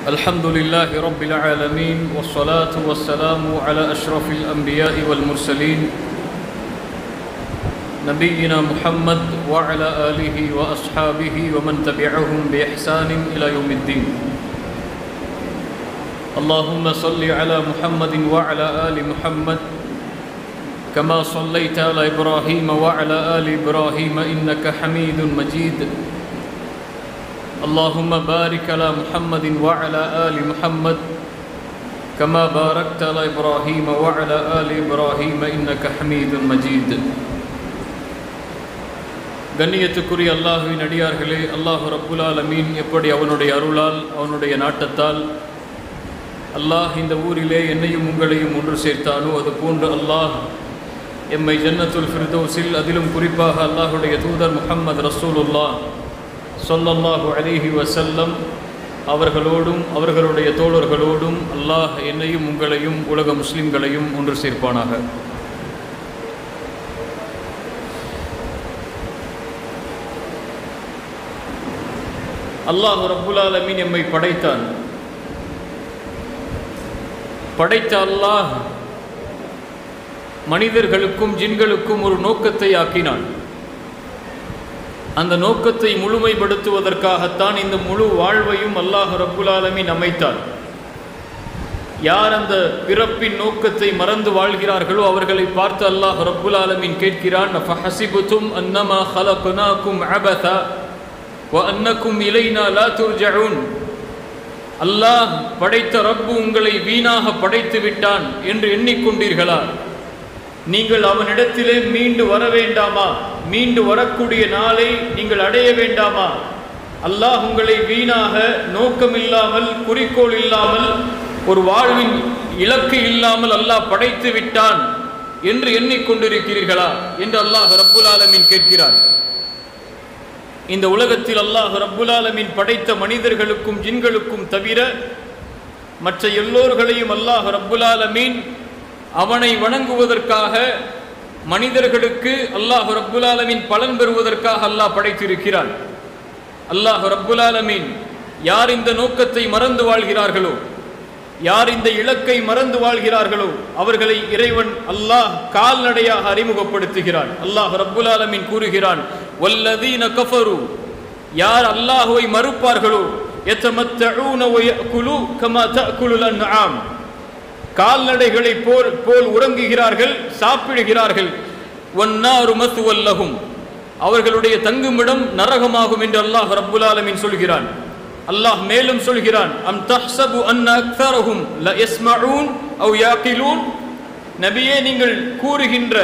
الحمد لله رب العالمين والصلاة والسلام على أشرف الأنبياء والمرسلين نبينا محمد وعلى آله وأصحابه ومن تبعهم بإحسان إلى يوم الدين اللهم صل على محمد وعلى آل محمد كما صليت على إبراهيم وعلى آل إبراهيم إنك حميد مجيد اللهم بارك على محمد وعلى آل محمد كما باركت على إبراهيم وعلى آل إبراهيم إنك حميد مجيد கண்ணியத்துக்குரிய அல்லாஹுவின் அடியார்களே அல்லாஹு ரப்புல் ஆலமீன் எப்படி அவனுடைய அருளால் அவனுடைய நாட்டத்தால் அல்லாஹ் இந்த ஊரிலே என்னையும் உங்களையும் ஒன்று சேர்த்தானோ அது போன்று அல்லாஹ் எம்மை ஜன்னத்துல் ஃபிர்தோஸில் அதிலும் குறிப்பாக அல்லாஹுடைய தூதர் முஹம்மது ரசூலுல்லா சொல்லல்லாஹு அலிஹி வசல்லம் அவர்களோடும் அவர்களுடைய தோழர்களோடும் அல்லாஹ் என்னையும் உங்களையும் உலக முஸ்லிம்களையும் ஒன்று சேர்ப்பானாக அல்லாஹ் ரப்புல் ஆலமீன் எம்மை படைத்தான் படைத்த அல்லாஹ் மனிதர்களுக்கும் ஜின்களுக்கும் ஒரு நோக்கத்தை ஆக்கினான் அந்த நோக்கத்தை முழுமைப்படுத்துவதற்காகத்தான் இந்த முழு வாழ்வையும் அல்லாஹ் ரப்புல் ஆலமீன் அமைத்தார் யார் அந்த பிறப்பின் நோக்கத்தை மறந்து வாழ்கிறார்களோ அவர்களை பார்த்து அல்லாஹ் ரப்புல் ஆலமீன் கேட்கிறான் ஃபஹசிபுதும் அன்னமா ஹலக்னாக்கும் அபதா வ அன்னக்கும் இலைனா லா துர்ஜஊன் அல்லாஹ் படைத்த ரப்பு உங்களை வீணாக படைத்து விட்டான் என்று எண்ணிக்கொண்டீர்களா நீங்கள் அவனிடத்திலே மீண்டு வர வேண்டாமா மீண்டு வரக்கூடிய நாளை நீங்கள் அடைய வேண்டாமா அல்லாஹ் உங்களை வீணாக நோக்கமில்லாமல் குறிக்கோள் இல்லாமல் ஒரு வாழ்வின் இலக்கு இல்லாமல் அல்லாஹ் படைத்து விட்டான் என்று எண்ணிக்கொண்டிருக்கிறீர்களா என்று அல்லாஹ் ரப்புல் ஆலமீன் கேட்கிறார் இந்த உலகத்தில் அல்லாஹ் ரப்புல் ஆலமீன் படைத்த மனிதர்களுக்கும் ஜின்களுக்கும் தவிர மற்ற எல்லோர்களையும் அல்லாஹ் ரப்புல் ஆலமீன் அவனை வணங்குவதற்காக மனிதர்களுக்கு அல்லாஹ் ரப்புல் ஆலமீன் பலன் பெறுவதற்காக அல்லாஹ் படைத்திருக்கிறான் அல்லாஹ் ரப்புல் ஆலமீன் யார் இந்த நோக்கத்தை மறந்து வாழ்கிறார்களோ யார் இந்த இலக்கை மறந்து வாழ்கிறார்களோ அவர்களை இறைவன் அல்லாஹ் கால்நடையாக அறிமுகப்படுத்துகிறான் அல்லாஹ் ரப்புல் ஆலமீன் கூறுகிறான் வல்லதீன கஃபரு யார் அல்லாஹுவை மறுப்பார்களோ எத்தமத்தஊன வயக்குலு கமா தஅக்குலுல் அன்ஆம் கால்நடைகளை போல் போல் உறங்குகிறார்கள் சாப்பிடுகிறார்கள் ஒன்னாறு மத்துவல்லகும் அவர்களுடைய தங்குமிடம் நரகமாகும் என்று அல்லாஹ் ரப்புல் ஆலமீன் சொல்கிறான் அல்லாஹ் மேலும் சொல்கிறான் அம் தஹ்சபு அன்ன அக்தரஹும் ல யஸ்மஊன் அவ் யாகிலூன் நபியே நீங்கள் கூறுகின்ற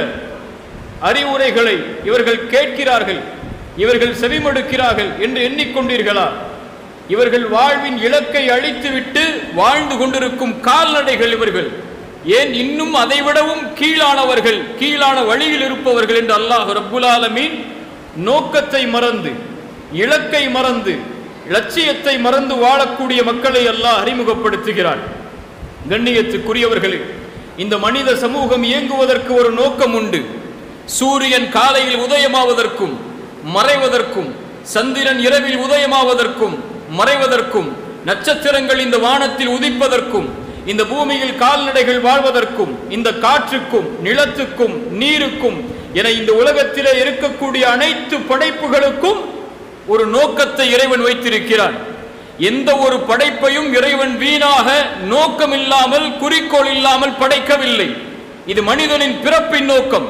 அறிவுரைகளை இவர்கள் கேட்கிறார்கள் இவர்கள் செவிமடுக்கிறார்கள் என்று எண்ணிக்கொண்டீர்களா இவர்கள் வாழ்வின் இலக்கை அழித்துவிட்டு வாழ்ந்து கொண்டிருக்கும் கால்நடைகள் இவர்கள் ஏன் இன்னும் அதைவிடவும் கீழானவர்கள் கீழான வழியில் இருப்பவர்கள் என்று அல்லாஹ் ரப்புல் ஆலமீன் நோக்கத்தை மறந்து இலக்கை மறந்து லட்சியத்தை மறந்து வாழக்கூடிய மக்களை அல்லாஹ் அறிமுகப்படுத்துகிறான் கண்ணியத்துக்குரியவர்களே இந்த மனித சமூகம் இயங்குவதற்கு ஒரு நோக்கம் உண்டு சூரியன் காலையில் உதயமாவதற்கும் மறைவதற்கும் சந்திரன் இரவில் உதயமாவதற்கும் மறைவதற்கும் நட்சத்திரங்கள் இந்த வானத்தில் உதிப்பதற்கும் இந்த பூமியில் கால்நடைகள் வாழ்வதற்கும் இந்த காற்றுக்கும் நிலத்துக்கும் நீருக்கும் என இந்த உலகத்திலே இருக்கக்கூடிய அனைத்து படைப்புகளுக்கும் ஒரு நோக்கத்தை இறைவன் வைத்திருக்கிறான் எந்த ஒரு படைப்பையும் இறைவன் வீணாக நோக்கம் இல்லாமல் குறிக்கோள் இல்லாமல் படைக்கவில்லை இது மனிதனின் பிறப்பின் நோக்கம்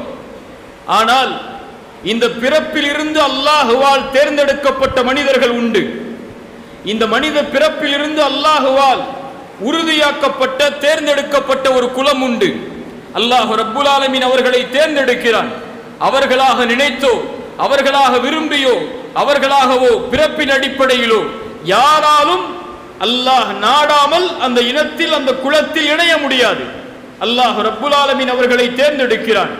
ஆனால் இந்த பிறப்பில் இருந்து அல்லாஹுவால் தேர்ந்தெடுக்கப்பட்ட மனிதர்கள் உண்டு இந்த மனித பிறப்பில் இருந்து அல்லாஹுவால் உறுதியாக்கப்பட்ட தேர்ந்தெடுக்கப்பட்ட ஒரு குலம் உண்டு அல்லாஹு ரப்புல் ஆலமீன் அவர்களை தேர்ந்தெடுக்கிறான் அவர்களாக நினைத்தோ அவர்களாக விரும்பியோ அவர்களாகவோ பிறப்பின் அடிப்படையிலோ யாராலும் அல்லாஹ் நாடாமல் அந்த இனத்தில் அந்த குலத்தில் இணைய முடியாது அல்லாஹ் ரப்புல் ஆலமீன் அவர்களை தேர்ந்தெடுக்கிறான்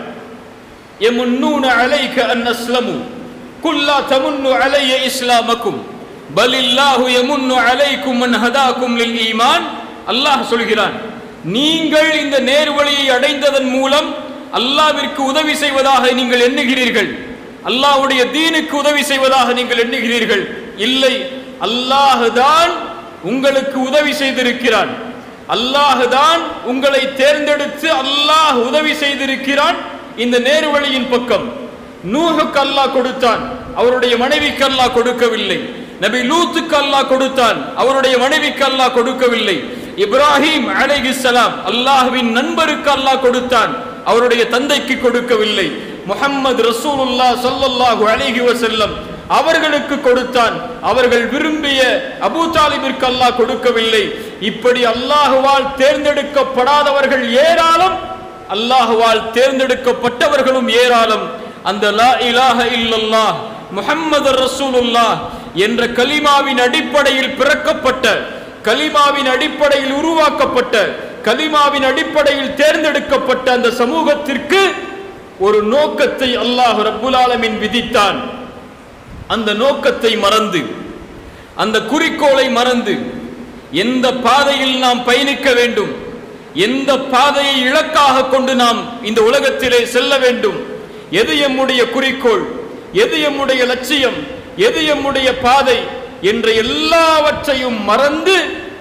எமுன்னூன அலைக அன் அஸ்லமு குல்லா தமுன்னு அலைய இஸ்லாமக்கும் பலில்லாஹு எமுன்னு அலைக்கும் மன் ஹதாக்கும் லில் ஈமான் அல்லாஹ் சொல்கிறான் நீங்கள் இந்த நேர்வழியை அடைந்ததன் மூலம் அல்லாவிற்கு உதவி செய்வதாக நீங்கள் எண்ணுகிறீர்கள் அல்லாஹ்வுடைய தீனுக்கு உதவி செய்வதாக நீங்கள் எண்ணுகிறீர்கள் இல்லை அல்லாஹுதான் உங்களுக்கு உதவி செய்திருக்கிறான் அல்லாஹுதான் உங்களை தேர்ந்தெடுத்து அல்லாஹ் உதவி செய்திருக்கிறான் இந்த நேர்வழியின் பக்கம் நூஹுக்கு அல்லாஹ் கொடுத்தான் அவருடைய மனைவிக்கு அல்லாஹ் கொடுக்கவில்லை நபி லூத்துக்கு அல்லாஹ் கொடுத்தான் அவருடைய மனைவிக்கு அல்லாஹ் கொடுக்கவில்லை இப்ராஹிம் அலைஹிஸ்ஸலாம் அல்லாஹ்வின் நண்பருக்கு அல்லாஹ் கொடுத்தான் அவருடைய தந்தைக்கு கொடுக்கவில்லை முஹம்மது ரசூலுல்லாஹ் ஸல்லல்லாஹு அலைஹி வஸல்லம் அவர்களுக்கு கொடுத்தான் அவர்கள் விரும்பிய அபூ தாலிபிற்கு அல்லாஹ் கொடுக்கவில்லை இப்படி அல்லாஹுவால் தேர்ந்தெடுக்கப்படாதவர்கள் ஏராளம் அல்லாஹுவால் தேர்ந்தெடுக்கப்பட்டவர்களும் ஏராளம் அந்த லா இலாஹ இல்லல்லாஹ் முஹம்மது ரசூலுல்லாஹ் என்ற கலிமாவின் அடிப்படையில் பிறக்கப்பட்ட கலிமாவின் அடிப்படையில் உருவாக்கப்பட்ட கலிமாவின் அடிப்படையில் தேர்ந்தெடுக்கப்பட்ட அந்த சமூகத்திற்கு ஒரு நோக்கத்தை அல்லாஹ் ரப்புல் ஆலமீன் விதித்தான் அந்த நோக்கத்தை மறந்து அந்த குறிக்கோளை மறந்து எந்த பாதையில் நாம் பயணிக்க வேண்டும் எந்த பாதையை இலக்காக கொண்டு நாம் இந்த உலகத்திலே செல்ல வேண்டும் எது எம்முடைய குறிக்கோள் எது எம்முடைய லட்சியம் எது எம்முடைய பாதை என்ற எல்லாவற்றையும் மறந்து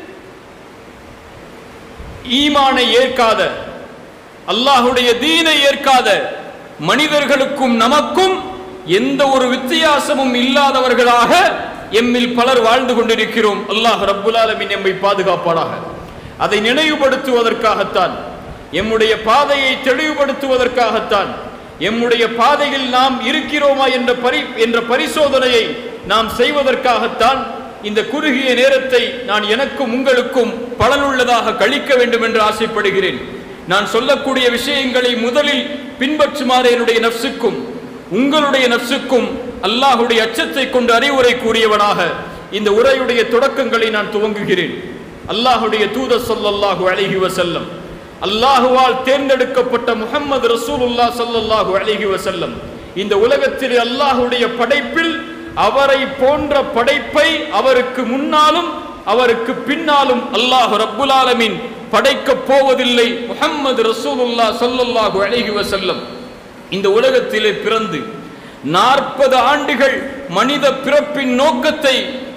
ஈமானை ஏற்காத அல்லாஹுடைய தீனை ஏற்காத மனிதர்களுக்கும் நமக்கும் எந்த ஒரு வித்தியாசமும் இல்லாதவர்களாக எம்மில் பலர் வாழ்ந்து கொண்டிருக்கிறோம் அல்லாஹ் ரப்புல் ஆலமீன் எம்மை பாதுகாப்பானாக அதை நினைவுபடுத்துவதற்காகத்தான் எம்முடைய பாதையை தெளிவுபடுத்துவதற்காகத்தான் எம்முடைய பாதையில் நாம் இருக்கிறோமா என்ற பரி என்ற பரிசோதனையை நாம் செய்வதற்காகத்தான் இந்த குறுகிய நேரத்தை நான் எனக்கும் உங்களுக்கும் பலனுள்ளதாக கழிக்க வேண்டும் என்று ஆசைப்படுகிறேன் நான் சொல்லக்கூடிய விஷயங்களை முதலில் பின்பற்றுமாறு என்னுடைய நஃப்சுக்கும் உங்களுடைய நஃப்சுக்கும் அல்லாஹுடைய அச்சத்தை கொண்டு அறிவுரை கூறியவனாக இந்த உரையுடைய தொடக்கங்களை நான் துவங்குகிறேன் அல்லாஹுடைய தூதர் ஸல்லல்லாஹு அலைஹி வஸல்லம் அல்லாஹுவால் தேர்ந்தெடுக்கப்பட்ட முஹம்மது ரசூலுல்லாஹ் ஸல்லல்லாஹு அலைஹி வஸல்லம் இந்த உலகத்தில் அல்லாஹுடைய படைப்பில் அவரை போன்ற படைப்பை அவருக்கு முன்னாலும் அவருக்கு பின்னாலும் அல்லாஹ் ரப்புல் ஆலமீன் படைக்கப் போவதில்லை முஹம்மது ரசூலுல்லாஹ் ஸல்லல்லாஹு அலைஹி வஸல்லம் இந்த உலகத்திலே பிறந்து நாற்பது ஆண்டுகள் மனித பிறப்பின் நோக்கத்தை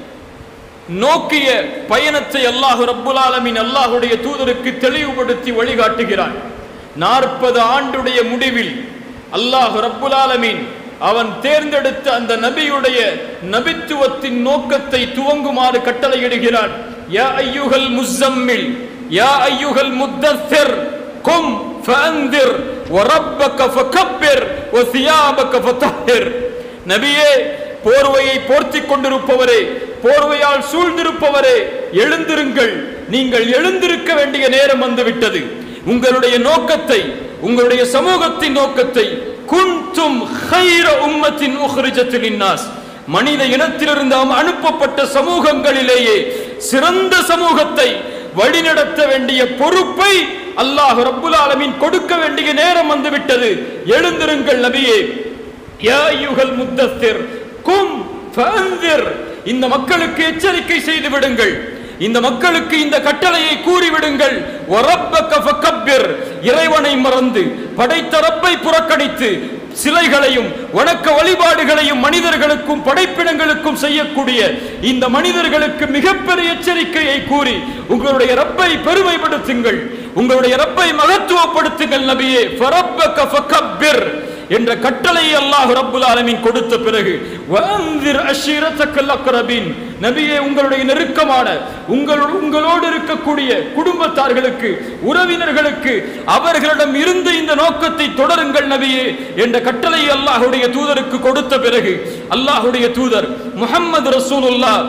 நோக்கிய பயணத்தை அல்லாஹ் ரப்புல் ஆலமீன் அல்லாஹுடைய தூதருக்கு தெளிவுபடுத்தி வழிகாட்டுகிறான் நாற்பது ஆண்டுடைய முடிவில் அல்லாஹ் ரப்புல் ஆலமீன் அவன் தேர்ந்தெடுத்த அந்த நபியுடைய நபித்துவத்தின் நோக்கத்தை துவங்குமாறு கட்டளையிடுகிறான் யா ஐயுகல் முஸம்மில் யா ஐயுகல் முத்தஸ்ஸிர் கும் ஃபஅந்திர் வரப்பக ஃபகப்பிர் வசியாபக ஃபதஹிர் நபியே போர்வையை போர்த்திக் கொண்டிருப்பவரே போர்வையால் சூழ்ந்திருப்பவரே எழுந்திருங்கள் நீங்கள் எழுந்திருக்க வேண்டிய நேரம் வந்துவிட்டது உங்களுடைய நோக்கத்தை உங்களுடைய சமூகத்தின் நோக்கத்தை குன்தும் ஹைர உம்மத்தின் உஹ்ரிஜத்தில் இன்னாஸ் மனித இனத்திலிருந்து நாம் அனுப்பப்பட்ட சமூகங்களிலேயே சிறந்த சமூகத்தை வழிநடத்த வேண்டிய பொறுப்பை அல்லாஹ் ரப்புல் ஆலமீன் கொடுக்க வேண்டிய நேரம் வந்துவிட்டது எழுந்திருங்கள் நபியே யா அய்யுஹல் முத்தஸ்ஸிர் கும் ஃபஅன்திர் இந்த மக்களுக்கு எச்சரிக்கை செய்து விடுங்கள் இந்த மக்களுக்கு இந்த கட்டளையை கூறிவிடுங்கள் ஒரப்பக்க ஃபக்கப்பிர் இறைவனை மறந்து படைத்த ரப்பை புறக்கணித்து சிலைகளையும் வணக்க வழிபாடுகளையும் மனிதர்களுக்கும் படைப்பினங்களுக்கும் செய்யக்கூடிய இந்த மனிதர்களுக்கு மிகப்பெரிய எச்சரிக்கையை கூறி உங்களுடைய ரப்பை பெருமைப்படுத்துங்கள் உங்களுடைய ரப்பை மகத்துவப்படுத்துங்கள் நபியே ஃபரப்பக்க ஃபக்கப்பிர் என்ற கட்டளையை அல்லாஹ் ரப்புல் ஆலமீன் கொடுத்த பிறகு வஅன்திர் அஷீரத்தக்கல் அக்ரபீன் நபியே உங்களுடைய நெருக்கமான உங்களோடு உங்களோடு இருக்கக்கூடிய குடும்பத்தார்களுக்கு உறவினர்களுக்கு அவர்களிடம் இருந்து இந்த நோக்கத்தை தொடருங்கள் நபியே என்ற கட்டளையை அல்லாஹ்வுடைய தூதருக்கு கொடுத்த பிறகு அல்லாஹ்வுடைய தூதர் முஹம்மது ரசூலுல்லாஹ்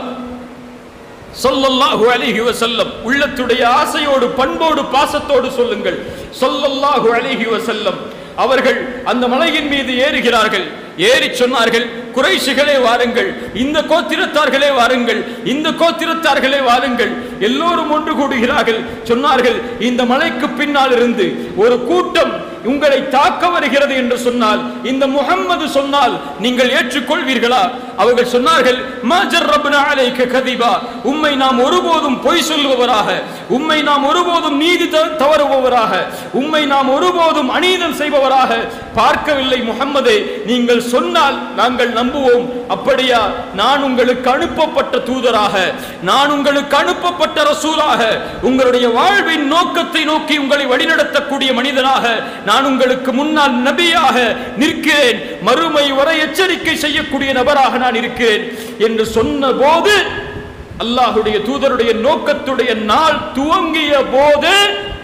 சொல்லல்லாஹு அலைஹி வஸல்லம் உள்ளத்துடைய ஆசையோடு பண்போடு பாசத்தோடு சொல்லுங்கள் சொல்லல்லாஹு அலைஹி வஸல்லம் அவர்கள் அந்த மலையின் மீது ஏறுகிறார்கள் ஏறி சொன்னார்கள் குறைஷிகளே வாருங்கள் இந்த கோத்திரத்தார்களே வாருங்கள் இந்த கோத்திரத்தார்களே வாருங்கள் எல்லோரும் ஒன்று கூடுகிறார்கள் சொன்னார்கள் இந்த மலைக்கு பின்னால் இருந்து ஒரு கூட்டம் உங்களை தாக்க வருகிறது என்று சொன்னால் இந்த முகம்மது சொன்னால் நீங்கள் ஏற்றுக்கொள்வீர்களா அவர்கள் சொன்னார்கள் "மா ஜர்ரப்னா அலைக்க கதிபா உம்மை நாம் ஒருபோதும் பொய் சொல்லுபவராக உம்மை நாம் ஒருபோதும் நீதி த- தவறுபவராக உம்மை நாம் ஒருபோதும் அநீதம் செய்பவராக பார்க்கவில்லை முகம்மதே நீங்கள் சொன்னால் நாங்கள் நம்புவோம் அப்படியா நான் உங்களுக்கு அனுப்பப்பட்ட தூதராக நான் உங்களுக்கு அனுப்பப்பட்ட ரசூலாக உங்களுடைய வாழ்வின் நோக்கத்தை நோக்கி உங்களை வழிநடத்தக்கூடிய மனிதனாக நான் உங்களுக்கு முன்னால் நபியாக நிற்கிறேன் மறுமை வரை எச்சரிக்கை செய்யக்கூடிய நபராக நான் இருக்கிறேன் என்று சொன்ன போது அல்லாஹுடைய தூதருடைய நோக்கத்துடைய நாள் துவங்கிய போது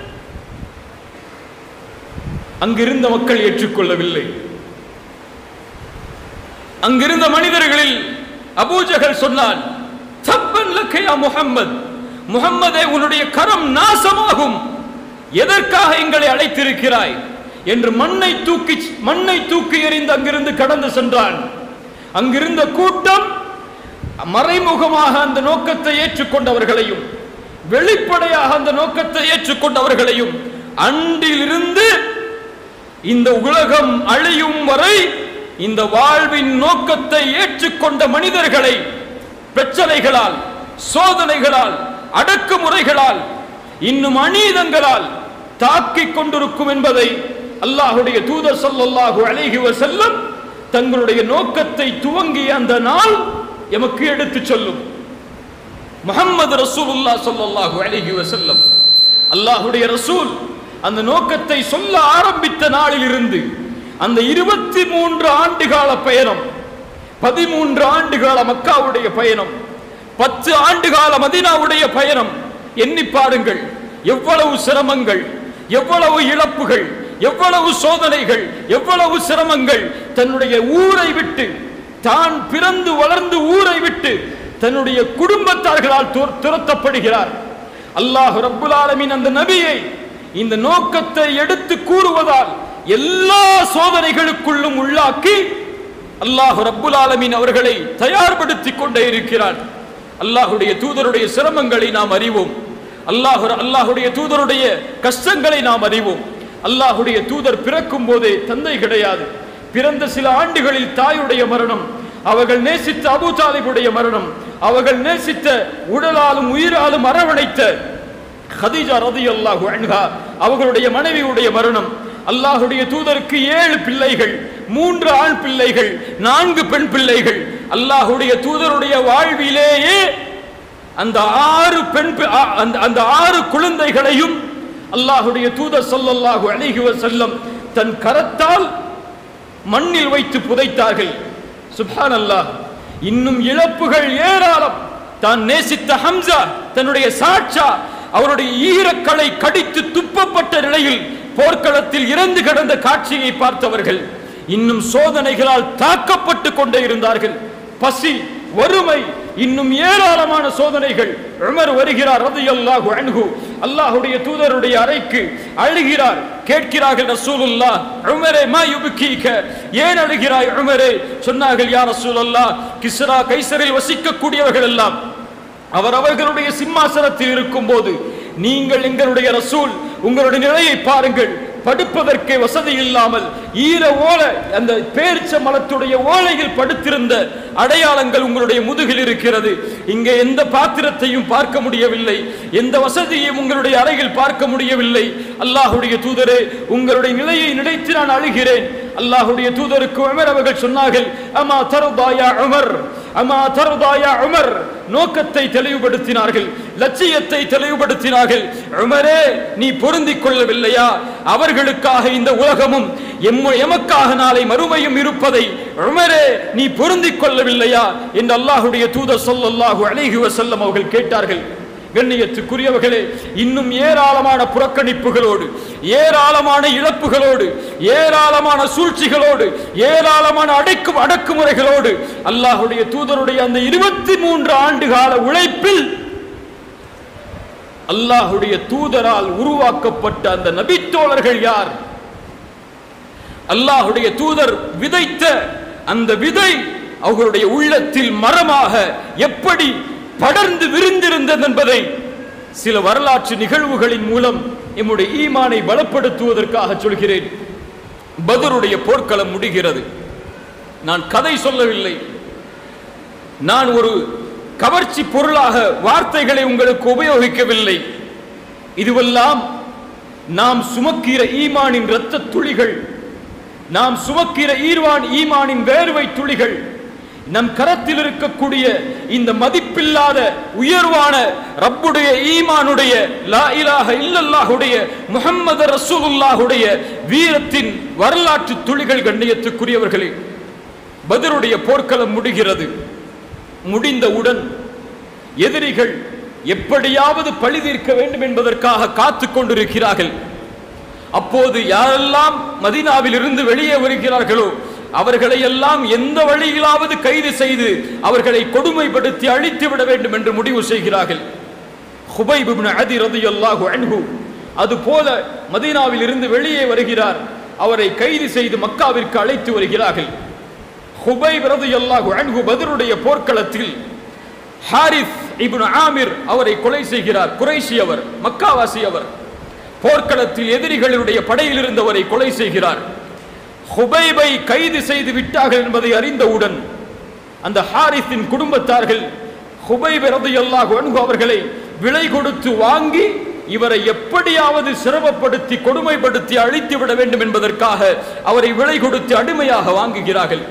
அங்கிருந்த மக்கள் ஏற்றுக்கொள்ளவில்லை அங்கிருந்த மனிதர்களில் அபூஜகல் சொன்னான் "தப்பன் லக்க யா முஹம்மத் முஹம்மதே உன்னுடைய கரம் நாசமாகும் எதற்காக எங்களை அழைத்திருக்கிறாய் என்று மண்ணை தூக்கி மண்ணை தூக்கி எறிந்து அங்கிருந்து கடந்து சென்றான் அங்கிருந்த கூட்டம் மறைமுகமாக அந்த நோக்கத்தை ஏற்றுக்கொண்டவர்களையும் வெளிப்படையாக அந்த நோக்கத்தை ஏற்றுக்கொண்டவர்களையும் அன்றிலிருந்து இந்த உலகம் அழியும் வரை இந்த வாழ்வின் நோக்கத்தை ஏற்றுக்கொண்ட மனிதர்களை பிரச்சனைகளால் சோதனைகளால் அடக்குமுறைகளால் இன்னும் அநீதங்களால் தாக்கிக் கொண்டிருக்கும் என்பதை அல்லாஹுடைய தூதர் ஸல்லல்லாஹு அலைஹி வஸல்லம் தங்களுடைய நோக்கத்தை துவங்கிய அந்த நாள் எமக்கு எடுத்துச் சொல்லும் முஹம்மது ரசூலுல்லாஹ் ஸல்லல்லாஹு அலைஹி வஸல்லம் அல்லாஹ்வுடைய ரசூல் அந்த நோக்கத்தை சொல்ல ஆரம்பித்த நாளில் இருந்து அந்த இருபத்தி மூன்று ஆண்டுகால பயணம் பதிமூன்று ஆண்டுகால மக்காவுடைய பயணம் பத்து ஆண்டுகால மதீனாவுடைய பயணம் எண்ணி பாருங்கள் எவ்வளவு சிரமங்கள் எவ்வளவு இழப்புகள் எவ்வளவு சோதனைகள் எவ்வளவு சிரமங்கள் தன்னுடைய ஊரை விட்டு தான் பிறந்து வளர்ந்து ஊரை விட்டு தன்னுடைய குடும்பத்தார்களால் துர- துரத்தப்படுகிறார் அல்லாஹ் ரப்புல் ஆலமீன் அந்த நபியை இந்த நோக்கத்தை எடுத்து கூறுவதால் எல்லா சோதனைகளுக்குள்ளும் உள்ளாக்கி அல்லாஹ் ரப்புல் ஆலமீன் அவர்களை தயார்படுத்திக் கொண்டே இருக்கிறார் அல்லாஹுடைய தூதருடைய சிரமங்களை நாம் அறிவோம் அல்லாஹ் அல்லாஹுடைய தூதருடைய கஷ்டங்களை நாம் அறிவோம் அல்லாஹுடைய தூதர் பிறக்கும் போதே தந்தை கிடையாது பிறந்த சில ஆண்டுகளில் தாயுடைய மரணம் அவர்கள் நேசித்த அபூ தாலிபுடைய மரணம் அவர்கள் நேசித்த உடலாலும் உயிராலும் அரவணைத்த ஹதீஜா ரதியல்லாஹு அன்ஹா அவர்களுடைய மனைவியுடைய மரணம் அல்லாஹுடைய தூதருக்கு ஏழு பிள்ளைகள் மூன்று ஆண் பிள்ளைகள் நான்கு பெண் பிள்ளைகள் அல்லாஹுடைய தூதருடைய வாழ்விலேயே அந்த ஆறு பெண் பி- ஆ- அந்த அந்த ஆறு குழந்தைகளையும் அல்லாஹுடைய தூதர் ஸல்லல்லாஹு அலைஹி வஸல்லம் தன் கரத்தால் மண்ணில் வைத்து புதைத்தார்கள் சுப்ஹானல்லாஹ் இன்னும் இழப்புகள் ஏராளம் தான் நேசித்த ஹம்சா தன்னுடைய சாட்சா அவருடைய ஈரக்களை கடித்து துப்பப்பட்ட நிலையில் போர்க்களத்தில் இறந்து கிடந்த காட்சியை பார்த்தவர்கள் இன்னும் சோதனைகளால் தாக்கப்பட்டு கொண்டே இருந்தார்கள் பசி வறுமை இன்னும் ஏராளமான சோதனைகள் உமர் வருகிறார் ரலியல்லாஹு அன்ஹு அல்லாஹ்வுடைய தூதருடைய அறைக்கு அழுகிறார் கேட்கிறார்கள் ரசூலுல்லாஹ் உமரே மா யுபகீக ஏன் அழுகிறாய் உமரே சொன்னார்கள் யா ரசூலல்லாஹ் கிஸ்ரா கைசரில் வசிக்கக்கூடியவர்கள் எல்லாம் அவர் அவர்களுடைய சிம்மாசனத்தில் இருக்கும்போது நீங்கள் எங்களுடைய ரசூல் உங்களுடைய நிலையை பாருங்கள் படுப்பதற்கே வசதி இல்லாமல் ஈர ஓலை அந்த பேரிச்ச மலத்துடைய ஓலையில் படுத்திருந்த அடையாளங்கள் உங்களுடைய முதுகில் இருக்கிறது இங்கே எந்த பாத்திரத்தையும் பார்க்க முடியவில்லை எந்த வசதியையும் உங்களுடைய அறையில் பார்க்க முடியவில்லை அல்லாஹுடைய தூதரே உங்களுடைய நிலையை நினைத்து நான் அழுகிறேன் அல்லாஹுடைய தூதருக்கு உமர் அவர்கள் சொன்னார்கள் அமா தருதாயா உமர் அமா தருதாயா உமர் நோக்கத்தை தெளிவுபடுத்தினார்கள் லட்சியத்தை தெளிவுபடுத்தினார்கள் உமரே நீ பொருந்திக் கொள்ளவில்லையா அவர்களுக்காக இந்த உலகமும் எம்ம- எமக்காக நாளை மறுமையும் இருப்பதை உமரே நீ பொருந்திக் கொள்ளவில்லையா என்று அல்லாஹுடைய தூதர் ஸல்லல்லாஹு அலைஹி வஸல்லம் அவர்கள் கேட்டார்கள் கண்ணியத்துக்குரியவர்களே இன்னும் ஏராளமான புறக்கணிப்புகளோடு ஏராளமான இழப்புகளோடு ஏராளமான சூழ்ச்சிகளோடு ஏராளமான அடக்கு அடக்குமுறைகளோடு அல்லாஹுடைய தூதருடைய அந்த இருபத்தி மூன்று ஆண்டு கால உழைப்பில் அல்லாஹுடைய தூதரால் உருவாக்கப்பட்ட அந்த நபித்தோழர்கள் யார் அல்லாஹுடைய தூதர் விதைத்த அந்த விதை அவர்களுடைய உள்ளத்தில் மரமாக எப்படி படர்ந்து விரிந்திருந்தது என்பதை சில வரலாற்று நிகழ்வுகளின் மூலம் எம்முடைய ஈமானை பலப்படுத்துவதற்காக சொல்கிறேன் பதருடைய போர்க்களம் முடிகிறது நான் கதை சொல்லவில்லை நான் ஒரு கவர்ச்சி பொருளாக வார்த்தைகளை உங்களுக்கு உபயோகிக்கவில்லை இதுவெல்லாம் நாம் சுமக்கிற ஈமானின் இரத்த துளிகள் நாம் சுமக்கிற ஈர்வான் ஈமானின் வேர்வை துளிகள் நம் கரத்தில் இருக்கக்கூடிய இந்த மதிப்பில்லாத உயர்வான ரப்புடைய ஈமானுடைய லா இலாஹ இல்லல்லாஹுடைய முஹம்மது ரசூலுல்லாஹுடைய வீரத்தின் வரலாற்று துளிகள் கண்ணியத்துக்குரியவர்களே பதருடைய போர்க்களம் முடிகிறது முடிந்தவுடன் எதிரிகள் எப்படியாவது பழி தீர்க்க வேண்டும் என்பதற்காக காத்துக் கொண்டிருக்கிறார்கள் அப்போது யாரெல்லாம் மதீனாவில் இருந்து வெளியே வருகிறார்களோ அவர்களை எல்லாம் எந்த வழியிலாவது கைது செய்து அவர்களை கொடுமைப்படுத்தி அழித்து விட வேண்டும் என்று முடிவு செய்கிறார்கள் ஹுபைப் இப்னு அதி ரலியல்லாஹு அன்ஹு அதுபோல மதீனாவில் இருந்து வெளியே வருகிறார் அவரை கைது செய்து மக்காவிற்கு அழைத்து வருகிறார்கள் ஹுபைப் ரலியல்லாஹு அன்ஹு பத்ருடைய போர்க்களத்தில் ஹாரிஸ் இப்னு ஆமிர் அவரை கொலை செய்கிறார் குறைஷி அவர் மக்காவாசி அவர் போர்க்களத்தில் எதிரிகளுடைய படையில் இருந்தவரை கொலை செய்கிறார் ஹுபைபை கைது செய்து விட்டார்கள் என்பதை அறிந்தவுடன் அந்த ஹாரிஸின் குடும்பத்தார்கள் ஹுபைப் ரலியல்லாஹு அன்ஹு அவர்களை விலை கொடுத்து வாங்கி இவரை எப்படியாவது சிரமப்படுத்தி கொடுமைப்படுத்தி அழித்து விட வேண்டும் என்பதற்காக அவரை விலை கொடுத்து அடிமையாக வாங்குகிறார்கள்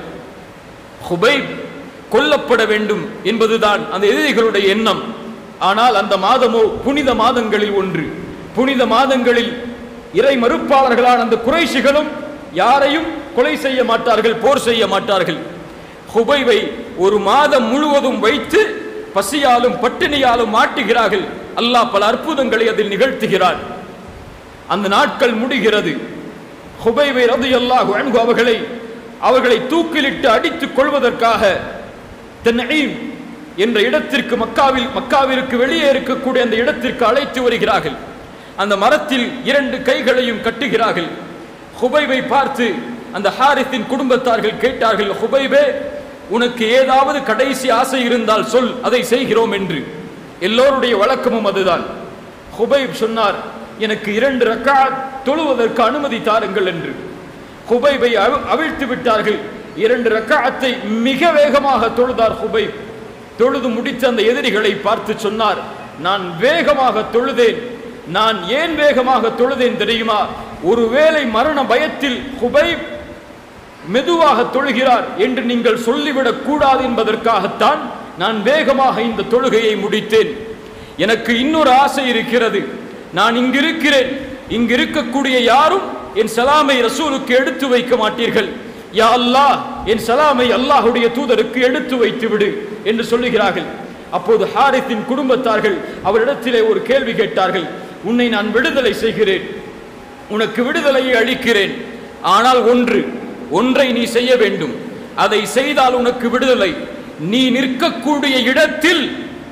ஹுபைப் கொல்லப்பட வேண்டும் என்பதுதான் அந்த எதிரிகளுடைய எண்ணம் ஆனால் அந்த மாதமோ புனித மாதங்களில் ஒன்று புனித மாதங்களில் இறை மறுப்பாளர்களான அந்த குறைஷிகளும் யாரையும் கொலை செய்ய மாட்டார்கள் போர் செய்ய மாட்டார்கள் ஹுபைவை ஒரு மாதம் முழுவதும் வைத்து பசியாலும் பட்டினியாலும் மாட்டுகிறார்கள் அல்லாஹ் பல அற்புதங்களை அதில் நிகழ்த்துகிறார் அந்த நாட்கள் முடிகிறது ஹுபைவை ரது அல்லாஹு அன்ஹு அவர்களை அவர்களை தூக்கிலிட்டு அடித்துக் கொள்வதற்காக தென்னீம் என்ற இடத்திற்கு மக்காவில் மக்காவிற்கு வெளியே இருக்கக்கூடிய அந்த இடத்திற்கு அழைத்து வருகிறார்கள் அந்த மரத்தில் இரண்டு கைகளையும் கட்டுகிறார்கள் ஹுபைவை பார்த்து அந்த ஹாரித்தின் குடும்பத்தார்கள் கேட்டார்கள் ஹுபைபே உனக்கு ஏதாவது கடைசி ஆசை இருந்தால் சொல் அதை செய்கிறோம் என்று எல்லோருடைய வழக்கமும் அதுதான் ஹுபைப் சொன்னார் எனக்கு இரண்டு ரக்காத் தொழுவதற்கு அனுமதி தாருங்கள் என்று ஹுபைபை அவி- அவிழ்த்து விட்டார்கள் இரண்டு ரக்காத்தை மிக வேகமாக தொழுதார் ஹுபைப் தொழுது முடித்த அந்த எதிரிகளை பார்த்து சொன்னார் நான் வேகமாக தொழுதேன் நான் ஏன் வேகமாக தொழுதேன் தெரியுமா ஒருவேளை மரண பயத்தில் ஹுபைப் மெதுவாக தொழுகிறார் என்று நீங்கள் சொல்லிவிடக் கூடாது என்பதற்காகத்தான் நான் வேகமாக இந்த தொழுகையை முடித்தேன் எனக்கு இன்னொரு ஆசை இருக்கிறது நான் இங்கு இருக்கிறேன் இங்கு இருக்கக்கூடிய யாரும் என் சலாமை ரசூலுக்கு எடுத்து வைக்க மாட்டீர்கள் யா அல்லாஹ் என் சலாமை அல்லாஹுடைய தூதருக்கு எடுத்து வைத்து விடு என்று சொல்லுகிறார்கள் அப்போது ஹாரித்தின் குடும்பத்தார்கள் அவரிடத்திலே ஒரு கேள்வி கேட்டார்கள் உன்னை நான் விடுதலை செய்கிறேன் உனக்கு விடுதலையை அளிக்கிறேன் ஆனால் ஒன்று ஒன்றை நீ செய்ய வேண்டும் அதை செய்தால் உனக்கு விடுதலை நீ நிற்கக்கூடிய இடத்தில்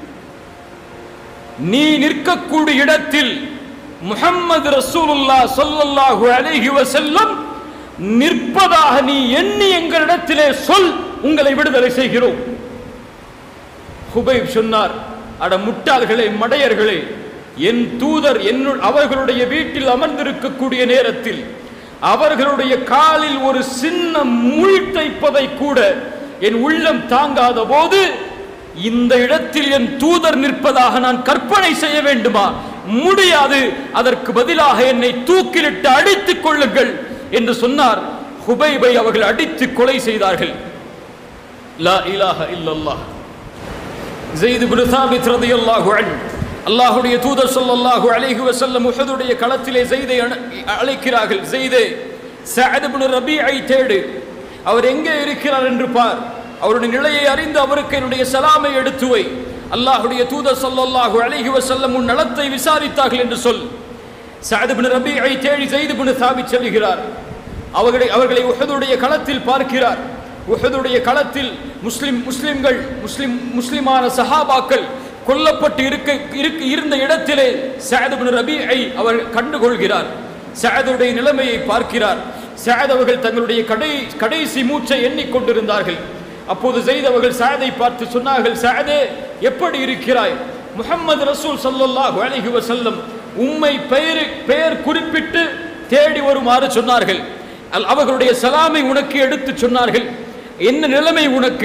நீ நிற்கக்கூடிய இடத்தில் முஹம்மது ரசூலுல்லாஹ் ஸல்லல்லாஹு அலைஹி வஸல்லம் நிற்பதாக நீ எண்ணி எங்களிடத்திலே சொல் உங்களை விடுதலை செய்கிறோம் ஹுபைப் சொன்னார் அட முட்டாள்களே மடையர்களே என் தூதர் என்னு அவர்களுடைய வீட்டில் அமர்ந்திருக்கக்கூடிய நேரத்தில் அவர்களுடைய காலில் ஒரு சின்ன முள் தைப்பதை கூட என் உள்ளம் தாங்காத போது இந்த இடத்தில் என் தூதர் நிற்பதாக நான் கற்பனை செய்ய வேண்டுமா முடியாது அதற்கு பதிலாக என்னை தூக்கிலிட்டு அடித்துக் கொள்ளுங்கள் என்று சொன்னார் ஹுபைபை அவர்கள் அடித்து கொலை செய்தார்கள் லா இலாஹ இல்லல்லாஹ் ஜெயித் இப்னு சாபித் ரலியல்லாஹு அன்ஹு அல்லாஹ்வுடைய தூதர் ஸல்லல்லாஹு அலைஹி வஸல்லம் உஹதுடைய களத்திலே ஜெயிதை அண- அழைக்கிறார்கள் ஜெயிதே சஅத் இப்னு ரபீஐ தேடு அவர் எங்கே இருக்கிறார் என்று பார் அவருடைய நிலையை அறிந்து அவருக்கு என்னுடைய சலாமை எடுத்து வை அல்லாஹ்வுடைய தூதர் ஸல்லல்லாஹு அலைஹி வஸல்லம் உன் நலத்தை விசாரித்தார்கள் என்று சொல் சஅத் இப்னு ரபீஐ தேடி ஜெயித் இப்னு சாபித் செல்கிறார் அவர்களை அவர்களை உஹதுடைய களத்தில் பார்க்கிறார் உஹதுடைய களத்தில் முஸ்லிம் முஸ்லிம்கள் முஸ்லிம் முஸ்லிமான சஹாபாக்கள் கொல்லப்பட்டு இருக்க இருக்க இருந்த இடத்திலே சஅத் இப்னு ரபீஐ அவர் கண்டுகொள்கிறார் சஅதுடைய நிலைமையை பார்க்கிறார் சஅத் அவர்கள் தங்களுடைய கடை கடைசி மூச்சை எண்ணிக்கொண்டிருந்தார்கள் அப்போது ஜெயித் அவர்கள் சஅதை பார்த்து சொன்னார்கள் சஅதே எப்படி இருக்கிறாய் முஹம்மது ரசூல் ஸல்லல்லாஹு அலைஹி வஸல்லம் உம்மை பெயர் பெயர் குறிப்பிட்டு தேடி வருமாறு சொன்னார்கள் அல்- அவர்களுடைய சலாமை உனக்கு எடுத்து சொன்னார்கள் என்ன நிலைமை உனக்கு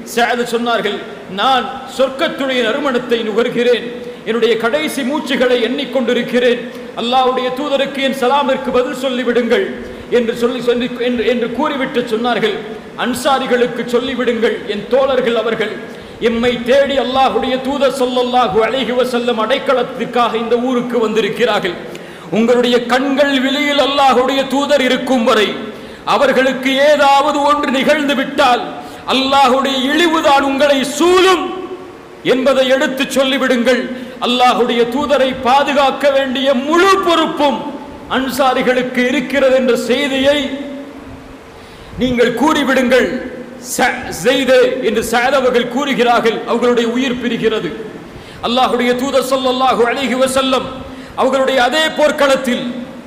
சாது சொன்னார்கள் நான் சொர்க்கத்துடைய நறுமணத்தை நுகர்கிறேன் என்னுடைய கடைசி மூச்சுகளை எண்ணிக்கொண்டிருக்கிறேன் அல்லாஹ்வுடைய தூதருக்கு என் சலாமிற்கு பதில் சொல்லிவிடுங்கள் என்று சொல்லி சொல்லி என்று என்று கூறிவிட்டு சொன்னார்கள் அன்சாரிகளுக்கு சொல்லிவிடுங்கள் என் தோழர்கள் அவர்கள் எம்மை தேடி அல்லாஹ்வுடைய தூதர் ஸல்லல்லாஹு அலைஹி வஸல்லம் அடைக்கலத்திற்காக இந்த ஊருக்கு வந்திருக்கிறார்கள் உங்களுடைய கண்கள் வெளியில் அல்லாஹ்வுடைய தூதர் இருக்கும் வரை அவர்களுக்கு ஏதாவது ஒன்று நிகழ்ந்து விட்டால் அல்லாஹ்வுடைய இழிவுதான் உங்களை சூழும் என்பதை எடுத்து சொல்லிவிடுங்கள் அல்லாஹ்வுடைய தூதரை பாதுகாக்க வேண்டிய முழு பொறுப்பும் அன்சாரிகளுக்கு இருக்கிறது என்ற செய்தியை நீங்கள் கூறிவிடுங்கள் ச- செய்து என்று சஅத் அவர்கள் கூறுகிறார்கள் அவர்களுடைய உயிர் பிரிகிறது அல்லாஹ்வுடைய தூதர் ஸல்லல்லாஹு அலைஹி வஸல்லம் அவர்களுடைய அதே போர்க்களத்தில்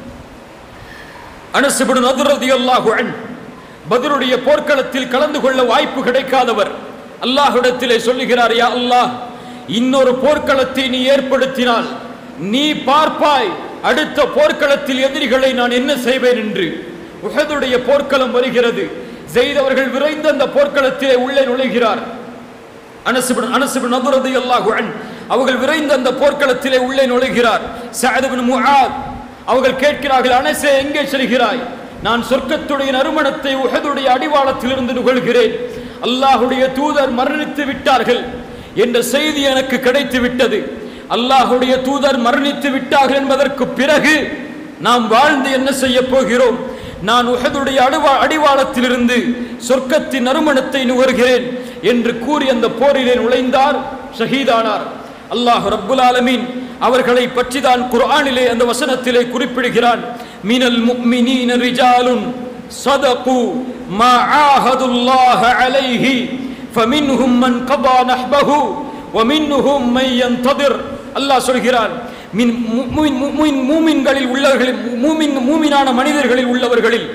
அனஸ் இப்னு நதுர் ரலியல்லாஹு அன்ஹு பத்ருடைய போர்க்களத்தில் கலந்து கொள்ள வாய்ப்பு கிடைக்காதவர் அல்லாஹ்விடத்திலே சொல்லுகிறார் யா அல்லாஹ் இன்னொரு போர்க்களத்தை நீ ஏற்படுத்தினால் நீ பார்ப்பாய் அடுத்த போர்க்களத்தில் எதிரிகளை நான் என்ன செய்வேன் என்று உஹதுடைய போர்க்களம் வருகிறது ஜெயித் அவர்கள் விரைந்து அந்த போர்க்களத்திலே உள்ளே நுழைகிறார் அனசுபின் அனசுபின் நபுரது அல்லாஹு அன் அவர்கள் விரைந்து அந்த போர்க்களத்திலே உள்ளே நுழைகிறார் சஅதுபின் முஆத் அவர்கள் கேட்கிறார்கள் அனசே எங்கே செல்கிறாய் நான் சொர்க்கத்துடைய நறுமணத்தை உஹதுடைய அடிவாளத்திலிருந்து நுகழ்கிறேன் அல்லாஹுடைய தூதர் மரணித்து விட்டார்கள் என்ற செய்தி எனக்கு கிடைத்து விட்டது அல்லாஹுடைய தூதர் மரணித்து விட்டார்கள் என்பதற்கு பிறகு நாம் வாழ்ந்து என்ன செய்ய போகிறோம் நான் உஹதுடைய அடிவா அடிவாளத்திலிருந்து சொர்க்கத்தின் நறுமணத்தை நுகர்கிறேன் என்று கூறி அந்த போரிலே நுழைந்தார் ஷஹீதானார் அல்லாஹ் ரப்புல் ஆலமீன் அவர்களை பற்றி தான் குர்ஆனிலே அந்த வசனத்திலே குறிப்பிடுகிறான் மினல் முஃமினீன ரிஜாலுன் صدقوا ما عاهدوا الله عليه فمنهم من قضى نحبه ومنهم من ينتظر அல்லாஹ் சொல்கிறான் மின் முஃமின் முஃமின் மூமின்களில் உள்ளவர்களில் மூமின் மூமினான மனிதர்களில் உள்ளவர்களில்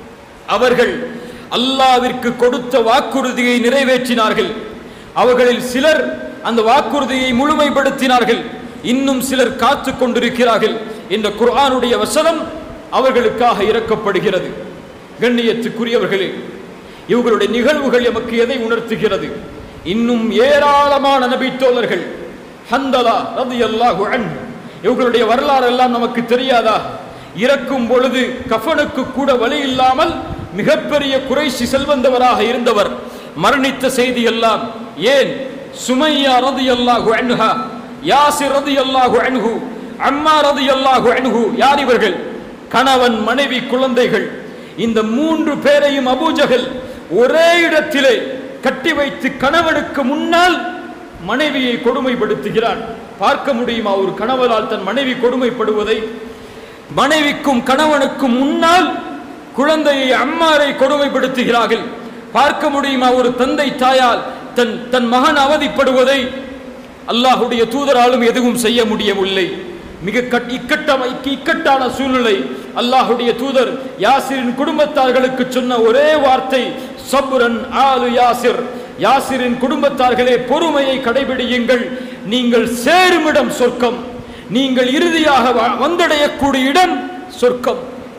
அவர்கள் அல்லாவிற்கு கொடுத்த வாக்குறுதியை நிறைவேற்றினார்கள் அவர்களில் சிலர் அந்த வாக்குறுதியை முழுமைப்படுத்தினார்கள் இன்னும் சிலர் காத்து கொண்டிருக்கிறார்கள் என்ற குர்ஆனுடைய வசனம் அவர்களுக்காக இறக்கப்படுகிறது கண்ணியத்துக்குரியவர்களே இவர்களுடைய நிகழ்வுகள் எமக்கு எதை உணர்த்துகிறது இன்னும் ஏராளமான நபித்தோழர்கள் ஹந்தலா ரலியல்லாஹு அன்ஹு இவர்களுடைய வரலாறு எல்லாம் நமக்கு தெரியாதா இறக்கும் பொழுது கஃபனுக்கு கூட வழி இல்லாமல் மிகப்பெரிய குறைசி செல்வந்தவராக இருந்தவர் மரணித்த செய்தி எல்லாம் ஏன் சுமையா ரதியல்லாஹு அன்ஹா யாசிர் ரதியல்லாஹு அன்ஹு அம்மா ரதியல்லாஹு அன்ஹு யார் இவர்கள் கணவன் மனைவி குழந்தைகள் இந்த மூன்று பேரையும் அபூஜகல் ஒரே இடத்திலே கட்டி வைத்து கணவனுக்கு முன்னால் மனைவியை கொடுமைப்படுத்துகிறான் பார்க்க முடியுமா ஒரு கணவரால் தன் மனைவி கொடுமைப்படுவதை மனைவிக்கும் கணவனுக்கும் முன்னால் குழந்தையை அம்மாரை கொடுமைப்படுத்துகிறார்கள் பார்க்க முடியுமா ஒரு தந்தை தாயால் தன் தன் மகன் அவதிப்படுவதை அல்லாஹுடைய தூதராலும் எதுவும் செய்ய முடியவில்லை மிக கட் இக்கட்டம் இக்கட்டான சூழ்நிலை அல்லாஹுடைய தூதர் யாசிரின் குடும்பத்தார்களுக்கு சொன்ன ஒரே வார்த்தை சபுரன் ஆலு யாசிர் யாசிரின் குடும்பத்தார்களே பொறுமையை கடைபிடியுங்கள் நீங்கள் சேருமிடம் சொர்க்கம் நீங்கள் இறுதியாக வ- வந்தடையக்கூடிய இடம் சொர்க்கம்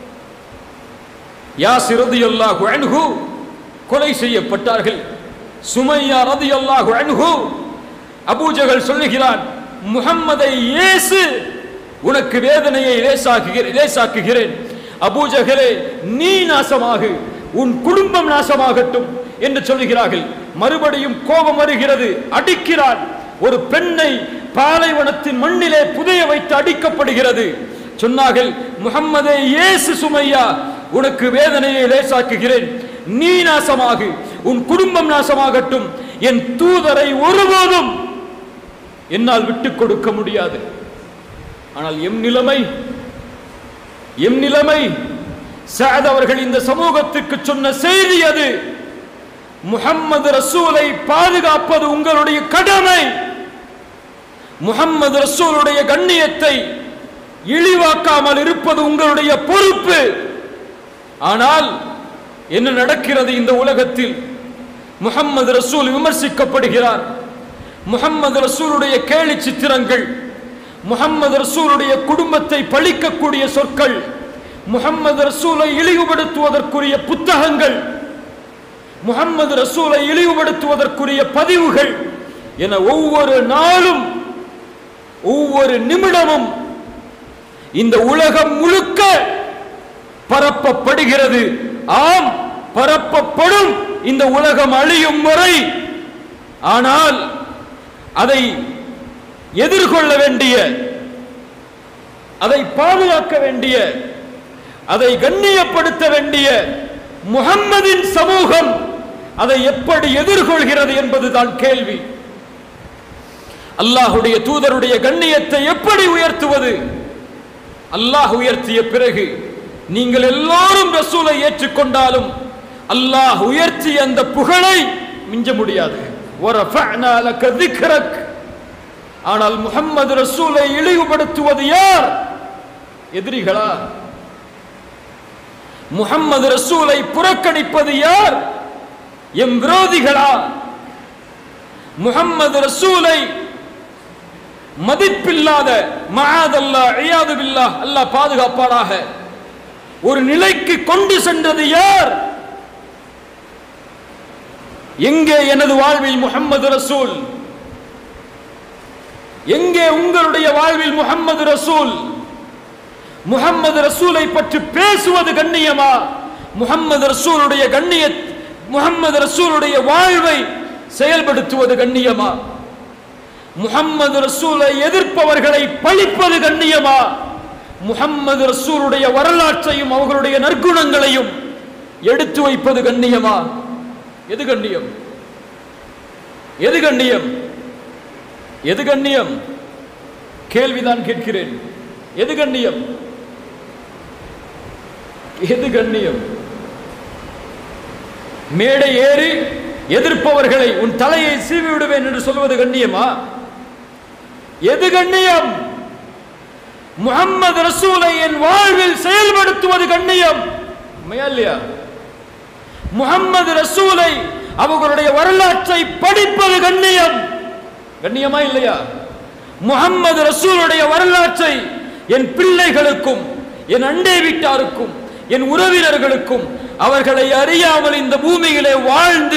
யாசிர் ரதியல்லாஹு அன்ஹு கொலை செய்யப்பட்டார்கள் சுமையா ரதியல்லாஹு அன்ஹு அபூஜகல் சொல்லுகிறான் முஹம்மதை இயேசு உனக்கு வேதனையை லேசாக்குகிறேன் லேசாக்குகிறேன் அபூஜகலே நீ நாசமாகு உன் குடும்பம் நாசமாகட்டும் என்று சொல்லுகிறார்கள் மறுபடியும் கோபம் வருகிறது அடிக்கிறான் ஒரு பெண்ணை பாலைவனத்தின் மண்ணிலே புதைய வைத்து அடிக்கப்படுகிறது சொன்னார்கள் முகம்மதே இயேசு சுமையா உனக்கு வேதனையை லேசாக்குகிறேன் நீ நாசமாகு உன் குடும்பம் நாசமாகட்டும் என் தூதரை ஒருபோதும் என்னால் விட்டுக் கொடுக்க முடியாது ஆனால் எம் நிலைமை எம் நிலைமை சஅத் அவர்கள் இந்த சமூகத்துக்கு சொன்ன செய்தி அது முஹம்மது ரசூலை பாதுகாப்பது உங்களுடைய கடமை முஹம்மது ரசூலுடைய கண்ணியத்தை இழிவாக்காமல் இருப்பது உங்களுடைய பொறுப்பு ஆனால் என்ன நடக்கிறது இந்த உலகத்தில் முஹம்மது ரசூல் விமர்சிக்கப்படுகிறார் முஹம்மது ரசூலுடைய கேலி சித்திரங்கள் முஹம்மது ரசூலுடைய குடும்பத்தை பழிக்கக்கூடிய சொற்கள் முஹம்மது ரசூலை இழிவுபடுத்துவதற்குரிய புத்தகங்கள் முகம்மது ரசூலை இழிவுபடுத்துவதற்குரிய பதிவுகள் என ஒவ்வொரு நாளும் ஒவ்வொரு நிமிடமும் இந்த உலகம் முழுக்க பரப்பப்படுகிறது ஆம் பரப்பப்படும் இந்த உலகம் அழியும் வரை ஆனால் அதை எதிர்கொள்ள வேண்டிய அதை பாதுகாக்க வேண்டிய அதை கண்ணியப்படுத்த வேண்டிய முகம்மதின் சமூகம் அதை எப்படி எதிர்கொள்கிறது என்பதுதான் கேள்வி அல்லாஹுடைய தூதருடைய கண்ணியத்தை எப்படி உயர்த்துவது அல்லாஹ் உயர்த்திய பிறகு நீங்கள் எல்லோரும் ரசூலை ஏற்றுக்கொண்டாலும் அல்லாஹ் உயர்த்திய அந்த புகழை மிஞ்ச முடியாது وَرَفَعْنَا لَكَ ذِكْرَكَ ஆனால் முகம்மது ரசூலை இழிவுபடுத்துவது யார் எதிரிகளா முகம்மது ரசூலை புறக்கணிப்பது யார் எம் விரோதிகளா முகம்மது ரசூலை மதிப்பில்லாத மகாதல்லா ஐயாது பில்லா அல்லாஹ் பாதுகாப்பானாக ஒரு நிலைக்கு கொண்டு சென்றது யார் எங்கே எனது வாழ்வில் முகம்மது ரசூல் எங்கே உங்களுடைய வாழ்வில் முகம்மது ரசூல் முகம்மது ரசூலை பற்றி பேசுவது கண்ணியமா முகம்மது ரசூலுடைய கண்ணிய முகம்மது ரசூலுடைய வாழ்வை செயல்படுத்துவது கண்ணியமா முகம்மது ரசூலை எதிர்ப்பவர்களை பழிப்பது கண்ணியமா முகம்மது ரசூலுடைய வரலாற்றையும் அவர்களுடைய நற்குணங்களையும் எடுத்து வைப்பது கண்ணியமா எது கண்ணியம் எது கண்ணியம் எது கண்ணியம் கேள்விதான் கேட்கிறேன் எது கண்ணியம் எது கண்ணியம் மேடை ஏறி எதிர்ப்பவர்களை உன் தலையை சீவி விடுவேன் என்று சொல்வது கண்ணியமா எது கண்ணியம் முகம்மது ரசூலை என் வாழ்வில் செயல்படுத்துவது கண்ணியம் உண்மையா இல்லையா முகம்மது ரசூலை அவர்களுடைய வரலாற்றை படிப்பது கண்ணியம் கண்ணியமா இல்லையா முகம்மது ரசூலுடைய வரலாற்றை என் பிள்ளைகளுக்கும் என் அண்டை வீட்டாருக்கும் என் உறவினர்களுக்கும் அவர்களை அறியாமல் இந்த பூமியிலே வாழ்ந்து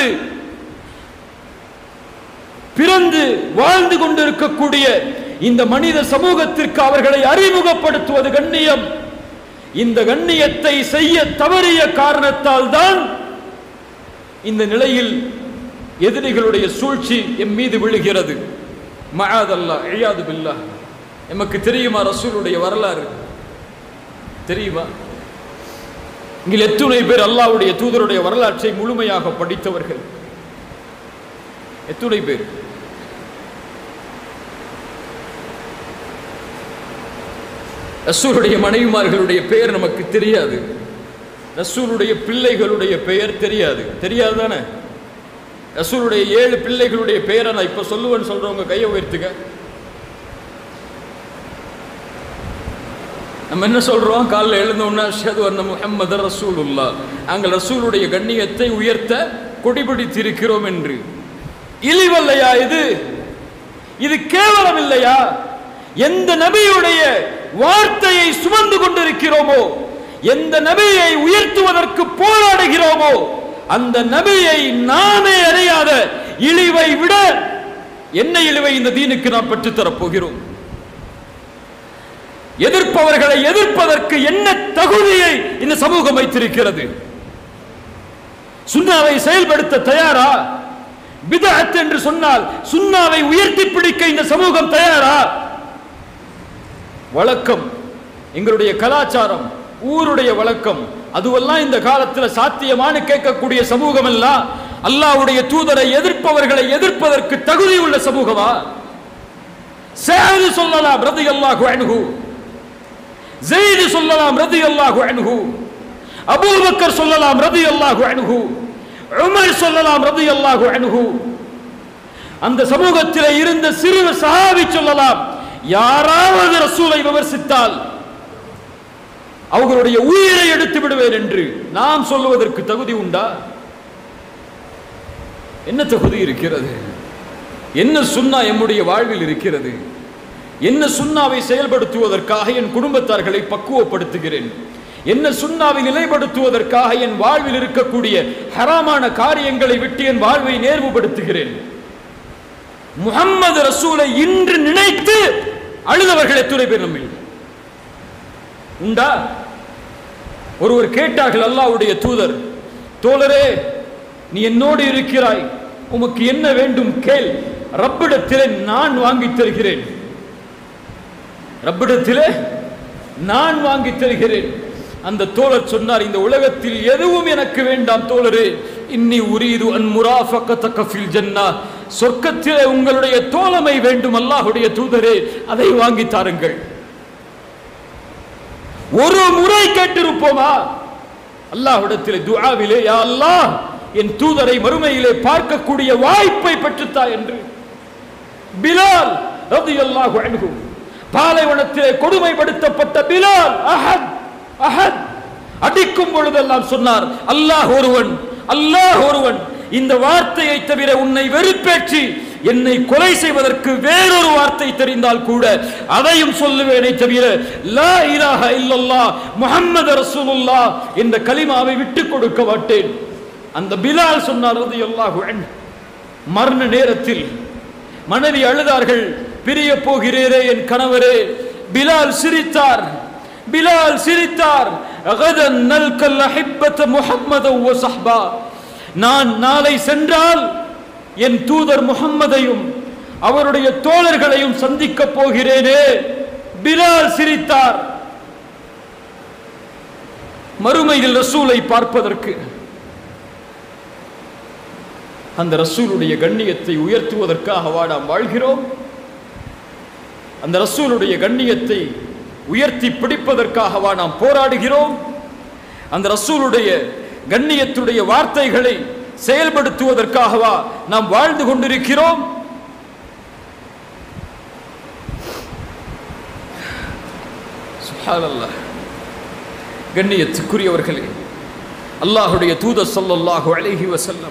பிறந்து வாழ்ந்து கொண்டிருக்கக்கூடிய இந்த மனித சமூகத்திற்கு அவர்களை அறிமுகப்படுத்துவது கண்ணியம் இந்த கண்ணியத்தை செய்ய தவறிய காரணத்தால் தான் இந்த நிலையில் எதிரிகளுடைய சூழ்ச்சி எம் மீது விழுகிறது மகாதல்லா இழியாது பில்லா எமக்கு தெரியுமா ரசூலுடைய வரலாறு தெரியுமா இங்கே எத்துணை பேர் அல்லாவுடைய தூதருடைய வரலாற்றை முழுமையாக படித்தவர்கள் எத்துணை பேர் ரசூலுடைய மனைவிமார்களுடைய பெயர் நமக்கு தெரியாது ரசூலுடைய பிள்ளைகளுடைய பெயர் தெரியாது தெரியாது தானே ரசூலுடைய ஏழு பிள்ளைகளுடைய பெயரை நான் இப்ப சொல்லுவேன்னு சொல்றவங்க கையை உயர்த்துக்க நம்ம என்ன சொல்றோம் காலைல எழுந்தோம்னா ஷது அன்ன முஹம்மது ரசூலுல்லா அங்க ரசூலுடைய கண்ணியத்தை உயர்த்த கொடிபிடித்திருக்கிறோம் என்று இழிவல்லையா இது இது கேவலம் இல்லையா எந்த நபியுடைய வார்த்தையை சுமந்து கொண்டிருக்கிறோமோ எந்த நபியை உயர்த்துவதற்கு போராடுகிறோமோ அந்த நபியை நாமே அறியாத இழிவை விட என்ன இழிவை இந்த தீனுக்கு நாம் பெற்றுத்தரப் போகிறோம் எதிர்ப்பவர்களை எதிர்ப்பதற்கு என்ன தகுதியை இந்த சமூகம் வைத்திருக்கிறது சுண்ணாவை செயல்படுத்த தயாரா பிதஅத் என்று சொன்னால் சுண்ணாவை உயர்த்தி பிடிக்க இந்த சமூகம் தயாரா வழக்கம் எங்களுடைய கலாச்சாரம் ஊருடைய வழக்கம் அதுவெல்லாம் இந்த காலத்தில் சாத்தியமான கேட்கக்கூடிய சமூகம் எல்லாம் அல்லாஹ்வுடைய தூதரை எதிர்ப்பவர்களை எதிர்ப்பதற்கு தகுதி உள்ள சமூகமா சேது சொல்லலாம் ரதி அல்லாஹு அன்ஹு ஜெயிது சொல்லலாம் ரதி அல்லாஹு அன்ஹு அபூபக்கர் சொல்லலாம் ரதி அல்லாஹு அன்ஹு உமர் சொல்லலாம் ரதி அல்லாஹு அன்ஹு அந்த சமூகத்திலே இருந்த சிறு சஹாபி சொல்லலாம் யாராவது ரசூலை விமர்சித்தால் அவர்களுடைய உயிரை எடுத்து விடுவேன் என்று நாம் சொல்லுவதற்கு தகுதி உண்டா என்ன தகுதி இருக்கிறது என்ன சுண்ணா எம்முடைய வாழ்வில் இருக்கிறது என்ன சுண்ணாவை செயல்படுத்துவதற்காக என் குடும்பத்தார்களை பக்குவப்படுத்துகிறேன் என்ன சுண்ணாவை நிலைப்படுத்துவதற்காக என் வாழ்வில் இருக்கக்கூடிய ஹராமான காரியங்களை விட்டு என் வாழ்வை நேர்வுபடுத்துகிறேன் முகம்மது ரசூலை இன்று நினைத்து அழுதவர்கள் எத்துணை பேர் நம்மில் உண்டா ஒருவர் கேட்டார்கள் அல்லாஹ்வுடைய தூதர் தோழரே நீ என்னோடு இருக்கிறாய் உமக்கு என்ன வேண்டும் கேள் ரப்பிடத்திலே நான் வாங்கித் தருகிறேன் ரப்பிடத்திலே நான் வாங்கித் தருகிறேன் அந்த தோழர் சொன்னார் இந்த உலகத்தில் எதுவும் எனக்கு வேண்டாம் தோழரே இன்னி உரீது அன் முராஃபகதக ஃபில் ஜன்னா சொர்க்கத்திலே உங்களுடைய தோழமை வேண்டும் அல்லாஹ்வுடைய தூதரே அதை வாங்கி தாருங்கள் ஒரு முறை கேட்டிருப்போமா அல்லாஹ்விடத்திலே துஆவிலே யா அல்லாஹ் என் தூதரை மறுமையிலே பார்க்கக்கூடிய வாய்ப்பை பெற்றுத்தா என்று பிலால் ரலியல்லாஹு அன்ஹு பாலைவனத்திலே கொடுமைப்படுத்தப்பட்ட பிலால் அஹத் அஹத் அடிக்கும் பொழுதெல்லாம் சொன்னார் அல்லாஹ் ஒருவன் அல்லாஹ் ஒருவன் இந்த வார்த்தையை தவிர உன்னை வெறுப்பேற்றி என்னை கொலை செய்வதற்கு வேறொரு வார்த்தை தெரிந்தால் கூட அதையும் சொல்லுவேனே தவிர லா இலாஹ இல்லல்லாஹ் முஹம்மது ரசூலுல்லாஹ் என்ற கலிமாவை விட்டுக் கொடுக்க மாட்டேன் அந்த பிலால் சொன்னார் ரலியல்லாஹு அன்ஹு மரண நேரத்தில் மனைவி அழுதார்கள் பிரிய போகிறீரே என் கணவரே பிலால் சிரித்தார் பிலால் சிரித்தார் அகதன் நல்கல் அஹிப்பத முஹம்மது வ சஹ்பா நான் நாளை சென்றால் என் தூதர் முகம்மதையும் அவருடைய தோழர்களையும் சந்திக்க போகிறேனே பிலால் சிரித்தார் மறுமையில் ரசூலை பார்ப்பதற்கு அந்த ரசூலுடைய கண்ணியத்தை உயர்த்துவதற்காக நாம் வாழ்கிறோம் அந்த ரசூலுடைய கண்ணியத்தை உயர்த்தி பிடிப்பதற்காகவா நாம் போராடுகிறோம் அந்த ரசூலுடைய கண்ணியத்துடைய வார்த்தைகளை செயல்படுத்துவதற்காகவா நாம் வாழ்ந்து கொண்டிருக்கிறோம் சுப்ஹானல்லாஹ். கண்ணியத்துக்குரியவர்களே அல்லாஹுடைய தூதர் ஸல்லல்லாஹு அலைஹி வஸல்லம்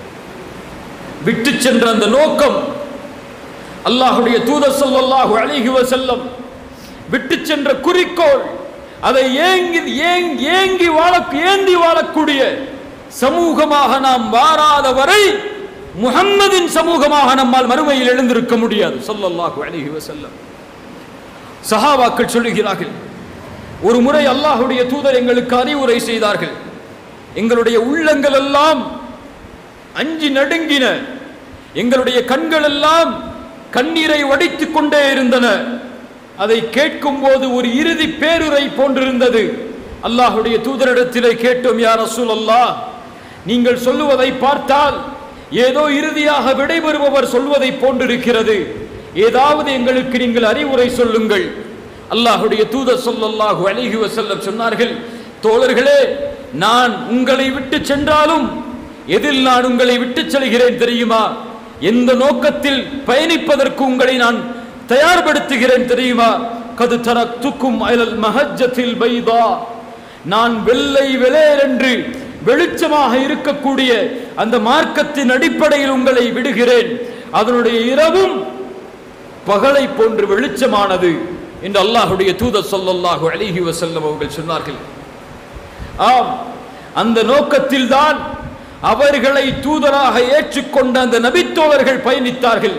விட்டு சென்ற அந்த நோக்கம் அல்லாஹுடைய தூதர் ஸல்லல்லாஹு அலைஹி வஸல்லம் விட்டு சென்ற குறிக்கோள் அதை ஏங்கி ஏங்கி ஏங்கி வாழ ஏந்தி வாழக்கூடிய சமூகமாக நாம் வாராத வரை முஹம்மதின் சமூகமாக நம்மால் மறுமையில் எழுந்திருக்க முடியாது ஸல்லல்லாஹு அலைஹி வஸல்லம் சஹாபாக்கள் சொல்லுகிறார்கள் ஒரு முறை அல்லாஹுடைய தூதர் எங்களுக்கு அறிவுரை செய்தார்கள் எங்களுடைய உள்ளங்கள் எல்லாம் அஞ்சி நடுங்கின எங்களுடைய கண்கள் எல்லாம் கண்ணீரை வடித்துக் கொண்டே இருந்தன அதை கேட்கும் போது ஒரு இறுதி பேருரை போன்றிருந்தது அல்லாஹுடைய தூதரிடத்திலே கேட்டோம் யார் ரசூல் அல்லாஹ் நீங்கள் சொல்லுவதை பார்த்தால் ஏதோ இறுதியாக விடைபெறுபவர் சொல்வதை போன்றிருக்கிறது ஏதாவது எங்களுக்கு நீங்கள் அறிவுரை சொல்லுங்கள் அல்லாஹுடைய தூதர் சொல்லல்லாஹு அலைஹி வஸல்லம் சொன்னார்கள் தோழர்களே நான் உங்களை விட்டு சென்றாலும் எதில் நான் உங்களை விட்டு செல்கிறேன் தெரியுமா எந்த நோக்கத்தில் பயணிப்பதற்கு உங்களை நான் தயார்படுத்துகிறேன் தெரியுமா கது தரத்துக்கும் அயலல் மஹஜத்தில் பைதா நான் வெள்ளை வெளேரென்று வெளிச்சமாக இருக்கக்கூடிய அந்த மார்க்கத்தின் அடிப்படையில் உங்களை விடுகிறேன் அதனுடைய இரவும் பகலை போன்று வெளிச்சமானது என்று அல்லாஹுடைய தூதர் சொல்லல்லாஹு அலிஹி வசல்லம் அவர்கள் சொன்னார்கள் ஆம் அந்த நோக்கத்தில் தான் அவர்களை தூதராக ஏற்றுக்கொண்ட அந்த நபித்தோழர்கள் பயணித்தார்கள்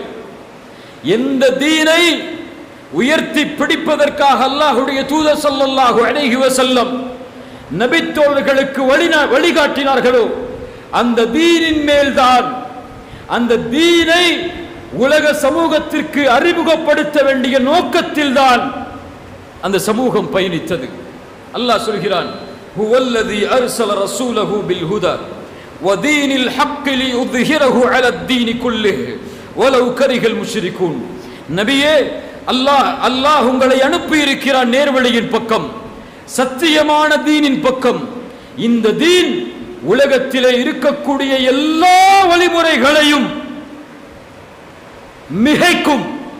எந்த தீனை உயர்த்தி பிடிப்பதற்காக அல்லாஹுடைய தூதர் ஸல்லல்லாஹு அலைஹி வஸல்லம் நபித்தோழர்களுக்கு வழி வழிகாட்டினார்களோ அந்த தீனின் மேல்தான் அந்த தீனை உலக சமூகத்திற்கு அறிமுகப்படுத்த வேண்டிய நோக்கத்தில்தான் அந்த சமூகம் பயணித்தது அல்லாஹ் சொல்கிறான் ஹுவல்லதி அர்சல ரசூலஹு பில் ஹுதா ودين الحق ليظهره على الدين كله ولو كره المشركون நபியே அல்லாஹ் அல்லாஹ் உங்களை அனுப்பி இருக்கிறான் நேர்வழியின் பக்கம் சத்தியமான தீனின் பக்கம் இந்த தீன் உலகத்திலே இருக்கக்கூடிய எல்லா வழிமுறைகளையும் மிகைக்கும்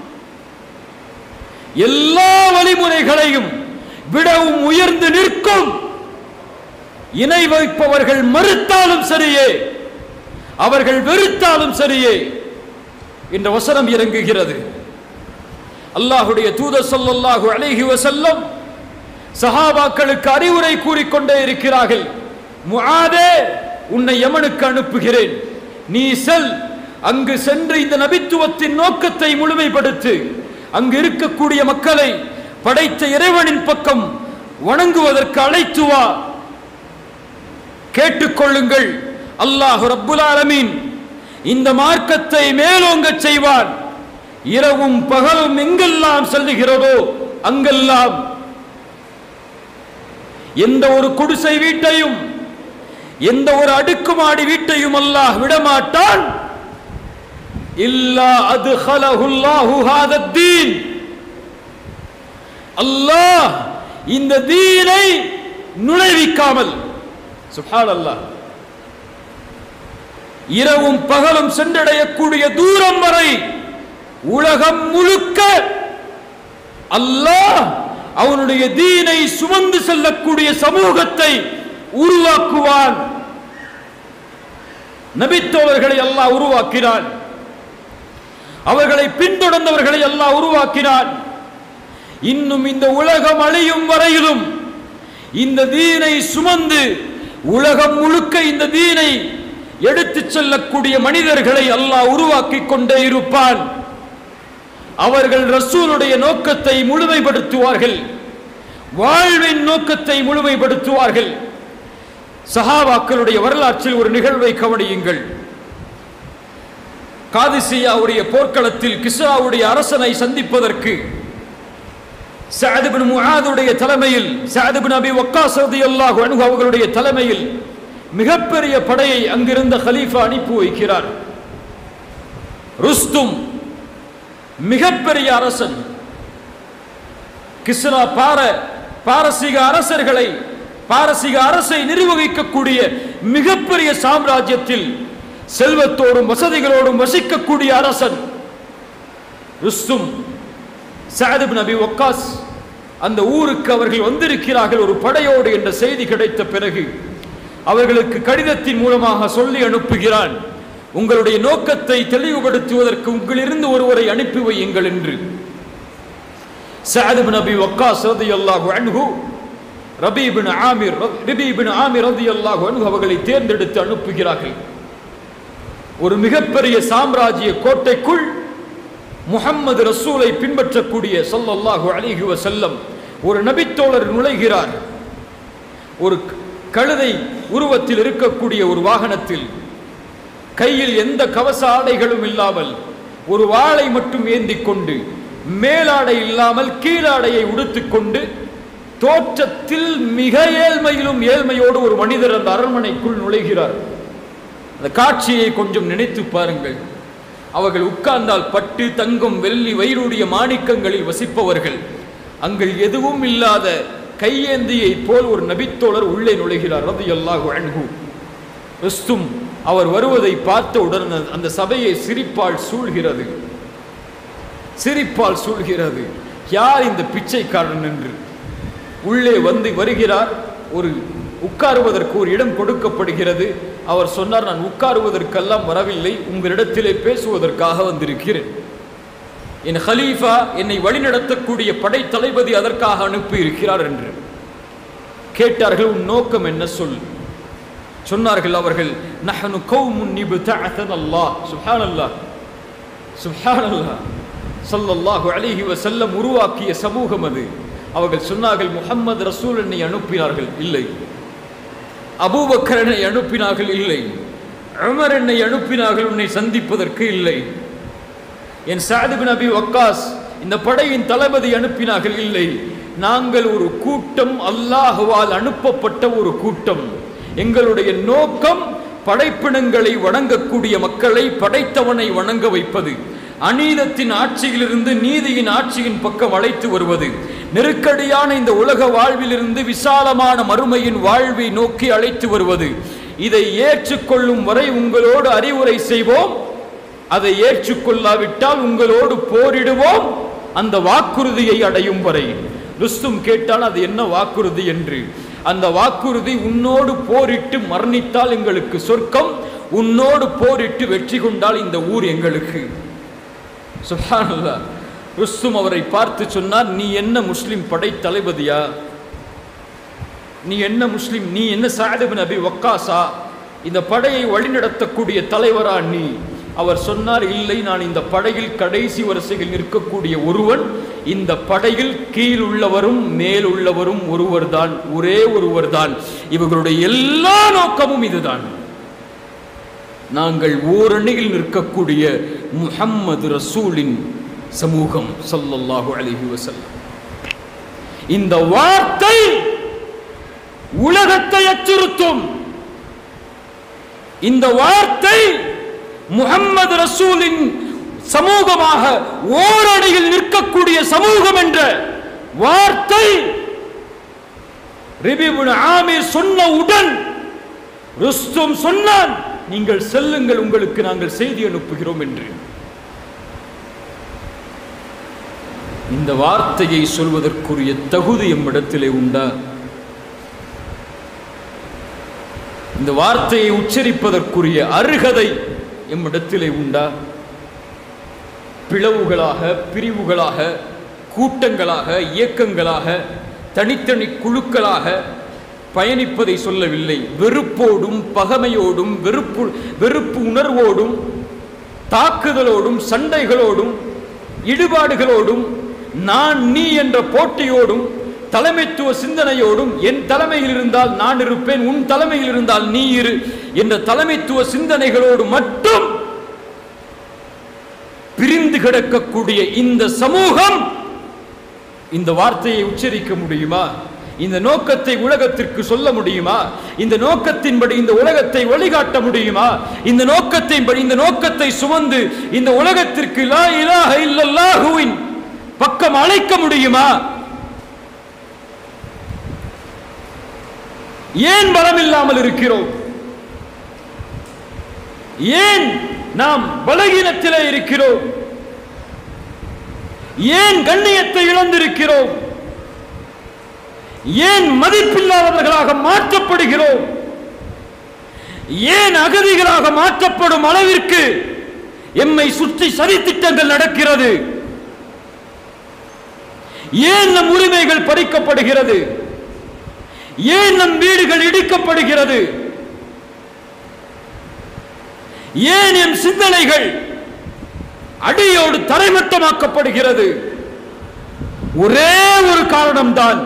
எல்லா வழிமுறைகளையும் விடவும் உயர்ந்து நிற்கும் இணை வைப்பவர்கள் மறுத்தாலும் சரியே அவர்கள் வெறுத்தாலும் சரியே என்ற வசனம் இறங்குகிறது அல்லாஹுடைய தூதர் ஸல்லல்லாஹு அலைஹி வஸல்லம் சஹாபாக்களுக்கு அறிவுரை கூறிக்கொண்டே இருக்கிறார்கள் முஆதே உன்னை யமனுக்கு அனுப்புகிறேன் நீ செல் அங்கு சென்று இந்த நபித்துவத்தின் நோக்கத்தை முழுமைப்படுத்து அங்கு இருக்கக்கூடிய மக்களை படைத்த இறைவனின் பக்கம் வணங்குவதற்கு அழைத்து வா கேட்டுக்கொள்ளுங்கள் அல்லாஹ் ரப்புல் ஆலமீன் இந்த மார்க்கத்தை மேலோங்கச் செய்வான் இரவும் பகலும் எங்கெல்லாம் செல்லுகிறதோ அங்கெல்லாம் எந்த ஒரு குடிசை வீட்டையும் எந்த ஒரு அடுக்குமாடி வீட்டையும் அல்லாஹ் விடமாட்டான் இல்லா அது ஹாதத்தீன் அல்லாஹ் இந்த தீனை நுழைவிக்காமல் சுஹான் அல்லாஹ் இரவும் பகலும் சென்றடையக்கூடிய தூரம் வரை உலகம் முழுக்க அல்லாஹ் அவனுடைய தீனை சுமந்து செல்லக்கூடிய சமூகத்தை உருவாக்குவான் நபித்தோழர்களை அல்லாஹ் உருவாக்கினான் அவர்களை பின்தொடர்ந்தவர்களை அல்லாஹ் உருவாக்கினான் இன்னும் இந்த உலகம் அழியும் வரையிலும் இந்த தீனை சுமந்து உலகம் முழுக்க இந்த தீனை எடுத்துச் செல்லக்கூடிய மனிதர்களை அல்லாஹ் உருவாக்கி கொண்டே இருப்பான் அவர்கள் ரசூலுடைய நோக்கத்தை முழுமைப்படுத்துவார்கள் வாழ்வின் நோக்கத்தை முழுமைப்படுத்துவார்கள் சஹாபாக்களுடைய வரலாற்றில் ஒரு நிகழ்வை கவனியுங்கள் காதிசியாவுடைய போர்க்களத்தில் கிஸ்ராவுடைய அரசனை சந்திப்பதற்கு சஅதுபின் முஆதுடைய தலைமையில் சஅதுபின் அபி வக்காஸ் ரலியல்லாஹு அன்ஹு அவர்களுடைய தலைமையில் மிகப்பெரிய படையை அங்கிருந்த கலீஃபா அனுப்பி வைக்கிறார் ருஸ்தும் மிகப்பெரிய அரசன் கிஸ்ரா பார பாரசீக அரசர்களை பாரசீக அரசை நிர்வகிக்கக்கூடிய மிகப்பெரிய சாம்ராஜ்யத்தில் செல்வத்தோடும் வசதிகளோடும் வசிக்கக்கூடிய அரசன் ருஸ்தும் சாதிப் நபி ஒக்காஸ் அந்த ஊருக்கு அவர்கள் வந்திருக்கிறார்கள் ஒரு படையோடு என்ற செய்தி கிடைத்த பிறகு அவர்களுக்கு கடிதத்தின் மூலமாக சொல்லி அனுப்புகிறான் உங்களுடைய நோக்கத்தை தெளிவுபடுத்துவதற்கு உங்களிருந்து ஒருவரை அனுப்பி வையுங்கள் என்று சாதிப் நபி ஒக்காஸ் ரதியல்லாஹு அன்ஹு ரபீபின் ஆமிர் ரபீபின் ஆமிர் ரதியல்லாஹு அன்ஹு அவர்களை தேர்ந்தெடுத்து அனுப்புகிறார்கள் ஒரு மிகப்பெரிய சாம்ராஜ்ய கோட்டைக்குள் முஹம்மது ரசூலை பின்பற்றக்கூடிய ஸல்லல்லாஹு அலைஹி வஸல்லம் ஒரு நபித்தோழர் நுழைகிறார் ஒரு கழுதை உருவத்தில் இருக்கக்கூடிய ஒரு வாகனத்தில் கையில் எந்த கவச ஆடைகளும் இல்லாமல் ஒரு வாளை மட்டும் ஏந்தி கொண்டு மேலாடை இல்லாமல் கீழாடையை உடுத்திக்கொண்டு தோற்றத்தில் மிக ஏழ்மையிலும் ஏழ்மையோடு ஒரு மனிதர் அந்த அரண்மனைக்குள் நுழைகிறார் அந்த காட்சியை கொஞ்சம் நினைத்து பாருங்கள் அவர்கள் உட்கார்ந்தால் பட்டு தங்கம் வெள்ளி வைரூடிய மாணிக்கங்களில் வசிப்பவர்கள் அங்கள் எதுவும் இல்லாத கையேந்தியை போல் ஒரு நபித்தோழர் உள்ளே நுழைகிறார் ரதியல்லாஹு அன்ஹு ருஸ்தும் அவர் வருவதை பார்த்தவுடன் அந்த சபையை சிரிப்பால் சூழ்கிறது சிரிப்பால் சூழ்கிறது யார் இந்த பிச்சைக்காரன் என்று உள்ளே வந்து வருகிறார் ஒரு உட்காருவதற்கு ஒரு இடம் கொடுக்கப்படுகிறது அவர் சொன்னார் நான் உட்காருவதற்கெல்லாம் வரவில்லை உங்களிடத்திலே பேசுவதற்காக வந்திருக்கிறேன் என் ஹலீஃபா என்னை வழிநடத்தக்கூடிய படை தளபதி அதற்காக அனுப்பி இருக்கிறார் என்று கேட்டார்கள் உன் நோக்கம் என்ன சொல் சொன்னார்கள் அவர்கள் நஹனு கௌமுன் நிபுதஅதன் அல்லாஹ் சுப்ஹானல்லாஹ் சுப்ஹானல்லாஹ் ஸல்லல்லாஹு அலைஹி வஸல்லம் உருவாக்கிய சமூகம் அது அவர்கள் சொன்னார்கள் முஹம்மது ரசூல் என்னை அனுப்பினார்கள் இல்லை அபூபக்கர் என்னை அனுப்பினார்கள் இல்லை உமர் என்னை அனுப்பினார்கள் உன்னை சந்திப்பதற்கு இல்லை என் சாதிபின் அபி வக்காஸ் இந்த படையின் தளபதி அனுப்பினார்கள் இல்லை நாங்கள் ஒரு கூட்டம் அல்லாஹுவால் அனுப்பப்பட்ட ஒரு கூட்டம் எங்களுடைய நோக்கம் படைப்பினங்களை வணங்கக்கூடிய மக்களை படைத்தவனை வணங்க வைப்பது அநீதத்தின் ஆட்சியிலிருந்து நீதியின் ஆட்சியின் பக்கம் அழைத்து வருவது நெருக்கடியான இந்த உலக வாழ்விலிருந்து விசாலமான மறுமையின் வாழ்வை நோக்கி அழைத்து வருவது இதை ஏற்றுக்கொள்ளும் வரை உங்களோடு அறிவுரை செய்வோம் அதை ஏற்றுக்கொள்ளாவிட்டால் உங்களோடு போரிடுவோம் அந்த வாக்குறுதியை அடையும் வரை ருஸ்தும் கேட்டால் அது என்ன வாக்குறுதி என்று அந்த வாக்குறுதி உன்னோடு போரிட்டு மரணித்தால் எங்களுக்கு சொர்க்கம் உன்னோடு போரிட்டு வெற்றி கொண்டால் இந்த ஊர் எங்களுக்கு சுப்ஹானல்லாஹ் ருஸ்தும் அவரை பார்த்து சொன்னார் நீ என்ன முஸ்லிம் படை தளபதியா நீ என்ன முஸ்லிம் நீ என்ன சாதிபின் அபி வக்காசா இந்த படையை வழிநடத்தக்கூடிய தலைவரா நீ அவர் சொன்னார் இல்லை நான் இந்த படையில் கடைசி வரிசையில் நிற்கக்கூடிய ஒருவன் இந்த படையில் கீழ் உள்ளவரும் மேல் உள்ளவரும் ஒருவர்தான் ஒரே ஒருவர்தான் இவர்களுடைய எல்லா நோக்கமும் இதுதான் நாங்கள் ஓரணியில் நிற்கக்கூடிய முஹம்மது ரசூலின் சமூகம் ஸல்லல்லாஹு அலைஹி வஸல்லம் இந்த வார்த்தை உலகத்தை அச்சுறுத்தும் இந்த வார்த்தை முஹம்மது ரசூலின் சமூகமாக ஓரணியில் நிற்கக்கூடிய சமூகம் என்ற வார்த்தை ரிபிபுன் ஆமீர் சொன்னவுடன் ருஸ்தும் சொன்னான் நீங்கள் செல்லுங்கள் உங்களுக்கு நாங்கள் செய்தி அனுப்புகிறோம் என்று இந்த வார்த்தையை சொல்வதற்குரிய தகுதி எம்மிடத்திலே உண்டா இந்த வார்த்தையை உச்சரிப்பதற்குரிய அருகதை எம்மிடத்திலே உண்டா பிளவுகளாக பிரிவுகளாக கூட்டங்களாக இயக்கங்களாக தனித்தனி குழுக்களாக பயணிப்பதை சொல்லவில்லை வெறுப்போடும் பகமையோடும் வெறுப்பு வெறுப்பு உணர்வோடும் தாக்குதலோடும் சண்டைகளோடும் இடுபாடுகளோடும் நான் நீ என்ற போட்டியோடும் தலைமைத்துவ சிந்தனையோடும் என் தலைமையில் இருந்தால் நான் இருப்பேன் உன் தலைமையில் இருந்தால் நீ இரு என்ற தலைமைத்துவ சிந்தனைகளோடு மட்டும் பிரிந்து கிடக்கக்கூடிய இந்த சமூகம் இந்த வார்த்தையை உச்சரிக்க முடியுமா இந்த நோக்கத்தை உலகத்திற்கு சொல்ல முடியுமா இந்த நோக்கத்தின்படி இந்த உலகத்தை வழிகாட்ட முடியுமா இந்த நோக்கத்தின்படி இந்த நோக்கத்தை சுமந்து இந்த உலகத்திற்கு லா இலாஹ இல்லல்லாஹுவின் பக்கம் அழைக்க முடியுமா ஏன் பலம் இல்லாமல் இருக்கிறோம் ஏன் நாம் பலகீனத்திலே இருக்கிறோம் ஏன் கண்ணியத்தை இழந்திருக்கிறோம் ஏன் மதிப்பில்லாதவர்களாக மாற்றப்படுகிறோம் ஏன் அகதிகளாக மாற்றப்படும் அளவிற்கு எம்மை சுற்றி சதித்திட்டங்கள் நடக்கிறது ஏன் நம் உரிமைகள் பறிக்கப்படுகிறது ஏன் நம் வீடுகள் இடிக்கப்படுகிறது ஏன் எம் சிந்தனைகள் அடியோடு தரைமட்டமாக்கப்படுகிறது ஒரே ஒரு காரணம்தான்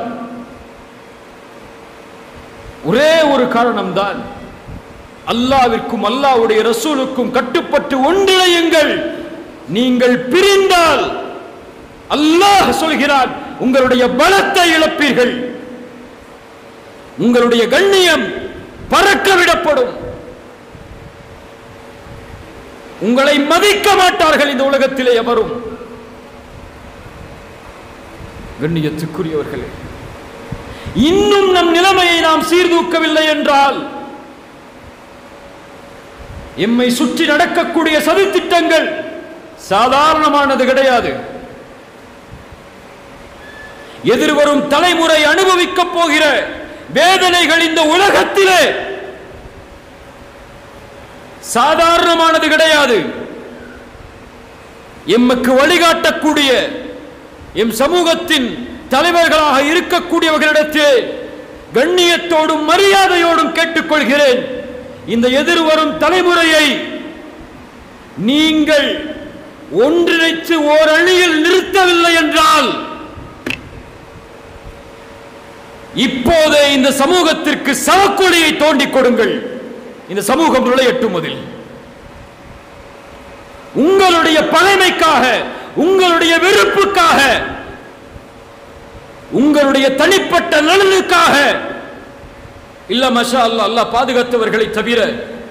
ஒரே ஒரு காரணம்தான் அல்லாவிற்கும் அல்லாவுடைய ரசூலுக்கும் கட்டுப்பட்டு ஒன்றிணையுங்கள் நீங்கள் பிரிந்தால் அல்லாஹ் சொல்கிறான் உங்களுடைய பலத்தை இழப்பீர்கள் உங்களுடைய கண்ணியம் பறக்க விடப்படும் உங்களை மதிக்க மாட்டார்கள் இந்த உலகத்திலே எவரும் கண்ணியத்துக்குரியவர்களே இன்னும் நம் நிலைமையை நாம் சீர்தூக்கவில்லை என்றால் எம்மை சுற்றி நடக்கக்கூடிய சதித்திட்டங்கள் சாதாரணமானது கிடையாது எதிர்வரும் தலைமுறை அனுபவிக்கப் போகிற வேதனைகள் இந்த உலகத்திலே சாதாரணமானது கிடையாது எமக்கு வழிகாட்டக்கூடிய எம் சமூகத்தின் தலைவர்களாக இருக்கக்கூடியவர்களிடத்தில் கண்ணியத்தோடும் மரியாதையோடும் கேட்டுக்கொள்கிறேன் இந்த எதிர்வரும் தலைமுறையை நீங்கள் ஒன்றிணைத்து ஓர் அணியில் நிறுத்தவில்லை என்றால் இப்போதே இந்த சமூகத்திற்கு சவக்கொடியை தோண்டிக் கொடுங்கள் இந்த சமூகம் நுழையட்டும் அதில் உங்களுடைய பழைமைக்காக உங்களுடைய வெறுப்புக்காக உங்களுடைய தனிப்பட்ட நலனுக்காக இல்ல மஷா அல்லா அல்லாஹ் பாதுகாத்தவர்களை தவிர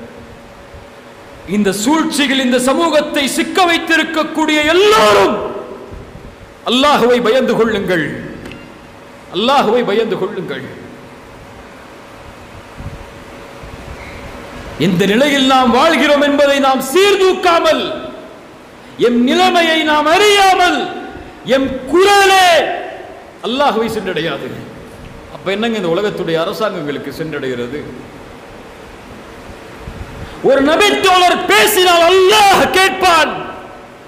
இந்த சூழ்ச்சியில் இந்த சமூகத்தை சிக்க வைத்திருக்கக்கூடிய எல்லாரும் அல்லாஹுவை பயந்து கொள்ளுங்கள் அல்லாஹுவை பயந்து கொள்ளுங்கள் இந்த நிலையில் நாம் வாழ்கிறோம் என்பதை நாம் சீர்தூக்காமல் எம் நிலைமையை நாம் அறியாமல் எம் குரலே அல்லாஹுவை சென்றடையாது அப்ப என்னங்க இந்த உலகத்துடைய அரசாங்கங்களுக்கு சென்றடைகிறது ஒரு நபித்தோழர் பேசினால் அல்லாஹ் கேட்பான்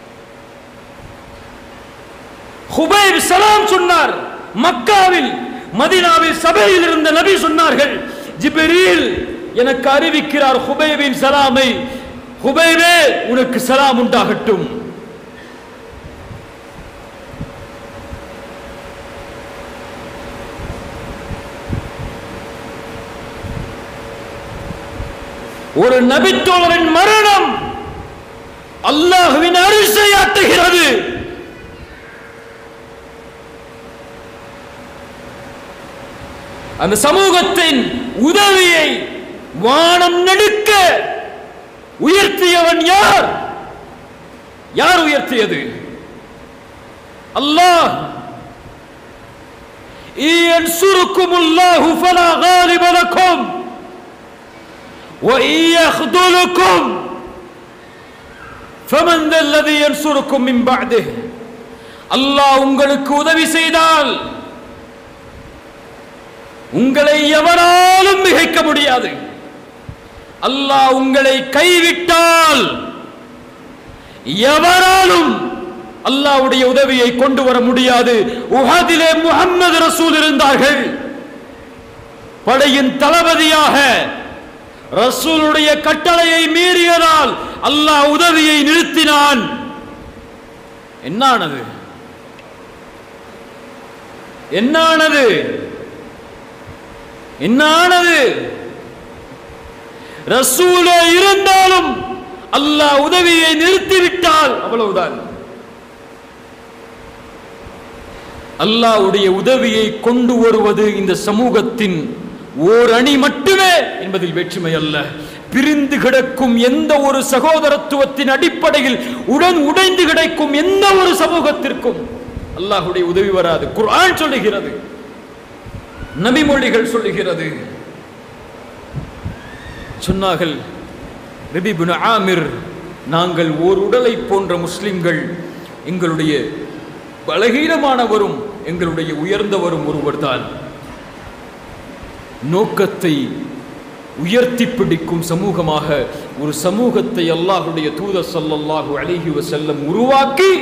ஹுபைப் சலாம் சொன்னார் மக்காவில் மதீனாவில் சபையில் இருந்த நபி சொன்னார்கள் ஜிப்ரீல் எனக்கு அறிவிக்கிறார் ஹுபைபின் சலாமை ஹுபைபே உனக்கு சலாம் உண்டாகட்டும் ஒரு நபித்தோழரின் மரணம் அல்லாஹுவின் அரிசையாட்டுகிறது அந்த சமூகத்தின் உதவியை வானம் நடுக்க உயர்த்தியவன் யார் யார் உயர்த்தியது அல்லாஹ் ينصركم الله فلا غالب لكم وإن يخذلكم فمن ذا الذي ينصركم من بعده அல்லாஹ் உங்களுக்கு உதவி செய்தால் உங்களை எவராலும் மிகைக்க முடியாது அல்லாஹ் உங்களை கைவிட்டால் எவராலும் அல்லாஹ்வுடைய உதவியை கொண்டு வர முடியாது உஹதிலே முஹம்மது ரசூல் இருந்தார்கள் படையின் தளபதியாக ரசூலுடைய கட்டளையை மீறியதால் அல்லாஹ் உதவியை நிறுத்தினான் என்னானது என்னானது என்னானது ரசூலே இருந்தாலும் அல்லாஹ் உதவியை நிறுத்திவிட்டால் அவ்வளவுதான் அல்லாஹ்வுடைய உதவியை கொண்டு வருவது இந்த சமூகத்தின் ஓர் அணி மட்டுமே என்பதில் வேற்றுமை அல்ல பிரிந்து கிடக்கும் எந்த ஒரு சகோதரத்துவத்தின் அடிப்படையில் உடன் உடைந்து கிடக்கும் எந்த ஒரு சமூகத்திற்கும் அல்லாஹ்வுடைய உதவி வராது குர்ஆன் சொல்லுகிறது நபிமொழிகள் சொல்லுகிறது சொன்னார்கள் ரபிபுன் ஆமிர் நாங்கள் ஓர் உடலை போன்ற முஸ்லிம்கள் எங்களுடைய பலகீனமானவரும் எங்களுடைய உயர்ந்தவரும் ஒருவர்தான் நோக்கத்தை உயர்த்தி பிடிக்கும் சமூகமாக ஒரு சமூகத்தை அல்லாஹுடைய தூதர் ஸல்லல்லாஹு அலைஹி வஸல்லம் உருவாக்கி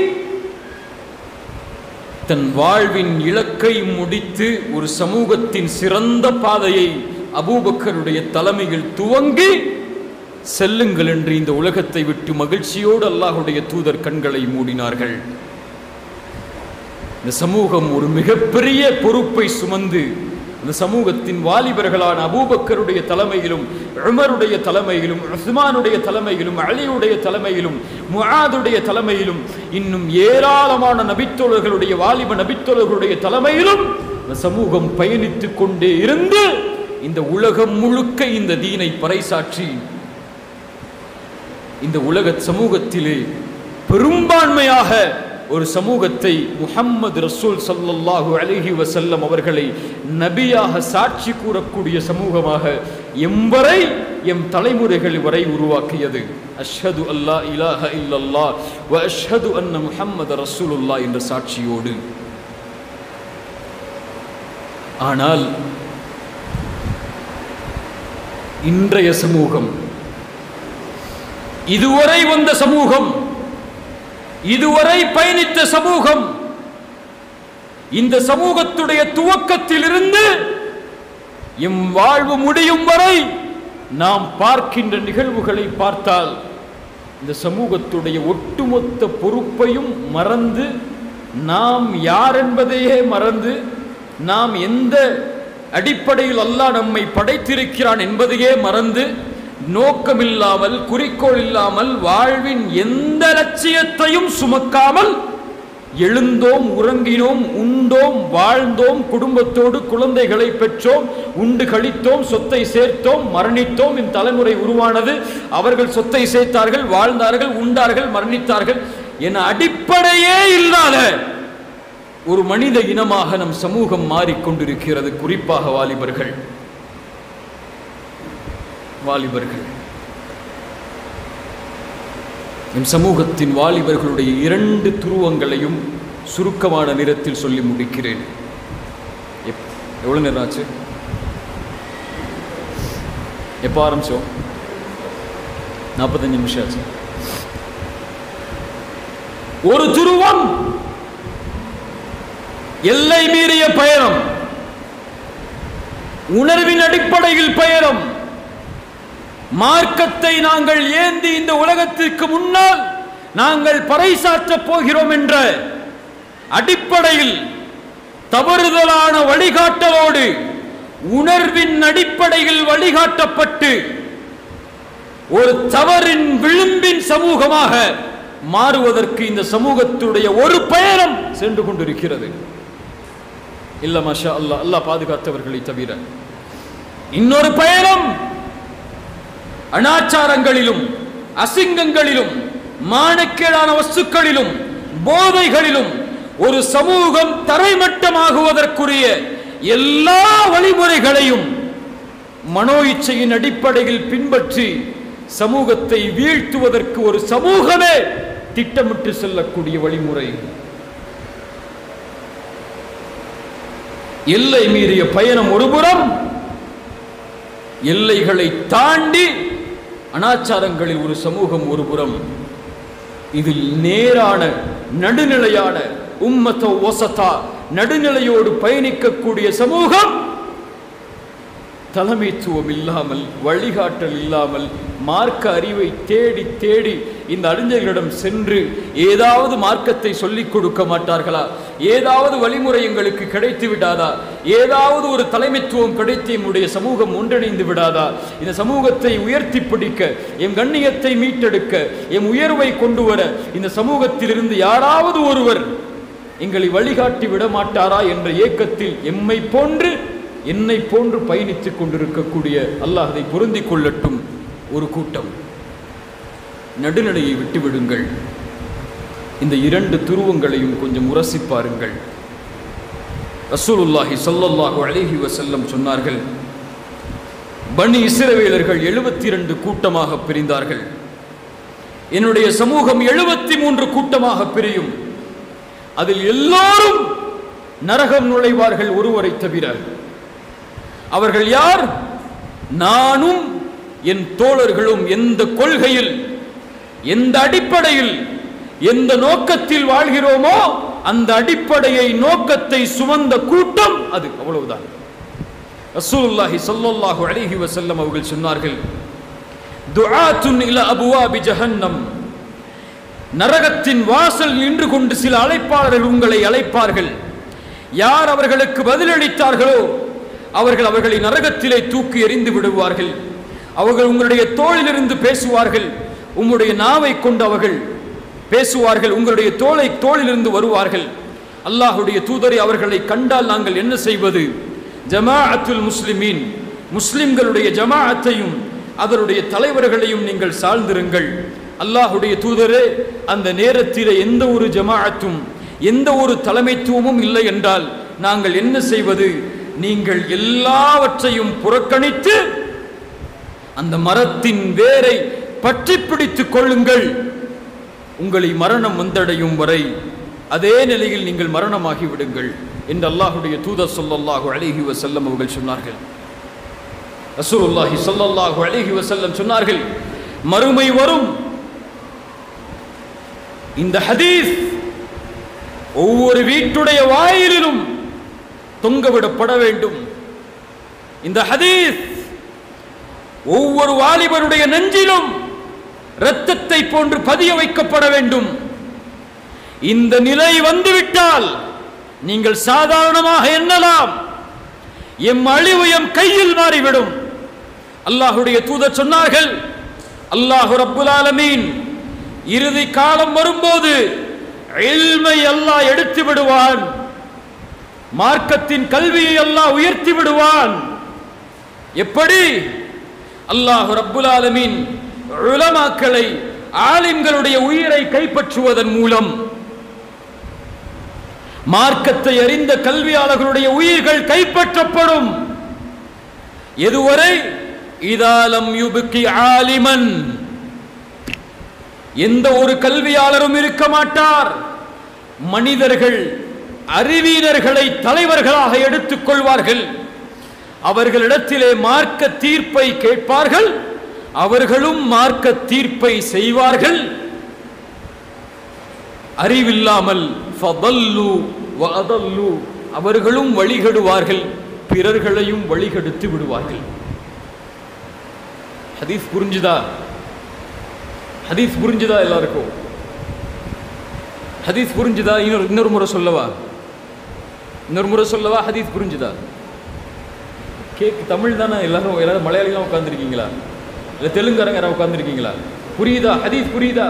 தன் வாழ்வின் இலக்கை முடித்து ஒரு சமூகத்தின் சிறந்த பாதையை அபூபக்கருடைய தலைமையில் துவங்கி செல்லுங்கள் என்று இந்த உலகத்தை விட்டு மகிழ்ச்சியோடு அல்லாஹுடைய தூதர் கண்களை மூடினார்கள் இந்த சமூகம் ஒரு மிகப்பெரிய பொறுப்பை சுமந்து இந்த சமூகத்தின் வாலிபர்களான அபூபக்கருடைய தலைமையிலும் உமருடைய தலைமையிலும் உஸ்மானுடைய தலைமையிலும் அலியுடைய தலைமையிலும் முஆதுடைய தலைமையிலும் இன்னும் ஏராளமான நபித்தோழர்களுடைய வாலிப நபித்தோழர்களுடைய தலைமையிலும் இந்த சமூகம் பயணித்துக் கொண்டே இருந்து இந்த உலகம் முழுக்க இந்த தீனை பறைசாற்றி இந்த உலக சமூகத்திலே பெரும்பான்மையாக ஒரு சமூகத்தை முஹம்மது ரசூல் ஸல்லல்லாஹு அலைஹி வஸல்லம் அவர்களை நபியாக சாட்சி கூறக்கூடிய சமூகமாக எம்வரை எம் தலைமுறைகள் வரை உருவாக்கியது அஷ்ஹது அல்லா இலாஹ இல்லல்லாஹ் வ அஷ்ஹது அன்ன முஹம்மது ரசூலுல்லாஹ் என்ற சாட்சியோடு ஆனால் இன்றைய சமூகம் இதுவரை வந்த சமூகம் இதுவரை பயணித்த சமூகம் இந்த சமூகத்துடைய துவக்கத்திலிருந்து எம் வாழ்வு முடியும் வரை நாம் பார்க்கின்ற நிகழ்வுகளை பார்த்தால் இந்த சமூகத்துடைய ஒட்டுமொத்த பொறுப்பையும் மறந்து நாம் யார் என்பதையே மறந்து நாம் எந்த அடிப்படையில் அல்லாஹ் நம்மை படைத்திருக்கிறான் என்பதையே மறந்து நோக்கமில்லாமல் குறிக்கோள் இல்லாமல் வாழ்வின் எந்த லட்சியத்தையும் சுமக்காமல் எழுந்தோம் உறங்கினோம் உண்டோம் வாழ்ந்தோம் குடும்பத்தோடு குழந்தைகளை பெற்றோம் உண்டு கழித்தோம் சொத்தை சேர்த்தோம் மரணித்தோம் இந்த தலைமுறை உருவானது அவர்கள் சொத்தை சேர்த்தார்கள் வாழ்ந்தார்கள் உண்டார்கள் மரணித்தார்கள் என அடிப்படையே இல்லாத ஒரு மனித இனமாக நம் சமூகம் மாறிக்கொண்டிருக்கிறது குறிப்பாக வாலிபர்கள் வாலிபர்கள் எம் சமூகத்தின் வாலிபர்களுடைய இரண்டு துருவங்களையும் சுருக்கமான நிறத்தில் சொல்லி முடிக்கிறேன் எப்- எவ்வளவு நேரம் ஆச்சு எப்போ ஆரம்பிச்சோம் நாற்பத்தஞ்சு நிமிஷம் ஆச்சு ஒரு துருவம் எல்லை மீறிய பயணம் உணர்வின் அடிப்படையில் பயணம் மார்க்கத்தை நாங்கள் ஏந்தி இந்த உலகத்திற்கு முன்னால் நாங்கள் பறைசாற்றப் போகிறோம் என்ற அடிப்படையில் தவறுதலான வழிகாட்டலோடு உணர்வின் அடிப்படையில் வழிகாட்டப்பட்டு ஒரு தவறின் விளிம்பின் சமூகமாக மாறுவதற்கு இந்த சமூகத்துடைய ஒரு பயணம் சென்று கொண்டிருக்கிறது இல்ல மஷா அல்லாஹ் அல்லாஹ் பாதுகாத்தவர்களை தவிர இன்னொரு பயணம் அனாச்சாரங்களிலும் அசிங்கங்களிலும் மானக்கேடான வஸ்துக்களிலும் போதைகளிலும் ஒரு சமூகம் தரைமட்டமாகுவதற்குரிய எல்லா வழிமுறைகளையும் மனோ இச்சையின் அடிப்படையில் பின்பற்றி சமூகத்தை வீழ்த்துவதற்கு ஒரு சமூகமே திட்டமிட்டு செல்லக்கூடிய வழிமுறை எல்லை மீறிய பயணம் ஒருபுறம் எல்லைகளை தாண்டி அனாச்சாரங்களில் ஒரு சமூகம் ஒருபுறம் இதில் நேரான நடுநிலையான உம்மத்த ஒசதா நடுநிலையோடு பயணிக்கக்கூடிய சமூகம் தலைமைத்துவம் இல்லாமல் வழிகாட்டல் இல்லாமல் மார்க்க அறிவை தேடி தேடி இந்த அறிஞர்களிடம் சென்று ஏதாவது மார்க்கத்தை சொல்லிக் கொடுக்க மாட்டார்களா ஏதாவது வழிமுறை எங்களுக்கு கிடைத்து விடாதா ஏதாவது ஒரு தலைமைத்துவம் கிடைத்து எம்முடைய சமூகம் ஒன்றிணைந்து விடாதா இந்த சமூகத்தை உயர்த்தி பிடிக்க எம் கண்ணியத்தை மீட்டெடுக்க எம் உயர்வை கொண்டு வர இந்த சமூகத்திலிருந்து யாராவது ஒருவர் எங்களை வழிகாட்டி விட மாட்டாரா என்ற ஏக்கத்தில் எம்மை போன்று என்னை போன்று பயணித்துக் கொண்டிருக்கக்கூடிய அல்லாஹ் அதை பொருந்திக் கொள்ளட்டும் ஒரு கூட்டம் நடுநிலையை விட்டுவிடுங்கள் இந்த இரண்டு துருவங்களையும் கொஞ்சம் உரசி பாருங்கள் ரசூலுல்லாஹி ஸல்லல்லாஹு அலைஹி வஸல்லம் சொன்னார்கள் பனி இஸ்ரவேலர்கள் எழுபத்தி இரண்டு கூட்டமாக பிரிந்தார்கள் என்னுடைய சமூகம் எழுபத்தி மூன்று கூட்டமாக பிரியும் அதில் எல்லாரும் நரகம் நுழைவார்கள் ஒருவரை தவிர அவர்கள் யார் நானும் என் தோழர்களும் எந்த கொள்கையில் எந்த அடிப்படையில் எந்த நோக்கத்தில் வாழ்கிறோமோ அந்த அடிப்படையை நோக்கத்தை சுமந்த கூட்டம் அது அவ்வளவுதான் ரசூலுல்லாஹி ஸல்லல்லாஹு அலைஹி வஸல்லம் அவர்கள் சொன்னார்கள் துஆத்துன் இல அபுவாபி ஜஹன்னம் நரகத்தின் வாசல் நின்று கொண்டு சில அழைப்பாளர்கள் உங்களை அழைப்பார்கள் யார் அவர்களுக்கு பதிலளித்தார்களோ அவர்கள் அவர்களை நரகத்திலே தூக்கி எறிந்து விடுவார்கள் அவர்கள் உங்களுடைய தோளிலிருந்து பேசுவார்கள் உங்களுடைய நாவை கொண்டு அவர்கள் பேசுவார்கள் உங்களுடைய தோளை தோளிலிருந்து வருவார்கள் அல்லாஹுடைய தூதரை அவர்களை கண்டால் நாங்கள் என்ன செய்வது ஜமாஅத்துல் முஸ்லிமீன் முஸ்லிம்களுடைய ஜமாஅத்தையும் அதனுடைய தலைவர்களையும் நீங்கள் சார்ந்திருங்கள் அல்லாஹுடைய தூதரே அந்த நேரத்திலே எந்த ஒரு ஜமாஅத்தும் எந்த ஒரு தலைமைத்துவமும் இல்லை என்றால் நாங்கள் என்ன செய்வது நீங்கள் எல்லாவற்றையும் புறக்கணித்து அந்த மரத்தின் வேரை பற்றி பிடித்துக் கொள்ளுங்கள் உங்களை மரணம் வந்தடையும் வரை அதே நிலையில் நீங்கள் மரணமாகி விடுங்கள் என்று அல்லாஹுடைய தூதர் சொல்லல்லாஹு அலைஹி வஸல்லம் அவர்கள் சொன்னார்கள் ரசூலுல்லாஹி ஸல்லல்லாஹு அலைஹி வஸல்லம் சொன்னார்கள் மறுமை வரும் இந்த ஹதீஸ் ஒவ்வொரு வீட்டுடைய வாயிலிலும் தொங்கவிடப்பட வேண்டும் இந்த ஹதீஸ் ஒவ்வொரு வாலிபருடைய நெஞ்சிலும் இரத்தத்தை போன்று பதிய வைக்கப்பட வேண்டும் இந்த நிலை வந்துவிட்டால் நீங்கள் சாதாரணமாக எண்ணலாம் எம் அழிவு எம் கையில் மாறிவிடும் அல்லாஹுடைய தூதர் சொன்னார்கள் அல்லாஹு ரப்புல் ஆலமீன் இறுதி காலம் வரும்போது இல்மை அல்லாஹ் எடுத்து விடுவான் மார்க்கத்தின் கல்வியை அல்லாஹ் உயர்த்தி விடுவான் எப்படி அல்லாஹு ரப்புல் ஆலமீன் உலமாக்களை ஆலிம்களுடைய உயிரை கைப்பற்றுவதன் மூலம் மார்க்கத்தை அறிந்த கல்வியாளர்களுடைய உயிர்கள் கைப்பற்றப்படும் எதுவரை இதாலம் யுபுக்கி ஆலிமன் எந்த ஒரு கல்வியாளரும் இருக்க மாட்டார் மனிதர்கள் அறிவியனர்களை தலைவர்களாக எடுத்துக் கொள்வார்கள் அவர்களிடத்திலே மார்க்க தீர்ப்பை கேட்பார்கள் அவர்களும் மார்க்க தீர்ப்பை செய்வார்கள் அறிவில்லாமல் ஃபதல்லு வஅதல்லு அவர்களும் வழிகெடுவார்கள் பிறர்களையும் வழிகெடுத்து விடுவார்கள் ஹதீஸ் புரிஞ்சுதா ஹதீஸ் புரிஞ்சுதா எல்லாருக்கும் ஹதீஸ் புரிஞ்சுதா இன்னொரு இன்னொரு முறை சொல்லவா இன்னொரு முறை சொல்லவா ஹதீஸ் புரிஞ்சுதா கேக் தமிழ் தானே எல்லாரும் எல்லாரும் மலையாளிலாம் உட்காந்துருக்கீங்களா இல்லை தெலுங்காரங்க யாராவது உட்காந்துருக்கீங்களா புரியுதா ஹதீஸ் புரியுதா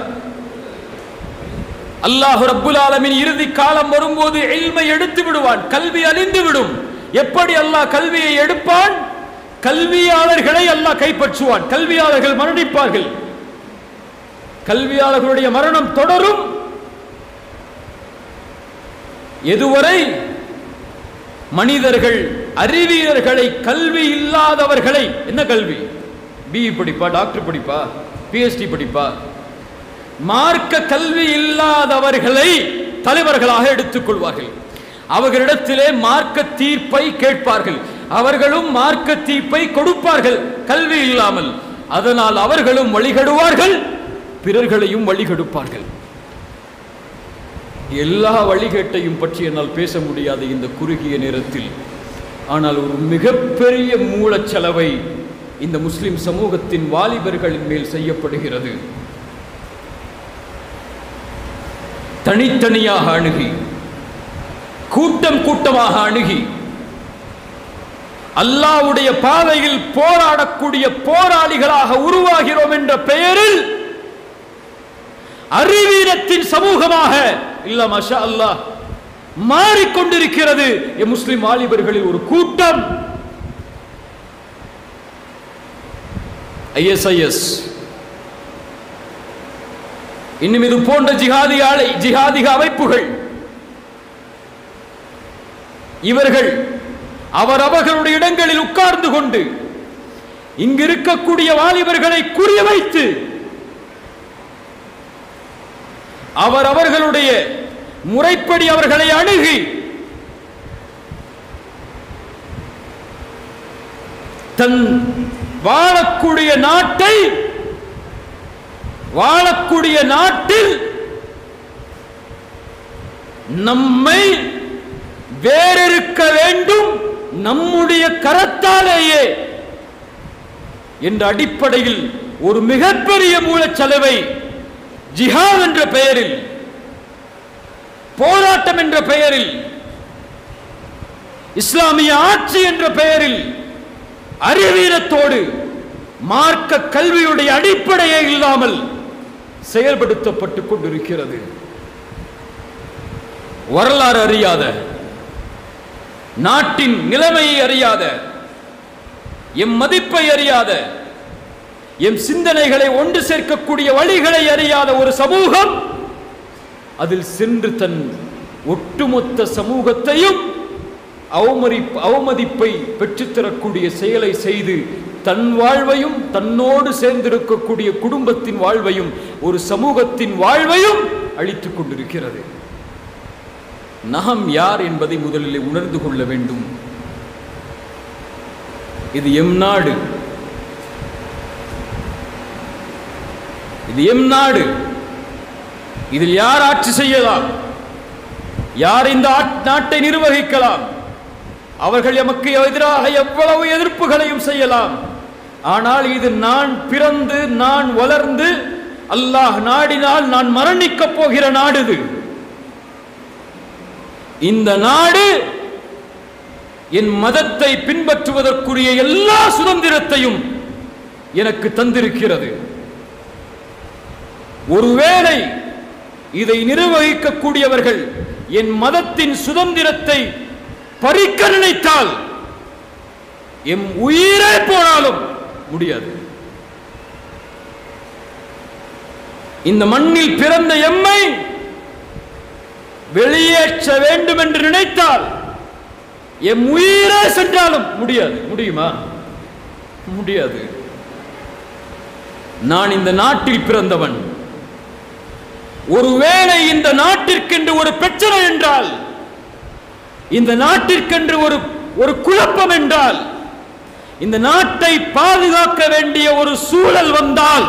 அல்லாஹ் ரப்புல் ஆலமின் இறுதி காலம் வரும்போது இல்மை எடுத்து விடுவான் கல்வி அழிந்து விடும் எப்படி அல்லாஹ் கல்வியை எடுப்பான் கல்வியாளர்களை அல்லாஹ் கைப்பற்றுவான் கல்வியாளர்கள் மரணிப்பார்கள் கல்வியாளர்களுடைய மரணம் தொடரும் எதுவரை மனிதர்கள் அறிவியர்களை கல்வி இல்லாதவர்களை என்ன கல்வி பிஇ படிப்பா டாக்டர் படிப்பா பிஎஸ்டி படிப்பா மார்க்க கல்வி இல்லாதவர்களை தலைவர்களாக எடுத்துக்கொள்வார்கள் அவர்களிடத்திலே மார்க்க தீர்ப்பை கேட்பார்கள் அவர்களும் மார்க்க தீர்ப்பை கொடுப்பார்கள் கல்வி இல்லாமல் அதனால் அவர்களும் வழிகடுவார்கள் பிறர்களையும் வழிகெடுப்பார்கள் எல்லா வழிகேட்டையும் பற்றி என்னால் பேச முடியாது இந்த குறுகிய நேரத்தில் ஆனால் ஒரு மிகப்பெரிய மூலச்செலவை இந்த முஸ்லிம் சமூகத்தின் வாலிபர்களின் மேல் செய்யப்படுகிறது தனித்தனியாக அணுகி கூட்டம் கூட்டமாக அணுகி அல்லாவுடைய பாதையில் போராடக்கூடிய போராளிகளாக உருவாகிறோம் என்ற பெயரில் அறிவீனத்தின் சமூகமாக இல்ல மஷா அல்லாஹ் மாறிக்கொண்டிருக்கிறது என் முஸ்லிம் வாலிபர்களில் ஒரு கூட்டம் ஐஎஸ்ஐஎஸ் இன்னும் இது போன்ற ஜிஹாதி ஆலை ஜிஹாதிக அமைப்புகள் இவர்கள் அவரவர்களுடைய இடங்களில் உட்கார்ந்து கொண்டு இங்கு இருக்கக்கூடிய வாலிபர்களை குறி வைத்து அவர் அவர்களுடைய முறைப்படி அவர்களை அணுகி தன் வாழக்கூடிய நாட்டை வாழக்கூடிய நாட்டில் நம்மை வேறிருக்க வேண்டும் நம்முடைய கரத்தாலேயே என்ற அடிப்படையில் ஒரு மிகப்பெரிய மூலச்செலவை ஜிஹாத் என்ற பெயரில் போராட்டம் என்ற பெயரில் இஸ்லாமிய ஆட்சி என்ற பெயரில் அறிவீனத்தோடு மார்க்க கல்வியுடைய அடிப்படையே இல்லாமல் செயல்படுத்தப்பட்டுக் கொண்டிருக்கிறது வரலாறு அறியாத நாட்டின் நிலைமையை அறியாத எம் மதிப்பை அறியாத எம் சிந்தனைகளை ஒன்று சேர்க்கக்கூடிய வழிகளை அறியாத ஒரு சமூகம் அதில் சென்று தன் ஒட்டுமொத்த சமூகத்தையும் அவமதி அவமதிப்பை பெற்றுத்தரக்கூடிய செயலை செய்து தன் வாழ்வையும் தன்னோடு சேர்ந்திருக்கக்கூடிய குடும்பத்தின் வாழ்வையும் ஒரு சமூகத்தின் வாழ்வையும் அழித்துக் கொண்டிருக்கிறது நாம் யார் என்பதை முதலில் உணர்ந்து கொள்ள வேண்டும் இது எம் நாடு இது எம் நாடு இதில் யார் ஆட்சி செய்யலாம் யார் இந்த ஆட்- நாட்டை நிர்வகிக்கலாம் அவர்கள் எமக்கு எதிராக எவ்வளவு எதிர்ப்புகளையும் செய்யலாம் ஆனால் இது நான் பிறந்து நான் வளர்ந்து அல்லாஹ் நாடினால் நான் மரணிக்கப் போகிற நாடு இது இந்த நாடு என் மதத்தை பின்பற்றுவதற்குரிய எல்லா சுதந்திரத்தையும் எனக்கு தந்திருக்கிறது ஒருவேளை இதை நிர்வகிக்கக்கூடியவர்கள் என் மதத்தின் சுதந்திரத்தை பறிக்க நினைத்தால் எம் உயிரே போனாலும் முடியாது இந்த மண்ணில் பிறந்த எம்மை வெளியேற்ற வேண்டும் என்று நினைத்தால் எம் உயிரே சென்றாலும் முடியாது முடியுமா முடியாது நான் இந்த நாட்டில் பிறந்தவன் ஒருவேளை இந்த நாட்டிற்கென்று ஒரு பிரச்சனை என்றால் இந்த நாட்டிற்கென்று ஒரு ஒரு குழப்பம் என்றால் இந்த நாட்டை பாதுகாக்க வேண்டிய ஒரு சூழல் வந்தால்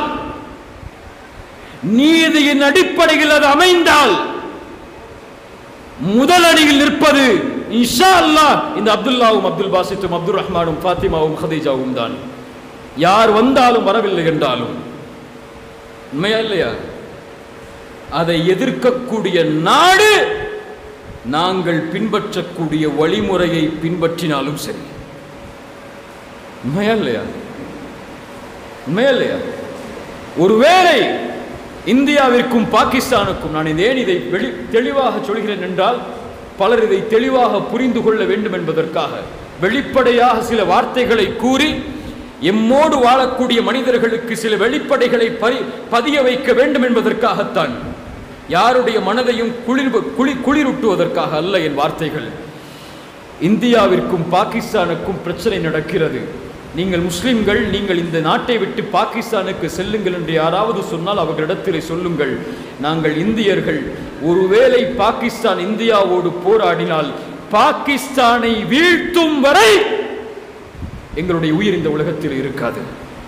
நீதியின் அடிப்படையில் அது அமைந்தால் முதல் அணியில் நிற்பது இன்ஷா அல்லாஹ் இந்த அப்துல்லாவும் அப்துல் பாசித்தும் அப்துல் ரஹ்மானும் ஃபாத்திமாவும் ஹதீஜாவும் தான் யார் வந்தாலும் வரவில்லை என்றாலும் உண்மையா இல்லையா அதை எதிர்க்கக்கூடிய நாடு நாங்கள் பின்பற்றக்கூடிய வழிமுறையை பின்பற்றினாலும் சரி உண்மையா இல்லையா உண்மையா இல்லையா ஒருவேளை இந்தியாவிற்கும் பாகிஸ்தானுக்கும் நான் இது ஏன் இதை வெளி தெளிவாக சொல்கிறேன் என்றால் பலர் இதை தெளிவாக புரிந்து கொள்ள வேண்டும் என்பதற்காக வெளிப்படையாக சில வார்த்தைகளை கூறி எம்மோடு வாழக்கூடிய மனிதர்களுக்கு சில வெளிப்படைகளை பரி- பதிய வைக்க வேண்டும் என்பதற்காகத்தான் யாருடைய மனதையும் குளிர் குளி குளிரூட்டுவதற்காக அல்ல என் வார்த்தைகள் இந்தியாவிற்கும் பாகிஸ்தானுக்கும் பிரச்சனை நடக்கிறது நீங்கள் முஸ்லிம்கள் நீங்கள் இந்த நாட்டை விட்டு பாகிஸ்தானுக்கு செல்லுங்கள் என்று யாராவது சொன்னால் அவர்களிடத்திலே சொல்லுங்கள் நாங்கள் இந்தியர்கள் ஒருவேளை பாகிஸ்தான் இந்தியாவோடு போராடினால் பாகிஸ்தானை வீழ்த்தும் வரை எங்களுடைய உயிர் இந்த உலகத்தில் இருக்காது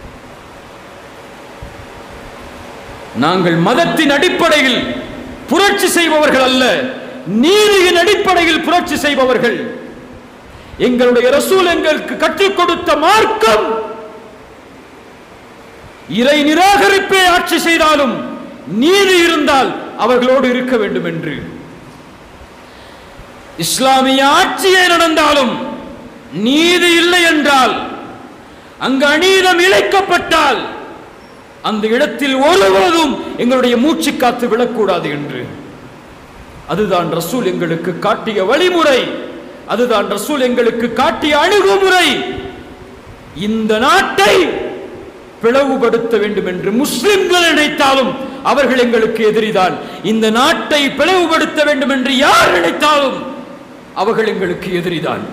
நாங்கள் மதத்தின் அடிப்படையில் புரட்சி செய்பவர்கள் அல்ல நீதியின் அடிப்படையில் புரட்சி செய்பவர்கள் எங்களுடைய ரசூல் எங்களுக்கு கற்றுக் கொடுத்த மார்க்கம் இறை நிராகரிப்பே ஆட்சி செய்தாலும் நீதி இருந்தால் அவர்களோடு இருக்க வேண்டும் என்று இஸ்லாமிய ஆட்சியே நடந்தாலும் நீதி இல்லை என்றால் அங்கு அநீதம் இழைக்கப்பட்டால் அந்த இடத்தில் ஒருபோதும் எங்களுடைய மூச்சு காத்து விழக்கூடாது என்று அதுதான் ரசூல் எங்களுக்கு காட்டிய வழிமுறை அதுதான் ரசூல் எங்களுக்கு காட்டிய அணுகுமுறை இந்த நாட்டை பிளவுபடுத்த வேண்டும் என்று முஸ்லிம்கள் நினைத்தாலும் அவர்கள் எங்களுக்கு எதிரிதான் இந்த நாட்டை பிளவுபடுத்த வேண்டும் என்று யார் நினைத்தாலும் அவர்கள் எங்களுக்கு எதிரிதான்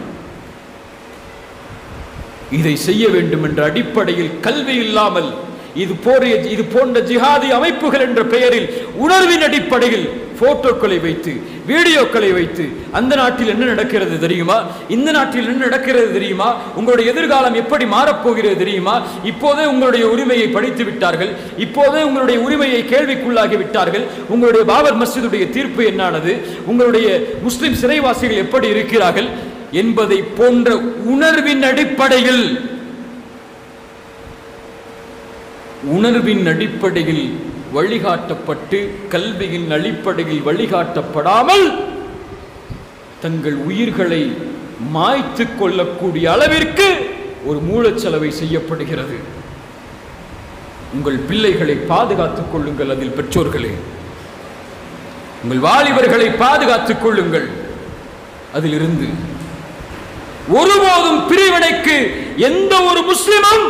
இதை செய்ய வேண்டும் என்ற அடிப்படையில் கல்வி இல்லாமல் இது போரிய இது போன்ற ஜிஹாதி அமைப்புகள் என்ற பெயரில் உணர்வின் அடிப்படையில் போட்டோக்களை வைத்து வீடியோக்களை வைத்து அந்த நாட்டில் என்ன நடக்கிறது தெரியுமா இந்த நாட்டில் என்ன நடக்கிறது தெரியுமா உங்களுடைய எதிர்காலம் எப்படி மாறப்போகிறது தெரியுமா இப்போதே உங்களுடைய உரிமையை படித்து விட்டார்கள் இப்போதே உங்களுடைய உரிமையை கேள்விக்குள்ளாகி விட்டார்கள் உங்களுடைய பாபர் மஸ்ஜிதுடைய தீர்ப்பு என்னானது உங்களுடைய முஸ்லிம் சிறைவாசிகள் எப்படி இருக்கிறார்கள் என்பதை போன்ற உணர்வின் அடிப்படையில் உணர்வின் அடிப்படையில் வழிகாட்டப்பட்டு கல்வியின் அடிப்படையில் வழிகாட்டப்படாமல் தங்கள் உயிர்களை மாய்த்து கொள்ளக்கூடிய அளவிற்கு ஒரு மூலச்செலவை செய்யப்படுகிறது உங்கள் பிள்ளைகளை பாதுகாத்துக் கொள்ளுங்கள் அதில் பெற்றோர்களே உங்கள் வாலிபர்களை பாதுகாத்துக் கொள்ளுங்கள் அதிலிருந்து ஒருபோதும் பிரிவினைக்கு எந்த ஒரு முஸ்லிமும்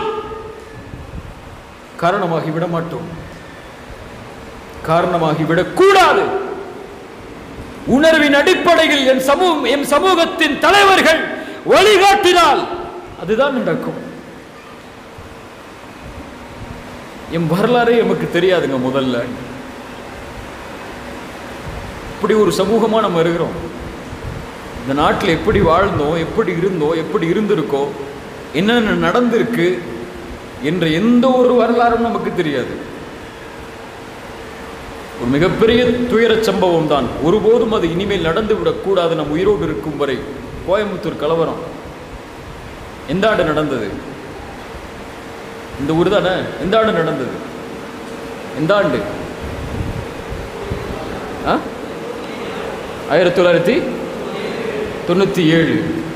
காரணமாகி விட மாட்டோம் காரணமாகி விடக்கூடாது உணர்வின் அடிப்படையில் என் சமூகம் என் சமூகத்தின் தலைவர்கள் வழிகாட்டினால் அதுதான் நடக்கும் என் வரலாறே நமக்கு தெரியாதுங்க முதல்ல இப்படி ஒரு சமூகமா நம்ம இருக்கிறோம் இந்த நாட்டில் எப்படி வாழ்ந்தோம் எப்படி இருந்தோம் எப்படி இருந்திருக்கோ என்னென்ன நடந்திருக்கு என்ற எந்த ஒரு வரலாறும் நமக்கு தெரியாது ஒரு மிகப்பெரிய துயர சம்பவம் தான் ஒருபோதும் அது இனிமேல் நடந்து விடக்கூடாது நம் உயிரோடு இருக்கும் வரை கோயம்புத்தூர் கலவரம் எந்த ஆண்டு நடந்தது இந்த ஊர் தானே எந்த ஆண்டு நடந்தது எந்த ஆண்டு ஆ ஆயிரத்தி தொள்ளாயிரத்தி தொண்ணூற்றி ஏழு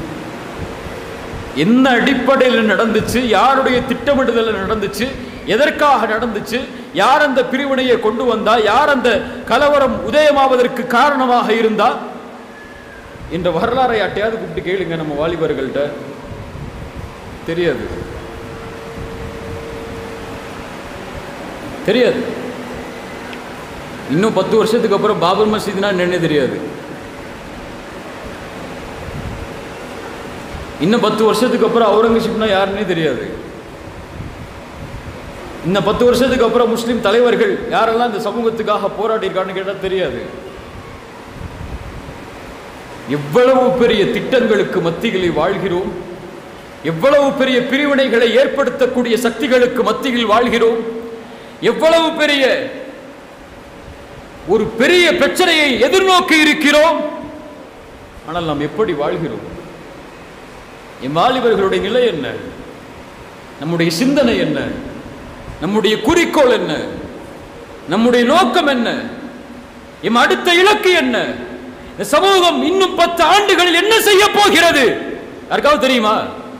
என்ன அடிப்படையில் நடந்துச்சு யாருடைய திட்டமிடுதல் நடந்துச்சு எதற்காக நடந்துச்சு யார் அந்த பிரிவினையை கொண்டு வந்தா யார் அந்த கலவரம் உதயமாவதற்கு காரணமாக இருந்தா என்ற வரலாறை யாட்டையாவது கூப்பிட்டு கேளுங்க நம்ம வாலிபர்கள்ட்ட தெரியாது தெரியாது இன்னும் பத்து வருஷத்துக்கு அப்புறம் பாபர் மசீத்னா என்னன்னே தெரியாது இன்னும் பத்து வருஷத்துக்கு அப்புறம் அவுரங்கசீப்னா யாருன்னே தெரியாது இன்னும் பத்து வருஷத்துக்கு அப்புறம் முஸ்லிம் தலைவர்கள் யாரெல்லாம் இந்த சமூகத்துக்காக போராடி இருக்கான்னு கேட்டால் தெரியாது எவ்வளவு பெரிய திட்டங்களுக்கு மத்தியில் வாழ்கிறோம் எவ்வளவு பெரிய பிரிவினைகளை ஏற்படுத்தக்கூடிய சக்திகளுக்கு மத்தியில் வாழ்கிறோம் எவ்வளவு பெரிய ஒரு பெரிய பிரச்சனையை எதிர்நோக்கி இருக்கிறோம் ஆனால் நாம் எப்படி வாழ்கிறோம் என் வாலிபர்களுடைய நிலை என்ன நம்முடைய சிந்தனை என்ன நம்முடைய குறிக்கோள் என்ன நம்முடைய நோக்கம் என்ன எம் அடுத்த இலக்கு என்ன இந்த சமூகம் இன்னும் பத்து ஆண்டுகளில் என்ன செய்ய போகிறது யாருக்காவது தெரியுமா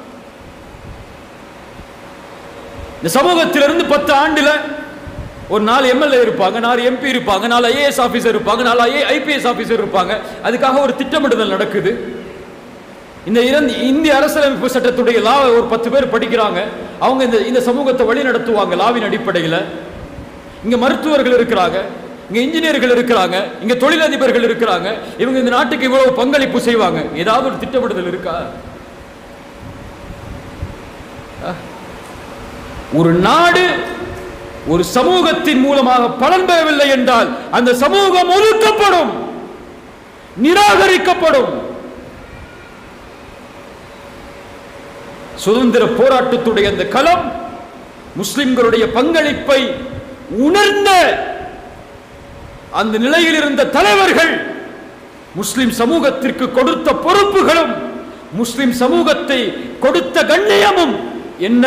இந்த சமூகத்திலிருந்து பத்து ஆண்டுல ஒரு நாலு எம்எல்ஏ இருப்பாங்க நாலு எம்பி இருப்பாங்க நாலு ஐஏஎஸ் ஆபீசர் இருப்பாங்க நாலு ஐஏ ஐபிஎஸ் ஆபீசர் இருப்பாங்க அதுக்காக ஒரு திட்டமிடுதல் நடக்குது இந்த இரண்டு இந்திய அரசியலமைப்பு சட்டத்துடைய லா ஒரு பத்து பேர் படிக்கிறாங்க அவங்க இந்த இந்த சமூகத்தை வழி நடத்துவாங்க லாவின் அடிப்படையில் இங்க மருத்துவர்கள் இருக்கிறாங்க இங்க இன்ஜினியர்கள் இருக்கிறாங்க இங்க தொழிலதிபர்கள் இருக்கிறாங்க இவங்க இந்த நாட்டுக்கு இவ்வளவு பங்களிப்பு செய்வாங்க ஏதாவது ஒரு திட்டமிடுதல் இருக்கா அஹ். ஒரு நாடு ஒரு சமூகத்தின் மூலமாக பலன் பெறவில்லை என்றால் அந்த சமூகம் ஒதுக்கப்படும் நிராகரிக்கப்படும் சுதந்திர போராட்டத்துடைய அந்த களம் முஸ்லிம்களுடைய பங்களிப்பை உணர்ந்த அந்த நிலையில் இருந்த தலைவர்கள் முஸ்லிம் சமூகத்திற்கு கொடுத்த பொறுப்புகளும் முஸ்லிம் சமூகத்தை கொடுத்த கண்ணியமும் என்ன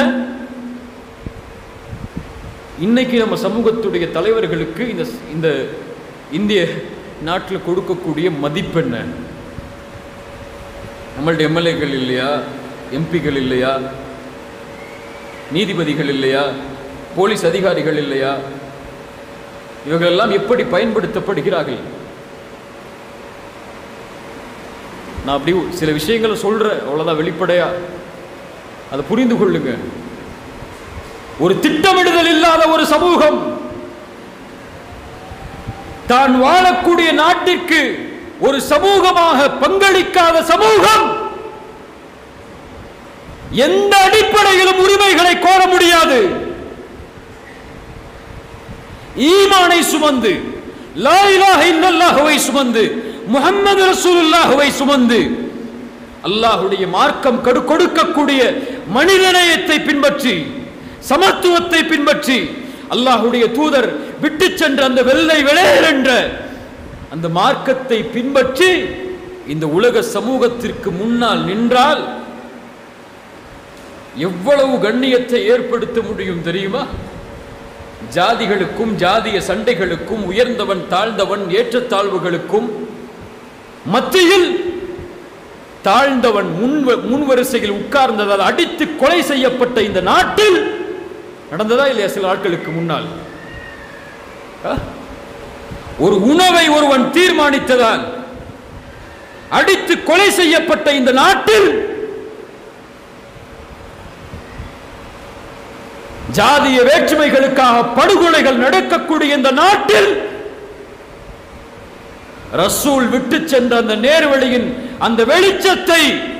இன்னைக்கு நம்ம சமூகத்துடைய தலைவர்களுக்கு இந்த இந்த இந்திய நாட்டில் கொடுக்கக்கூடிய மதிப்பென்ன நம்மளுடைய எம்எல்ஏக்கள் இல்லையா எம்பிகள் இல்லையா நீதிபதிகள் இல்லையா போலீஸ் அதிகாரிகள் இல்லையா இவர்களெல்லாம் எப்படி பயன்படுத்தப்படுகிறார்கள் நான் அப்படி சில விஷயங்களை சொல்றேன் அவ்வளவுதான் வெளிப்படையா அதை புரிந்து கொள்ளுங்க ஒரு திட்டமிடுதல் இல்லாத ஒரு சமூகம் தான் வாழக்கூடிய நாட்டிற்கு ஒரு சமூகமாக பங்களிக்காத சமூகம் எந்த அடிப்படையிலும் உரிமைகளை கோர முடியாது ஈமானை சுமந்து லா இலாஹ இல்லல்லாஹுவை சுமந்து முஹம்மது ரசூலுல்லாஹுவை சுமந்து அல்லாஹ்வுடைய மார்க்கம் கடு கொடுக்கக்கூடிய மனிதநேயத்தை பின்பற்றி சமத்துவத்தை பின்பற்றி அல்லாஹ்வுடைய தூதர் விட்டு சென்ற அந்த வெள்ளை வெளியேற என்ற அந்த மார்க்கத்தை பின்பற்றி இந்த உலக சமூகத்திற்கு முன்னால் நின்றால் எவ்வளவு கண்ணியத்தை ஏற்படுத்த முடியும் தெரியுமா ஜாதிகளுக்கும் ஜாதிய சண்டைகளுக்கும் உயர்ந்தவன் தாழ்ந்தவன் ஏற்றத்தாழ்வுகளுக்கும் மத்தியில் தாழ்ந்தவன் முன் முன்வரிசையில் உட்கார்ந்ததால் அடித்து கொலை செய்யப்பட்ட இந்த நாட்டில் நடந்ததா இல்லையா சில நாட்களுக்கு முன்னால் ஆ? ஒரு உணவை ஒருவன் தீர்மானித்ததால் அடித்து கொலை செய்யப்பட்ட இந்த நாட்டில் ஜாதிய வேற்றுமைகளுக்காக படுகொலைகள் நடக்கக்கூடிய இந்த நாட்டில் ரசூல் விட்டு சென்ற அந்த நேர்வழியின் அந்த வெளிச்சத்தை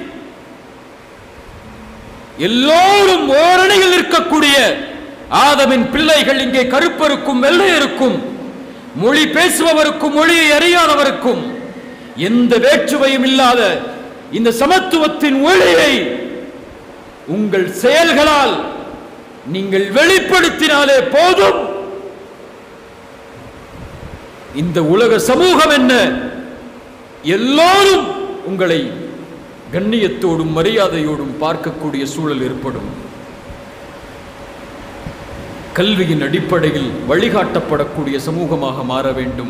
எல்லோரும் ஓரணியில் இருக்கக்கூடிய ஆதமின் பிள்ளைகள் இங்கே கருப்பருக்கும் வெள்ளையருக்கும் மொழி பேசுபவருக்கும் மொழியை அறியாதவருக்கும் எந்த வேற்றுமையும் இல்லாத இந்த சமத்துவத்தின் ஒளியை உங்கள் செயல்களால் நீங்கள் வெளிப்படுத்தினாலே போதும் இந்த உலக சமூகம் என்ன எல்லோரும் உங்களை கண்ணியத்தோடும் மரியாதையோடும் பார்க்கக்கூடிய சூழல் ஏற்படும் கல்வியின் அடிப்படையில் வழிகாட்டப்படக்கூடிய சமூகமாக மாற வேண்டும்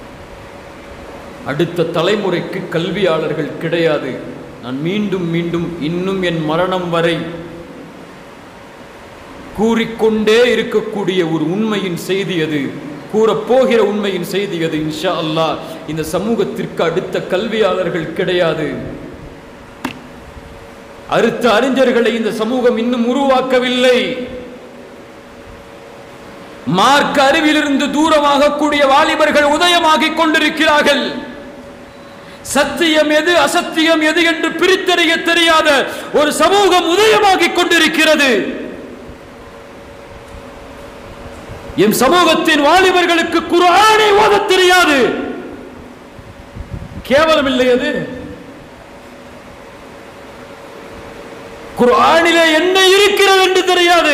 அடுத்த தலைமுறைக்கு கல்வியாளர்கள் கிடையாது நான் மீண்டும் மீண்டும் இன்னும் என் மரணம் வரை கூறிக்கொண்டே இருக்கக்கூடிய ஒரு உண்மையின் செய்தி அது கூறப்போகிற உண்மையின் செய்தி அது இன்ஷா அல்லாஹ் இந்த சமூகத்திற்கு அடுத்த கல்வியாளர்கள் கிடையாது அடுத்த அறிஞர்களை இந்த சமூகம் இன்னும் உருவாக்கவில்லை மார்க்க அறிவிலிருந்து தூரமாகக்கூடிய வாலிபர்கள் உதயமாகிக் கொண்டிருக்கிறார்கள் சத்தியம் எது அசத்தியம் எது என்று பிரித்தறிய தெரியாத ஒரு சமூகம் உதயமாகிக் கொண்டிருக்கிறது எம் சமூகத்தின் வாலிபர்களுக்கு குர்ஆனை ஓதத் தெரியாது கேவலம் இல்லை அது குர்ஆனிலே என்ன இருக்கிறது என்று தெரியாது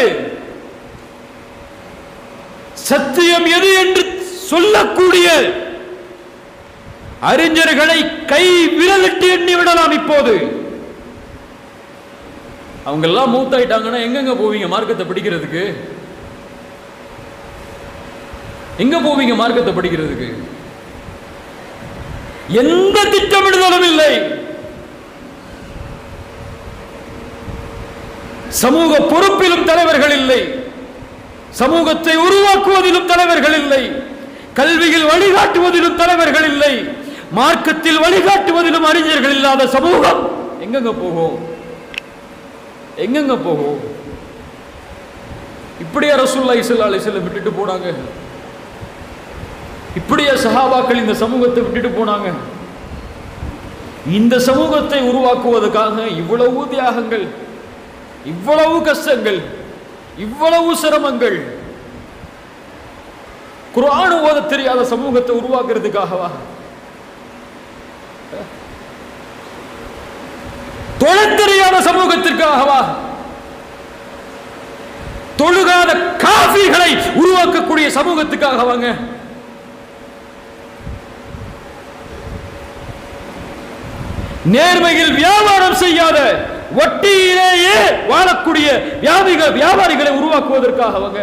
சத்தியம் எது என்று சொல்லக்கூடிய அறிஞர்களை கை விரலிட்டு எண்ணி விடலாம் இப்போது அவங்க எல்லாம் மூத்தாயிட்டாங்கன்னா எங்கெங்க போவீங்க மார்க்கத்தை படிக்கிறதுக்கு எங்க போவீங்க மார்க்கத்தை படிக்கிறதுக்கு எந்த திட்டமிடுதலும் இல்லை சமூக பொறுப்பிலும் தலைவர்கள் இல்லை சமூகத்தை உருவாக்குவதிலும் தலைவர்கள் இல்லை கல்வியில் வழிகாட்டுவதிலும் தலைவர்கள் இல்லை மார்க்கத்தில் வழிகாட்டுவதிலும் அறிஞர்கள் இல்லாத சமூகம் எங்கெங்க போகும் எங்கெங்க போகும் இப்படியா ரசூல்லா இஸ்லா அலிஸ்லம் விட்டுட்டு போனாங்க இப்படியா சஹாபாக்கள் இந்த சமூகத்தை விட்டுட்டு போனாங்க இந்த சமூகத்தை உருவாக்குவதற்காக இவ்வளவு தியாகங்கள் இவ்வளவு கஷ்டங்கள் இவ்வளவு சிரமங்கள் குர்ஆன் ஓத தெரியாத சமூகத்தை உருவாக்குறதுக்காகவா தொழத் தெரியாத சமூகத்திற்காகவா தொழுகாத காஃபிகளை உருவாக்கக்கூடிய சமூகத்துக்காகவாங்க நேர்மையில் வியாபாரம் செய்யாத வட்டியிலேயே வாழக்கூடிய வியாபிக வியாபாரிகளை உருவாக்குவதற்காக அவங்க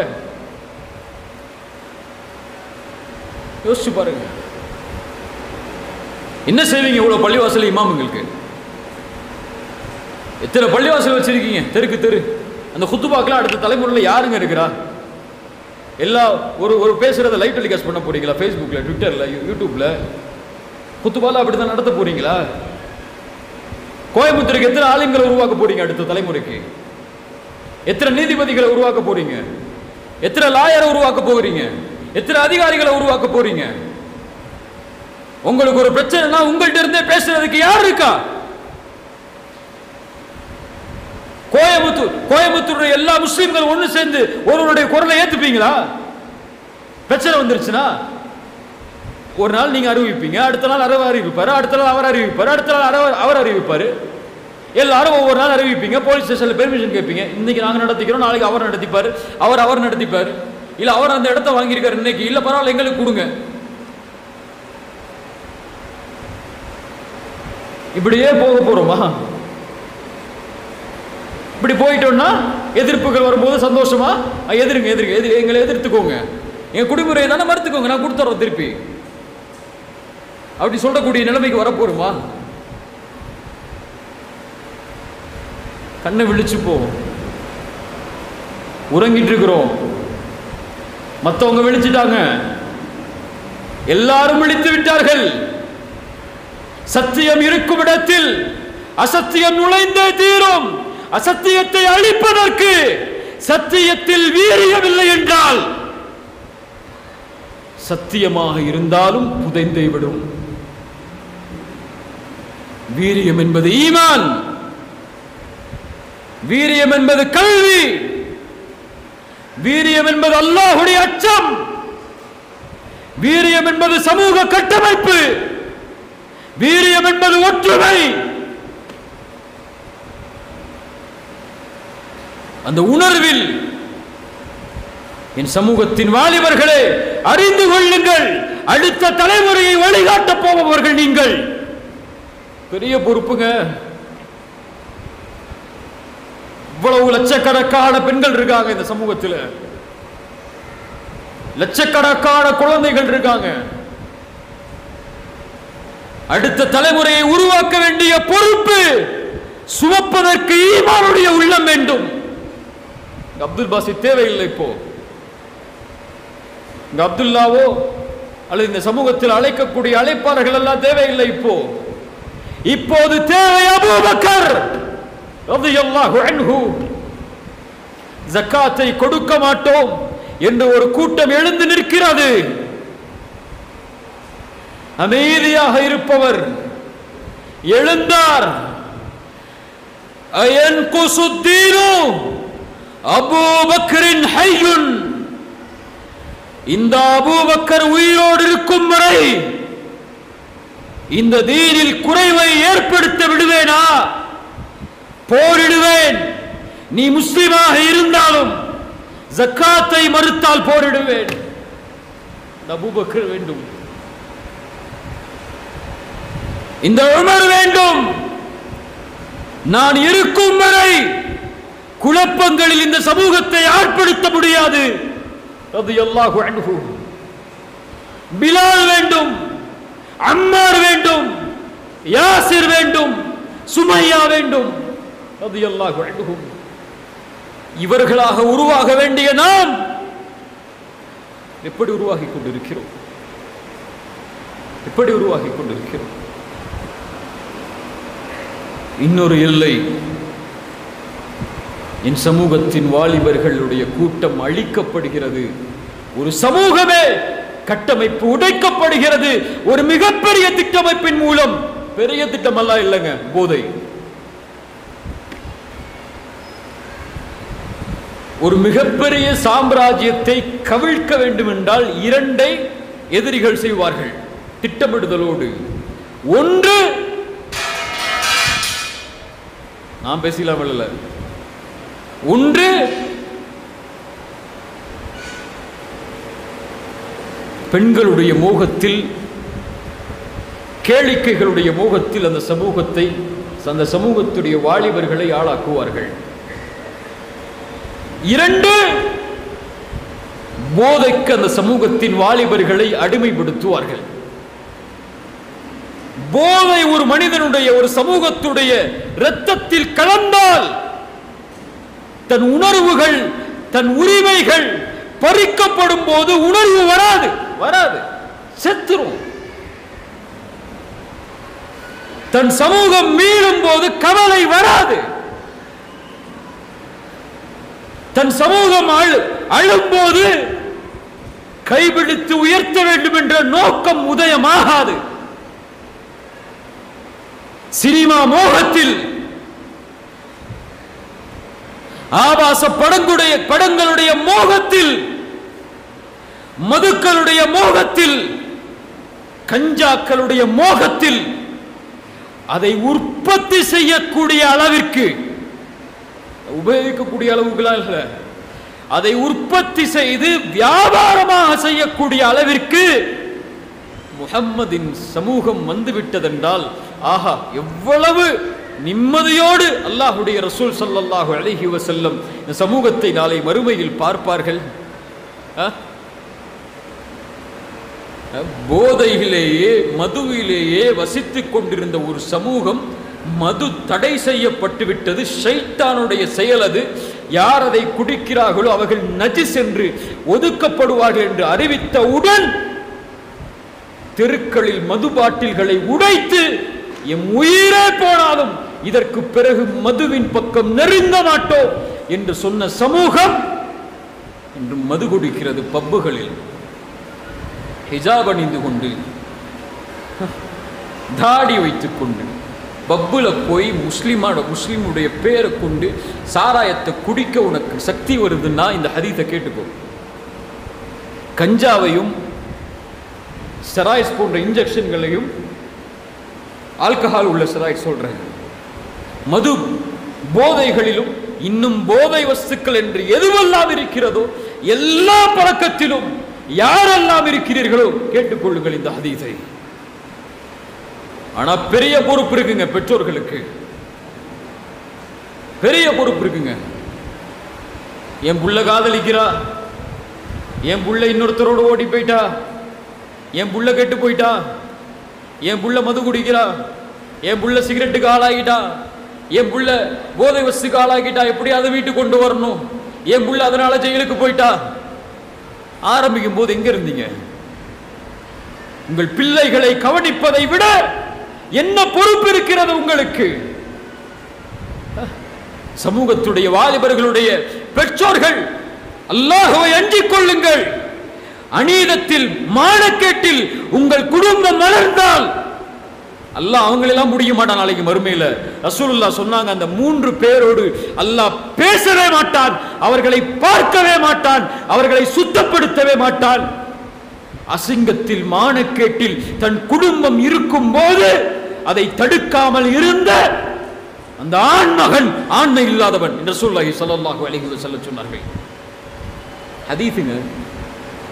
யோசிச்சு பாருங்க என்ன செய்வீங்க இவ்வளவு பள்ளிவாசல் இமாமுங்களுக்கு எத்தனை பள்ளிவாசல் வச்சிருக்கீங்க தெருக்கு தெரு அந்த குத்துபாக்கெல்லாம் அடுத்த தலைமுறையில் யாருங்க இருக்கிறா எல்லா ஒரு ஒரு பேசுறத லைவ் டெலிகாஸ்ட் பண்ண போறீங்களா ஃபேஸ்புக்ல ட்விட்டர்ல யூடியூப்ல குத்துபால அப்படிதான் நடத்த போறீங்களா கோயம்புத்தூருக்கு எத்தனை ஆளுங்களை உருவாக்க போறீங்க அடுத்த தலைமுறைக்கு எத்தனை நீதிபதிகளை உருவாக்க போறீங்க எத்தனை லாயரை உருவாக்க போகிறீங்க எத்தனை அதிகாரிகளை உருவாக்க போறீங்க உங்களுக்கு ஒரு பிரச்சனைனா உங்கள்ட்ட இருந்தே பேசுறதுக்கு யார் இருக்கா கோயம்புத்தூர் கோயம்புத்தூர் எல்லா முஸ்லீம்கள் ஒண்ணு சேர்ந்து ஒருவருடைய குரலை ஏத்துப்பீங்களா பிரச்சனை வந்துருச்சுன்னா ஒரு நாள் நீங்க அறிவிப்பீங்க அடுத்த நாள் அவர் அறிவிப்பாரு அடுத்த நாள் அவர் அறிவிப்பாரு அடுத்த நாள் அவர் அவர் அறிவிப்பாரு எல்லாரும் ஒவ்வொரு நாள் அறிவிப்பீங்க போலீஸ் ஸ்டேஷன்ல பெர்மிஷன் கேட்பீங்க இன்னைக்கு நாங்க நடத்திக்கிறோம் நாளைக்கு அவர் நடத்திப்பாரு அவர் அவர் நடத்திப்பாரு இல்ல அவர் அந்த இடத்த வாங்கியிருக்காரு இன்னைக்கு இல்ல பரவாயில்ல எங்களுக்கு கொடுங்க இப்படியே போக போறோமா இப்படி போயிட்டோம்னா எதிர்ப்புகள் வரும்போது சந்தோஷமா அஹ் எதிருங்க எதிருங்க எதிர் எங்களை எதிர்த்துக்கோங்க என் குடிமுறையை தானே மறுத்துக்கோங்க நான் கொடுத்துறோம் திருப்பி அப்படி சொல்லக்கூடிய நிலைமைக்கு வரப்போருமா கண்ணை விழிச்சு போ உறங்கிட்டு இருக்கிறோம் மத்தவங்க விழிச்சிட்டாங்க எல்லாரும் விழித்து விட்டார்கள் சத்தியம் இருக்கும் இடத்தில் அசத்தியம் நுழைந்தே தீரும் அசத்தியத்தை அழிப்பதற்கு சத்தியத்தில் வீரியமில்லை என்றால் சத்தியமாக இருந்தாலும் புதைந்தே விடும் வீரியம் என்பது ஈமான் வீரியம் என்பது கல்வி வீரியம் என்பது அல்லாஹுடைய அச்சம் வீரியம் என்பது சமூக கட்டமைப்பு வீரியம் என்பது ஒற்றுமை அந்த உணர்வில் என் சமூகத்தின் வாலிபர்களே அறிந்து கொள்ளுங்கள் அடுத்த தலைமுறையை வழிகாட்டப் போபவர்கள் நீங்கள் பெரிய பொறுப்புங்க இவ்வளவு லட்சக்கணக்கான பெண்கள் இருக்காங்க இந்த சமூகத்தில் லட்சக்கணக்கான குழந்தைகள் இருக்காங்க அடுத்த தலைமுறையை உருவாக்க வேண்டிய பொறுப்பு சுமப்பதற்கு ஈமானுடைய உள்ளம் வேண்டும் இங்க அப்துல் பாசித் தேவையில்லை இப்போ இங்க அப்துல்லாவோ அல்லது இந்த சமூகத்தில் அழைக்கக்கூடிய அழைப்பாளர்கள் எல்லாம் தேவையில்லை இப்போ இப்போது தேவை அபூபக்கர் ரலியல்லாஹு அன்ஹு ஜக்காத்தை கொடுக்க மாட்டோம் என்று ஒரு கூட்டம் எழுந்து நிற்கிறது அமைதியாக இருப்பவர் எழுந்தார் அயன்குசு தீனு அபூபக்கரின் ஹையுன் இந்த அபூபக்கர் உயிரோடு இருக்கும் வரை இந்த தீனில் குறைவை ஏற்படுத்த விடுவேனா போரிடுவேன் நீ முஸ்லிமாக இருந்தாலும் ஜக்காத்தை மறுத்தால் போரிடுவேன் இந்த அபூபக்கர் வேண்டும் இந்த உமர் வேண்டும் நான் இருக்கும் வரை குழப்பங்களில் இந்த சமூகத்தை ஆட்படுத்த முடியாது ரலியல்லாஹு அன்ஹு பிலால் வேண்டும் அம்மார் வேண்டும் யாசிர் வேண்டும் சுமையா வேண்டும் ரலியல்லாஹு அன்ஹு இவர்களாக உருவாக வேண்டிய நாம் எப்படி உருவாகி கொண்டிருக்கிறோம் எப்படி உருவாகி கொண்டிருக்கிறோம் இன்னொரு எல்லை என் சமூகத்தின் வாலிபர்களுடைய கூட்டம் அழிக்கப்படுகிறது ஒரு சமூகமே கட்டமைப்பு உடைக்கப்படுகிறது ஒரு மிகப்பெரிய திட்டமைப்பின் மூலம் பெரிய திட்டமல்ல இல்லைங்க போதை ஒரு மிகப்பெரிய சாம்ராஜ்யத்தை கவிழ்க்க வேண்டும் என்றால் இரண்டை எதிரிகள் செய்வார்கள் திட்டமிடுதலோடு ஒன்று நான் பேசலாம் இல்ல ஒன்று பெண்களுடைய மோகத்தில் கேளிக்கைகளுடைய மோகத்தில் அந்த சமூகத்தை அந்த சமூகத்துடைய வாலிபர்களை ஆளாக்குவார்கள் இரண்டு போதைக்கு அந்த சமூகத்தின் வாலிபர்களை அடிமைப்படுத்துவார்கள் போதை ஒரு மனிதனுடைய ஒரு சமூகத்துடைய இரத்தத்தில் கலந்தால் தன் உணர்வுகள் தன் உரிமைகள் பறிக்கப்படும் போது உணர்வு வராது வராது செத்துரும் தன் சமூகம் மீளும் போது கவலை வராது தன் சமூகம் அழு அழும்போது கைபிடித்து உயர்த்த வேண்டும் என்ற நோக்கம் உதயமாகாது சினிமா மோகத்தில் ஆபாச படங்குடைய படங்களுடைய மோகத்தில் மதுக்களுடைய மோகத்தில் கஞ்சாக்களுடைய மோகத்தில் அதை உற்பத்தி செய்யக்கூடிய அளவிற்கு உபயோகிக்கக்கூடிய அளவுகளா இல்ல அதை உற்பத்தி செய்து வியாபாரமாக செய்யக்கூடிய அளவிற்கு முகம்மதின் சமூகம் வந்துவிட்டதென்றால் ஆஹா எவ்வளவு நிம்மதியோடு அல்லாஹுடைய ரசூல் ஸல்லல்லாஹு அலைஹி வஸல்லம் இந்த சமூகத்தை நாளை மறுமையில் பார்ப்பார்கள் ஆ? போதையிலேயே மதுவிலேயே வசித்துக் கொண்டிருந்த ஒரு சமூகம் மது தடை செய்யப்பட்டு விட்டது ஷைத்தானுடைய செயல் அது யார் அதை குடிக்கிறார்களோ அவர்கள் நஜிஸ் என்று ஒதுக்கப்படுவார்கள் என்று அறிவித்தவுடன் தெருக்களில் மது பாட்டில்களை உடைத்து எம் உயிரே போனாலும் இதற்கு பிறகு மதுவின் பக்கம் நெருங்க மாட்டோம் என்று சொன்ன சமூகம் இன்று மது குடிக்கிறது பப்புகளில் ஹிஜாப் அணிந்து கொண்டு தாடி வைத்துக் கொண்டு பப்புல போய் முஸ்லிமான முஸ்லிமுடைய பேரை கொண்டு சாராயத்தை குடிக்க உனக்கு சக்தி வருதுன்னா இந்த ஹதீத்தை கேட்டுக்கோ கஞ்சாவையும் ஸ்டெராய்ட்ஸ் போன்ற இன்ஜெக்ஷன்களையும் ஆல்கஹால் உள்ள ஸ்டெராய்ட் சொல்றேன் மது போதைகளிலும் இன்னும் போதை வஸ்துக்கள் என்று எதுவெல்லாம் இருக்கிறதோ எல்லா பழக்கத்திலும் யாரெல்லாம் இருக்கிறீர்களோ கேட்டுக்கொள்ளுங்கள் இந்த ஹதீஸை ஆனா பெரிய பொறுப்பு இருக்குங்க பெற்றோர்களுக்கு பெரிய பொறுப்பு இருக்குங்க என் புள்ள காதலிக்கிறா என் புள்ள இன்னொருத்தரோட ஓடி போயிட்டா என் புள்ள கெட்டு போயிட்டா என் புள்ள மது குடிக்கிறா என் புள்ள சிகரெட்டுக்கு ஆளாகிட்டா என் புள்ள போதை வஸ்துக்கு ஆளாகிட்டா எப்படியாவது வீட்டுக்கு கொண்டு வரணும் என் புள்ள அதனால ஜெயிலுக்கு போயிட்டா ஆரம்பிக்கும் போது எங்க இருந்தீங்க உங்கள் பிள்ளைகளை கவனிப்பதை விட என்ன பொறுப்பு இருக்கிறது உங்களுக்கு சமூகத்துடைய வாலிபர்களுடைய பெற்றோர்கள் அல்லாஹுவை அஞ்சிக் கொள்ளுங்கள் அநீதத்தில் மானக்கேட்டில் உங்கள் குடும்பம் மலர்ந்தால் அல்லாஹ் அவங்களெல்லாம் முடிய மாட்டான் நாளைக்கு மறுமையில ரசூலுல்லா சொன்னாங்க அந்த மூன்று பேரோடு அல்லாஹ் பேசவே மாட்டான் அவர்களை பார்க்கவே மாட்டான் அவர்களை சுத்தப்படுத்தவே மாட்டான் அசிங்கத்தில் மானக்கேட்டில் தன் குடும்பம் இருக்கும் போது அதை தடுக்காமல் இருந்த அந்த ஆண்மகன் ஆண்மை இல்லாதவன் என்று சொல்லாஹி ஸல்லல்லாஹு அலைஹி வஸல்லம் சொன்னார்கள் ஹதீஸுங்க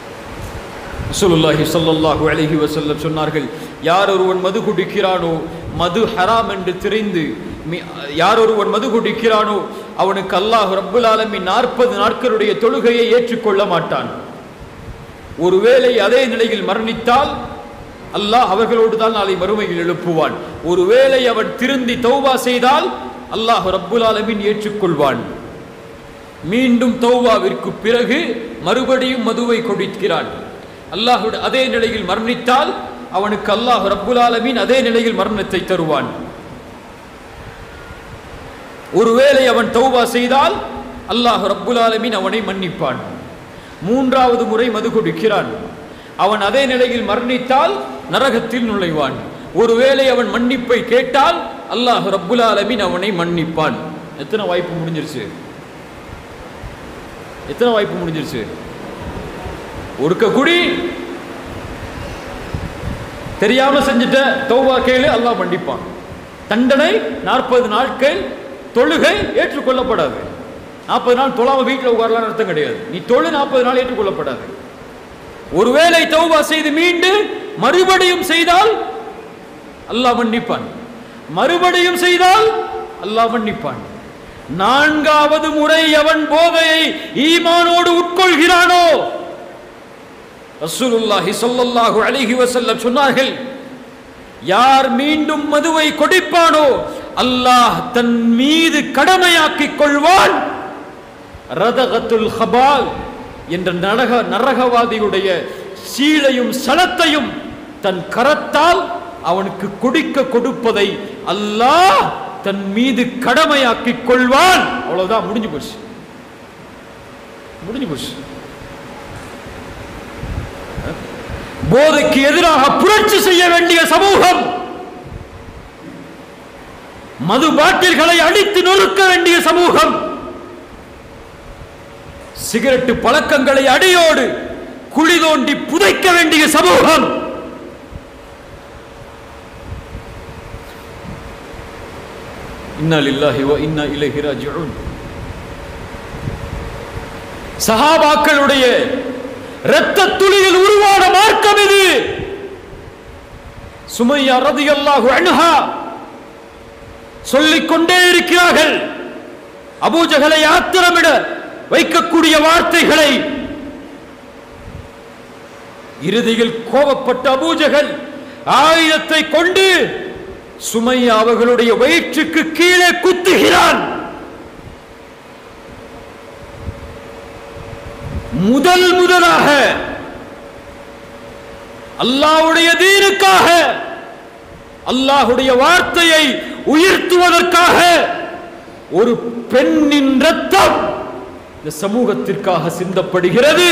ரசூலுல்லாஹி ஸல்லல்லாஹு அலைஹி வஸல்லம் சொன்னார்கள் யார் ஒருவன் மது குடிக்கிறானோ மது ஹராம் என்று தெரிந்து மி- யார் ஒருவன் மது குடிக்கிறானோ அவனுக்கு அல்லாஹ் ரப்புல் ஆலமீன் நாற்பது நாட்களுடைய தொழுகையை ஏற்றுக்கொள்ள மாட்டான் ஒருவேளை அதே நிலையில் மரணித்தால் அல்லாஹ் அவர்களோடு தான் நாளை மறுமையில் எழுப்புவான் ஒருவேளை அவன் திருந்தி தௌபா செய்தால் அல்லாஹ் ரப்புல் ஆலமீன் ஏற்றுக்கொள்வான் மீண்டும் தௌபாவிற்கு பிறகு மறுபடியும் மதுவை கொடுக்கிறான் அல்லாஹுடைய அதே நிலையில் மரணித்தால் அவனுக்கு அல்லாஹ் ரப்புல் ஆலமீன் அதே நிலையில் மரணத்தை தருவான் ஒருவேளை அவன் தௌபா செய்தால் அல்லாஹ் ரப்புல் ஆலமீன் அவனை மன்னிப்பான் மூன்றாவது முறை மது கொடுக்கிறான் அவன் அதே நிலையில் மரணித்தால் நரகத்தில் நுழைவான் ஒருவேளை அவன் மன்னிப்பை கேட்டால் அல்லாஹ் ரப்புல் ஆலமீன் அவனை மன்னிப்பான் எத்தனை வாய்ப்பு முடிஞ்சிருச்சு எத்தனை வாய்ப்பு முடிஞ்சிருச்சு ஒருக்க குடி தெரியாம செஞ்சுட்ட தௌபா கேளு அல்லாஹ் மன்னிப்பான் தண்டனை நாற்பது நாட்கள் தொழுகை ஏற்றுக்கொள்ளப்படாது நாற்பது நாள் தொழாம வீட்டில் உட்காரலாம் அர்த்தம் கிடையாது நீ தொழு நாற்பது நாள் ஏற்றுக்கொள்ளப்படாது ஒருவேளை தௌபா செய்து மீண்டு மறுபடியும் செய்தால் அல்லாஹ் மன்னிப்பான் மறுபடியும் செய்தால் அல்லாஹ் மன்னிப்பான் நான்காவது முறை அவன் போதையை ஈமானோடு உட்கொள்கிறானோ ரசூலுல்லாஹி ஸல்லல்லாஹு அலைஹி வஸல்லம் சொன்னார்கள் யார் மீண்டும் மதுவை கொடிப்பானோ அல்லாஹ் தன் மீது கடமையாக்கிக் கொள்வான் ரதகத்துல் ஹபால் என்ற நரக நரகவாதியுடைய சீலையும் சலத்தையும் தன் கரத்தால் அவனுக்கு குடிக்க கொடுப்பதை அல்லாஹ் தன் மீது கடமையாக்கிக் கொள்வான் அவ்வளவுதான் முடிஞ்சு போச்சு முடிஞ்சு போச்சு போதைக்கு எதிராக புரட்சி செய்ய வேண்டிய சமூகம் மது பாட்டில்களை அடித்து நொறுக்க வேண்டிய சமூகம் சிகரெட்டு பழக்கங்களை அடியோடு குழி தோண்டி புதைக்க வேண்டிய சமூகம் இன்னா லில்லாஹி வ இன்னா இலைஹி ராஜிஊன் சஹாபாக்களுடைய இரத்த துளியில் உருவான மார்க்கம் இது சுமையா ரதியல்லாஹு அன்ஹா சொல்லிக் கொண்டே இருக்கிறார்கள் அபூஜகளை ஆத்திரமிட வைக்கக்கூடிய வார்த்தைகளை இறுதியில் கோபப்பட்ட அபூஜகல் ஆயுதத்தை கொண்டு சுமையா அவர்களுடைய வயிற்றுக்கு கீழே குத்துகிறான் முதல் முதலாக அல்லாஹ்வுடைய தீனுக்காக அல்லாஹ்வுடைய வார்த்தையை உயர்த்துவதற்காக ஒரு பெண்ணின் ரத்தம் இந்த சமூகத்திற்காக சிந்தப்படுகிறது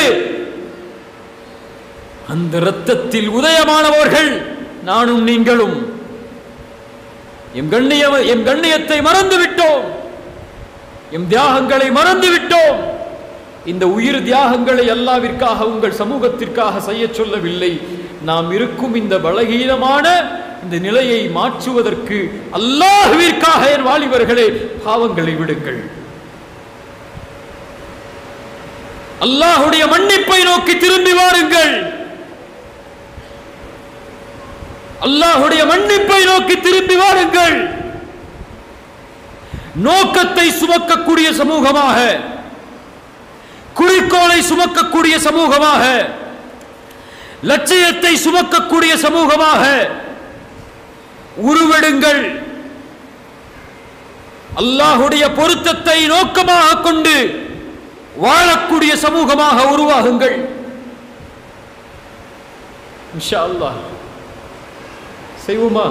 அந்த இரத்தத்தில் உதயமானவர்கள் நானும் நீங்களும் எம் கண்ணிய எம் கண்ணியத்தை மறந்து விட்டோம் எம் தியாகங்களை மறந்து விட்டோம் இந்த உயிர் தியாகங்களை அல்லாவிற்காக உங்கள் சமூகத்திற்காக செய்ய சொல்லவில்லை நாம் இருக்கும் இந்த பலகீனமான இந்த நிலையை மாற்றுவதற்கு அல்லாஹ்விற்காக என் வாலிபர்களே பாவங்களை விடுங்கள் அல்லாஹுடைய மன்னிப்பை நோக்கி திரும்பி வாருங்கள் அல்லாஹுடைய மன்னிப்பை நோக்கி திரும்பி வாருங்கள் நோக்கத்தை சுமக்கக்கூடிய சமூகமாக குறிக்கோளை சுமக்கக்கூடிய சமூகமாக லட்சியத்தை சுமக்கக்கூடிய சமூகமாக உருவெடுங்கள் அல்லாஹுடைய பொருத்தத்தை நோக்கமாக கொண்டு வாழக்கூடிய சமூகமாக உருவாகுங்கள் இன்ஷா அல்லாஹ் செய்வோமா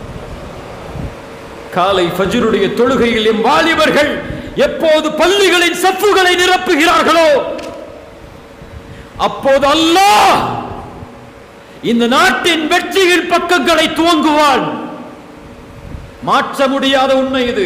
காலை ஃபஜ்ருடைய தொழுகையில் எம் வாலிபர்கள் எப்போது பள்ளிகளின் சப்புகளை நிரப்புகிறார்களோ அப்போது அல்லாஹ் இந்த நாட்டின் வெற்றியின் பக்கங்களை துவங்குவான் மாற்ற முடியாத உண்மை இது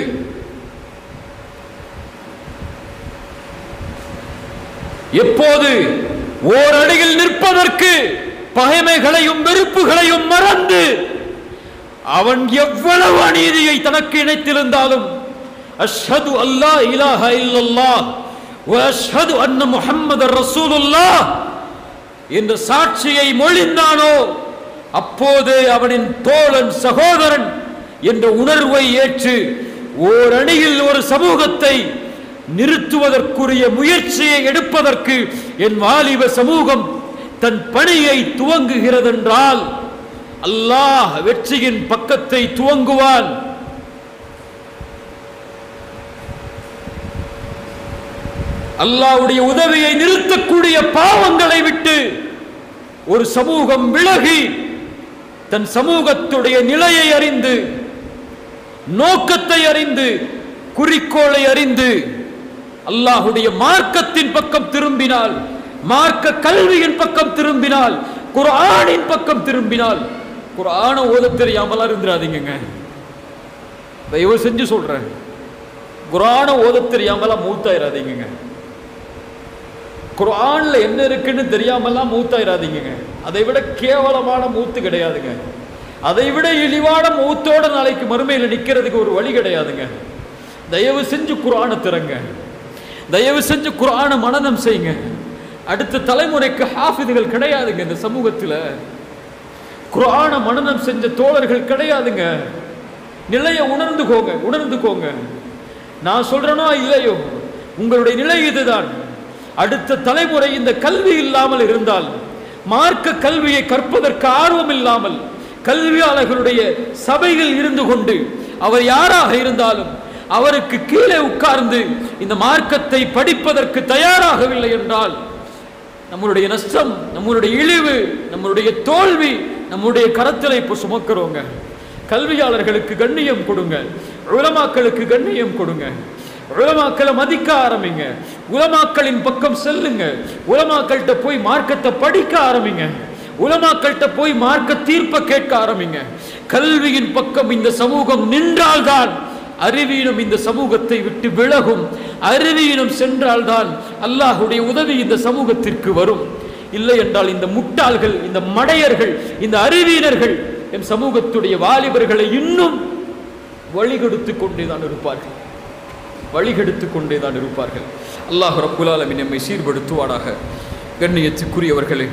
எப்போது ஓரடியில் நிற்பதற்கு பகைமைகளையும் வெறுப்புகளையும் மறந்து அவன் எவ்வளவு அநீதியை தனக்கு இணைத்திருந்தாலும் அஷ்ஹது அல்லா இலாஹ இல்லல்லாஹ் வ அஷ்ஹது அன்ன முஹம்மது ரசூலுல்லாஹ் என்ற சாட்சியை மொழிந்தானோ அப்போது அவனின் தோழன் சகோதரன் என்ற உணர்வை ஏற்று ஓரணியில் ஒரு சமூகத்தை நிறுத்துவதற்குரிய முயற்சியை எடுப்பதற்கு என் வாலிப சமூகம் தன் பணியை துவங்குகிறதென்றால் அல்லாஹ் வெற்றியின் பக்கத்தை துவங்குவான் அல்லாஹ்வுடைய உதவியை நிறுத்தக்கூடிய பாவங்களை விட்டு ஒரு சமூகம் விலகி தன் சமூகத்துடைய நிலையை அறிந்து நோக்கத்தை அறிந்து குறிக்கோளை அறிந்து அல்லாஹுடைய மார்க்கத்தின் பக்கம் திரும்பினால் மார்க்க கல்வியின் பக்கம் திரும்பினால் குர்ஆனின் பக்கம் திரும்பினால் குர்ஆன ஓத தெரியாமலாம் இருந்துடாதீங்க தயவு செஞ்சு சொல்றேன் குர்ஆன ஓத தெரியாமலாம் மூத்தாயிராதீங்க குர்ஆன்ல என்ன இருக்குன்னு தெரியாமலாம் மூத்தாயிராதீங்க அதை விட கேவலமான மூத்து கிடையாதுங்க அதை விட இழிவான மூத்தோட நாளைக்கு மறுமையில் நிக்கிறதுக்கு ஒரு வழி கிடையாதுங்க தயவு செஞ்சு குர்ஆனை திறங்க தயவு செஞ்சு குர்ஆனை மனனம் செய்யுங்க அடுத்த தலைமுறைக்கு ஹாஃபிதுகள் கிடையாதுங்க இந்த சமூகத்தில் குர்ஆனை மனனம் செஞ்ச தோழர்கள் கிடையாதுங்க நிலையை உணர்ந்துக்கோங்க உணர்ந்துக்கோங்க நான் சொல்றேனோ இல்லையோ உங்களுடைய நிலை இதுதான் அடுத்த தலைமுறை இந்த கல்வி இல்லாமல் இருந்தால் மார்க்க கல்வியை கற்பதற்கு ஆர்வம் இல்லாமல் கல்வியாளர்களுடைய சபையில் இருந்து கொண்டு அவர் யாராக இருந்தாலும் அவருக்கு கீழே உட்கார்ந்து இந்த மார்க்கத்தை படிப்பதற்கு தயாராகவில்லை என்றால் நம்மளுடைய நஷ்டம் நம்மளுடைய இழிவு நம்மளுடைய தோல்வி நம்முடைய கரத்தில் இப்போ சுமக்கிறோங்க கல்வியாளர்களுக்கு கண்ணியம் கொடுங்க உலமாக்களுக்கு கண்ணியம் கொடுங்க உலமாக்களை மதிக்க ஆரம்பிங்க உலமாக்களின் பக்கம் செல்லுங்க உலமாக்கள்கிட்ட போய் மார்க்கத்தை படிக்க ஆரம்பிங்க உலமாக்கள்கிட்ட போய் மார்க்க தீர்ப்பை கேட்க ஆரம்பிங்க கல்வியின் பக்கம் இந்த சமூகம் நின்றால்தான் அறிவீனம் இந்த சமூகத்தை விட்டு விலகும் அறிவீனம் சென்றால்தான் அல்லாஹுடைய உதவி இந்த சமூகத்திற்கு வரும் இல்லை என்றால் இந்த முட்டாள்கள் இந்த மடையர்கள் இந்த அறிவீனர்கள் என் சமூகத்துடைய வாலிபர்களை இன்னும் வழிகெடுத்து கொண்டே தான் இருப்பார்கள் வழிகெடுத்து கொண்டே தான் இருப்பார்கள் அல்லாஹ் ரப்புல் ஆலமீன் நம்மை சீர்படுத்துவானாக கண்ணியத்துக்குரியவர்களே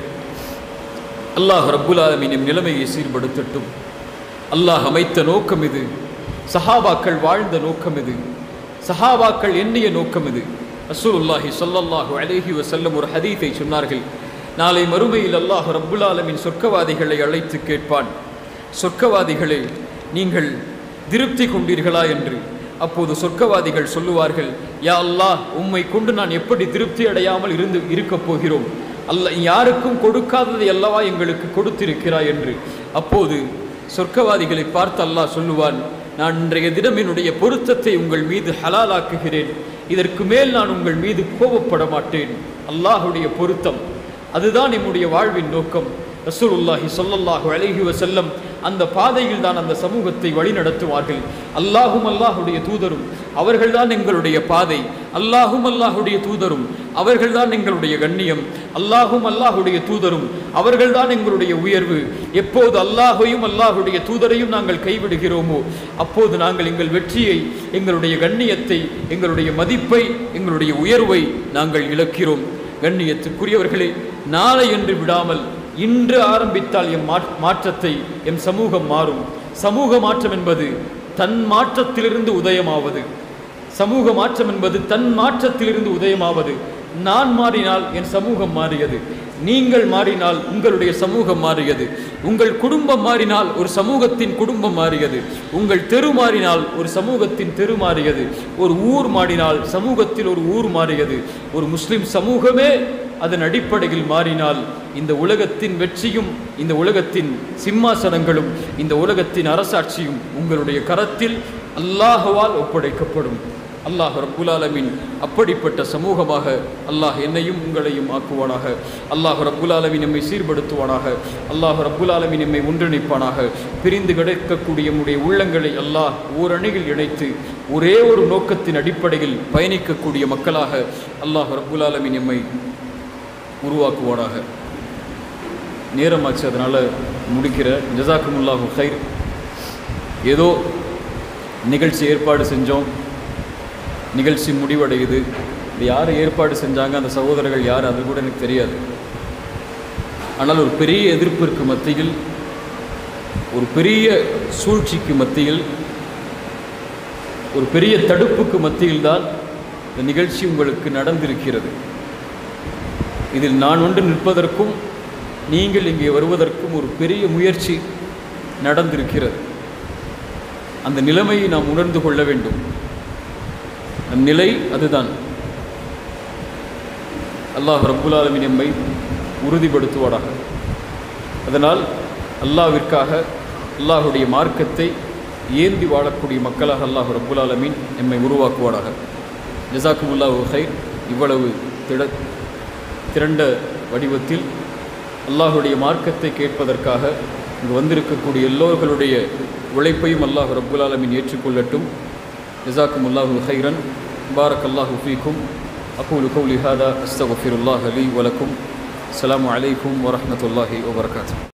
அல்லாஹ் ரப்புல் ஆலமீன் நம் நிலைமையை சீர்படுத்தட்டும் அல்லாஹ் அமைத்த நோக்கம் இது சஹாபாக்கள் வாழ்ந்த நோக்கம் இது சஹாபாக்கள் எண்ணிய நோக்கம் இது ரசூலுல்லாஹி ஸல்லல்லாஹு அலைஹி வஸல்லம் ஒரு ஹதீஸை சொன்னார்கள் நாளை மறுமையில் அல்லாஹ் ரப்புல் ஆலமீன் சொர்க்கவாதிகளை அழைத்து கேட்பான் சொர்க்கவாதிகளே நீங்கள் திருப்தி கொண்டீர்களா என்று அப்போது சொர்க்கவாதிகள் சொல்லுவார்கள் யா அல்லாஹ் உம்மை கொண்டு நான் எப்படி திருப்தி அடையாமல் இருந்து இருக்கப் போகிறோம் அல்ல யாருக்கும் கொடுக்காததை அல்லவா எங்களுக்கு கொடுத்திருக்கிறாய் என்று அப்போது சொர்க்கவாதிகளை பார்த்து அல்லாஹ் சொல்லுவான் நான் இன்றைய தினம் என்னுடைய பொருத்தத்தை உங்கள் மீது ஹலாலாக்குகிறேன் இதற்கு மேல் நான் உங்கள் மீது கோபப்பட மாட்டேன் அல்லாஹுடைய பொருத்தம் அதுதான் நம்முடைய வாழ்வின் நோக்கம் ரசூலுல்லாஹி ஸல்லல்லாஹு அலைஹி வஸல்லம் அந்த பாதையில் தான் அந்த சமூகத்தை வழிநடத்துவார்கள் அல்லாஹும் அல்லாஹுடைய தூதரும் அவர்கள்தான் எங்களுடைய பாதை அல்லாஹும் அல்லாஹுடைய தூதரும் அவர்கள்தான் எங்களுடைய கண்ணியம் அல்லாஹும் அல்லாஹுடைய தூதரும் அவர்கள்தான் எங்களுடைய உயர்வு எப்போது அல்லாஹையும் அல்லாஹுடைய தூதரையும் நாங்கள் கைவிடுகிறோமோ அப்போது நாங்கள் எங்கள் வெற்றியை எங்களுடைய கண்ணியத்தை எங்களுடைய மதிப்பை எங்களுடைய உயர்வை நாங்கள் இழக்கிறோம் கண்ணியத்துக்குரியவர்களே நாளை என்று விடாமல் இன்று ஆரம்பித்தால் எம் மாற்- மாற்றத்தை எம் சமூகம் மாறும் சமூக மாற்றம் என்பது தன் மாற்றத்திலிருந்து உதயமாவது சமூக மாற்றம் என்பது தன் மாற்றத்திலிருந்து உதயமாவது நான் மாறினால் என் சமூகம் மாறியது நீங்கள் மாறினால் உங்களுடைய சமூகம் மாறியது உங்கள் குடும்பம் மாறினால் ஒரு சமூகத்தின் குடும்பம் மாறியது உங்கள் தெரு மாறினால் ஒரு சமூகத்தின் தெரு மாறியது ஒரு ஊர் மாறினால் சமூகத்தில் ஒரு ஊர் மாறியது ஒரு முஸ்லிம் சமூகமே அதன் அடிப்படையில் மாறினால் இந்த உலகத்தின் வெற்றியும் இந்த உலகத்தின் சிம்மாசனங்களும் இந்த உலகத்தின் அரசாட்சியும் உங்களுடைய கரத்தில் அல்லாஹுவால் ஒப்படைக்கப்படும் அல்லாஹ் ரப்புல் ஆலமீன் அப்படிப்பட்ட சமூகமாக அல்லாஹ் என்னையும் உங்களையும் ஆக்குவானாக அல்லாஹ் ரப்புல் ஆலமீன் நம்மை சீர்படுத்துவானாக அல்லாஹ் ரப்புல் ஆலமீன் நம்மை ஒன்றிணைப்பானாக பிரிந்து கிடக்கக்கூடிய நம்முடைய உள்ளங்களை அல்லாஹ் ஓரணியில் இணைத்து ஒரே ஒரு நோக்கத்தின் அடிப்படையில் பயணிக்கக்கூடிய மக்களாக அல்லாஹ் ரப்புல் ஆலமீன் நம்மை உருவாக்குவானாக நேரமாச்சு அதனால் முடிக்கிற ஜசாக்குமுல்லாஹு ஹைர் ஏதோ நிகழ்ச்சி ஏற்பாடு செஞ்சோம் நிகழ்ச்சி முடிவடையுது இது யார் ஏற்பாடு செஞ்சாங்க அந்த சகோதரர்கள் யார் அது கூட எனக்கு தெரியாது ஆனால் ஒரு பெரிய எதிர்ப்பிற்கு மத்தியில் ஒரு பெரிய சூழ்ச்சிக்கு மத்தியில் ஒரு பெரிய தடுப்புக்கு மத்தியில்தான் இந்த நிகழ்ச்சி உங்களுக்கு நடந்திருக்கிறது இதில் நான் ஒன்று நிற்பதற்கும் நீங்கள் இங்கே வருவதற்கும் ஒரு பெரிய முயற்சி நடந்திருக்கிறது அந்த நிலைமையை நாம் உணர்ந்து கொள்ள வேண்டும் நம் நிலை அதுதான் அல்லாஹ் ரப்புல் ஆலமீன் எம்மை உறுதிப்படுத்துவாடாக அதனால் அல்லாவிற்காக அல்லாஹுடைய மார்க்கத்தை ஏந்தி வாழக்கூடிய மக்களாக அல்லாஹ் ரப்புல் ஆலமீன் எம்மை உருவாக்குவாடாக ஜசாக்குமுல்லாஹு ஹைர் இவ்வளவு திட திரண்ட வடிவத்தில் அல்லாஹுடைய மார்க்கத்தை கேட்பதற்காக இங்கு வந்திருக்கக்கூடிய எல்லோர்களுடைய உழைப்பையும் அல்லாஹ் ரப்புல் ஆலமீன் ஏற்றுக்கொள்ளட்டும் ஜசாக்குமுல்லாஹு ஹைரன் பாரக் அல்லாஹு ஃபீக்கும் أقول قولي هذا أستغفر الله لي ولكم السلام عليكم ورحمة الله وبركاته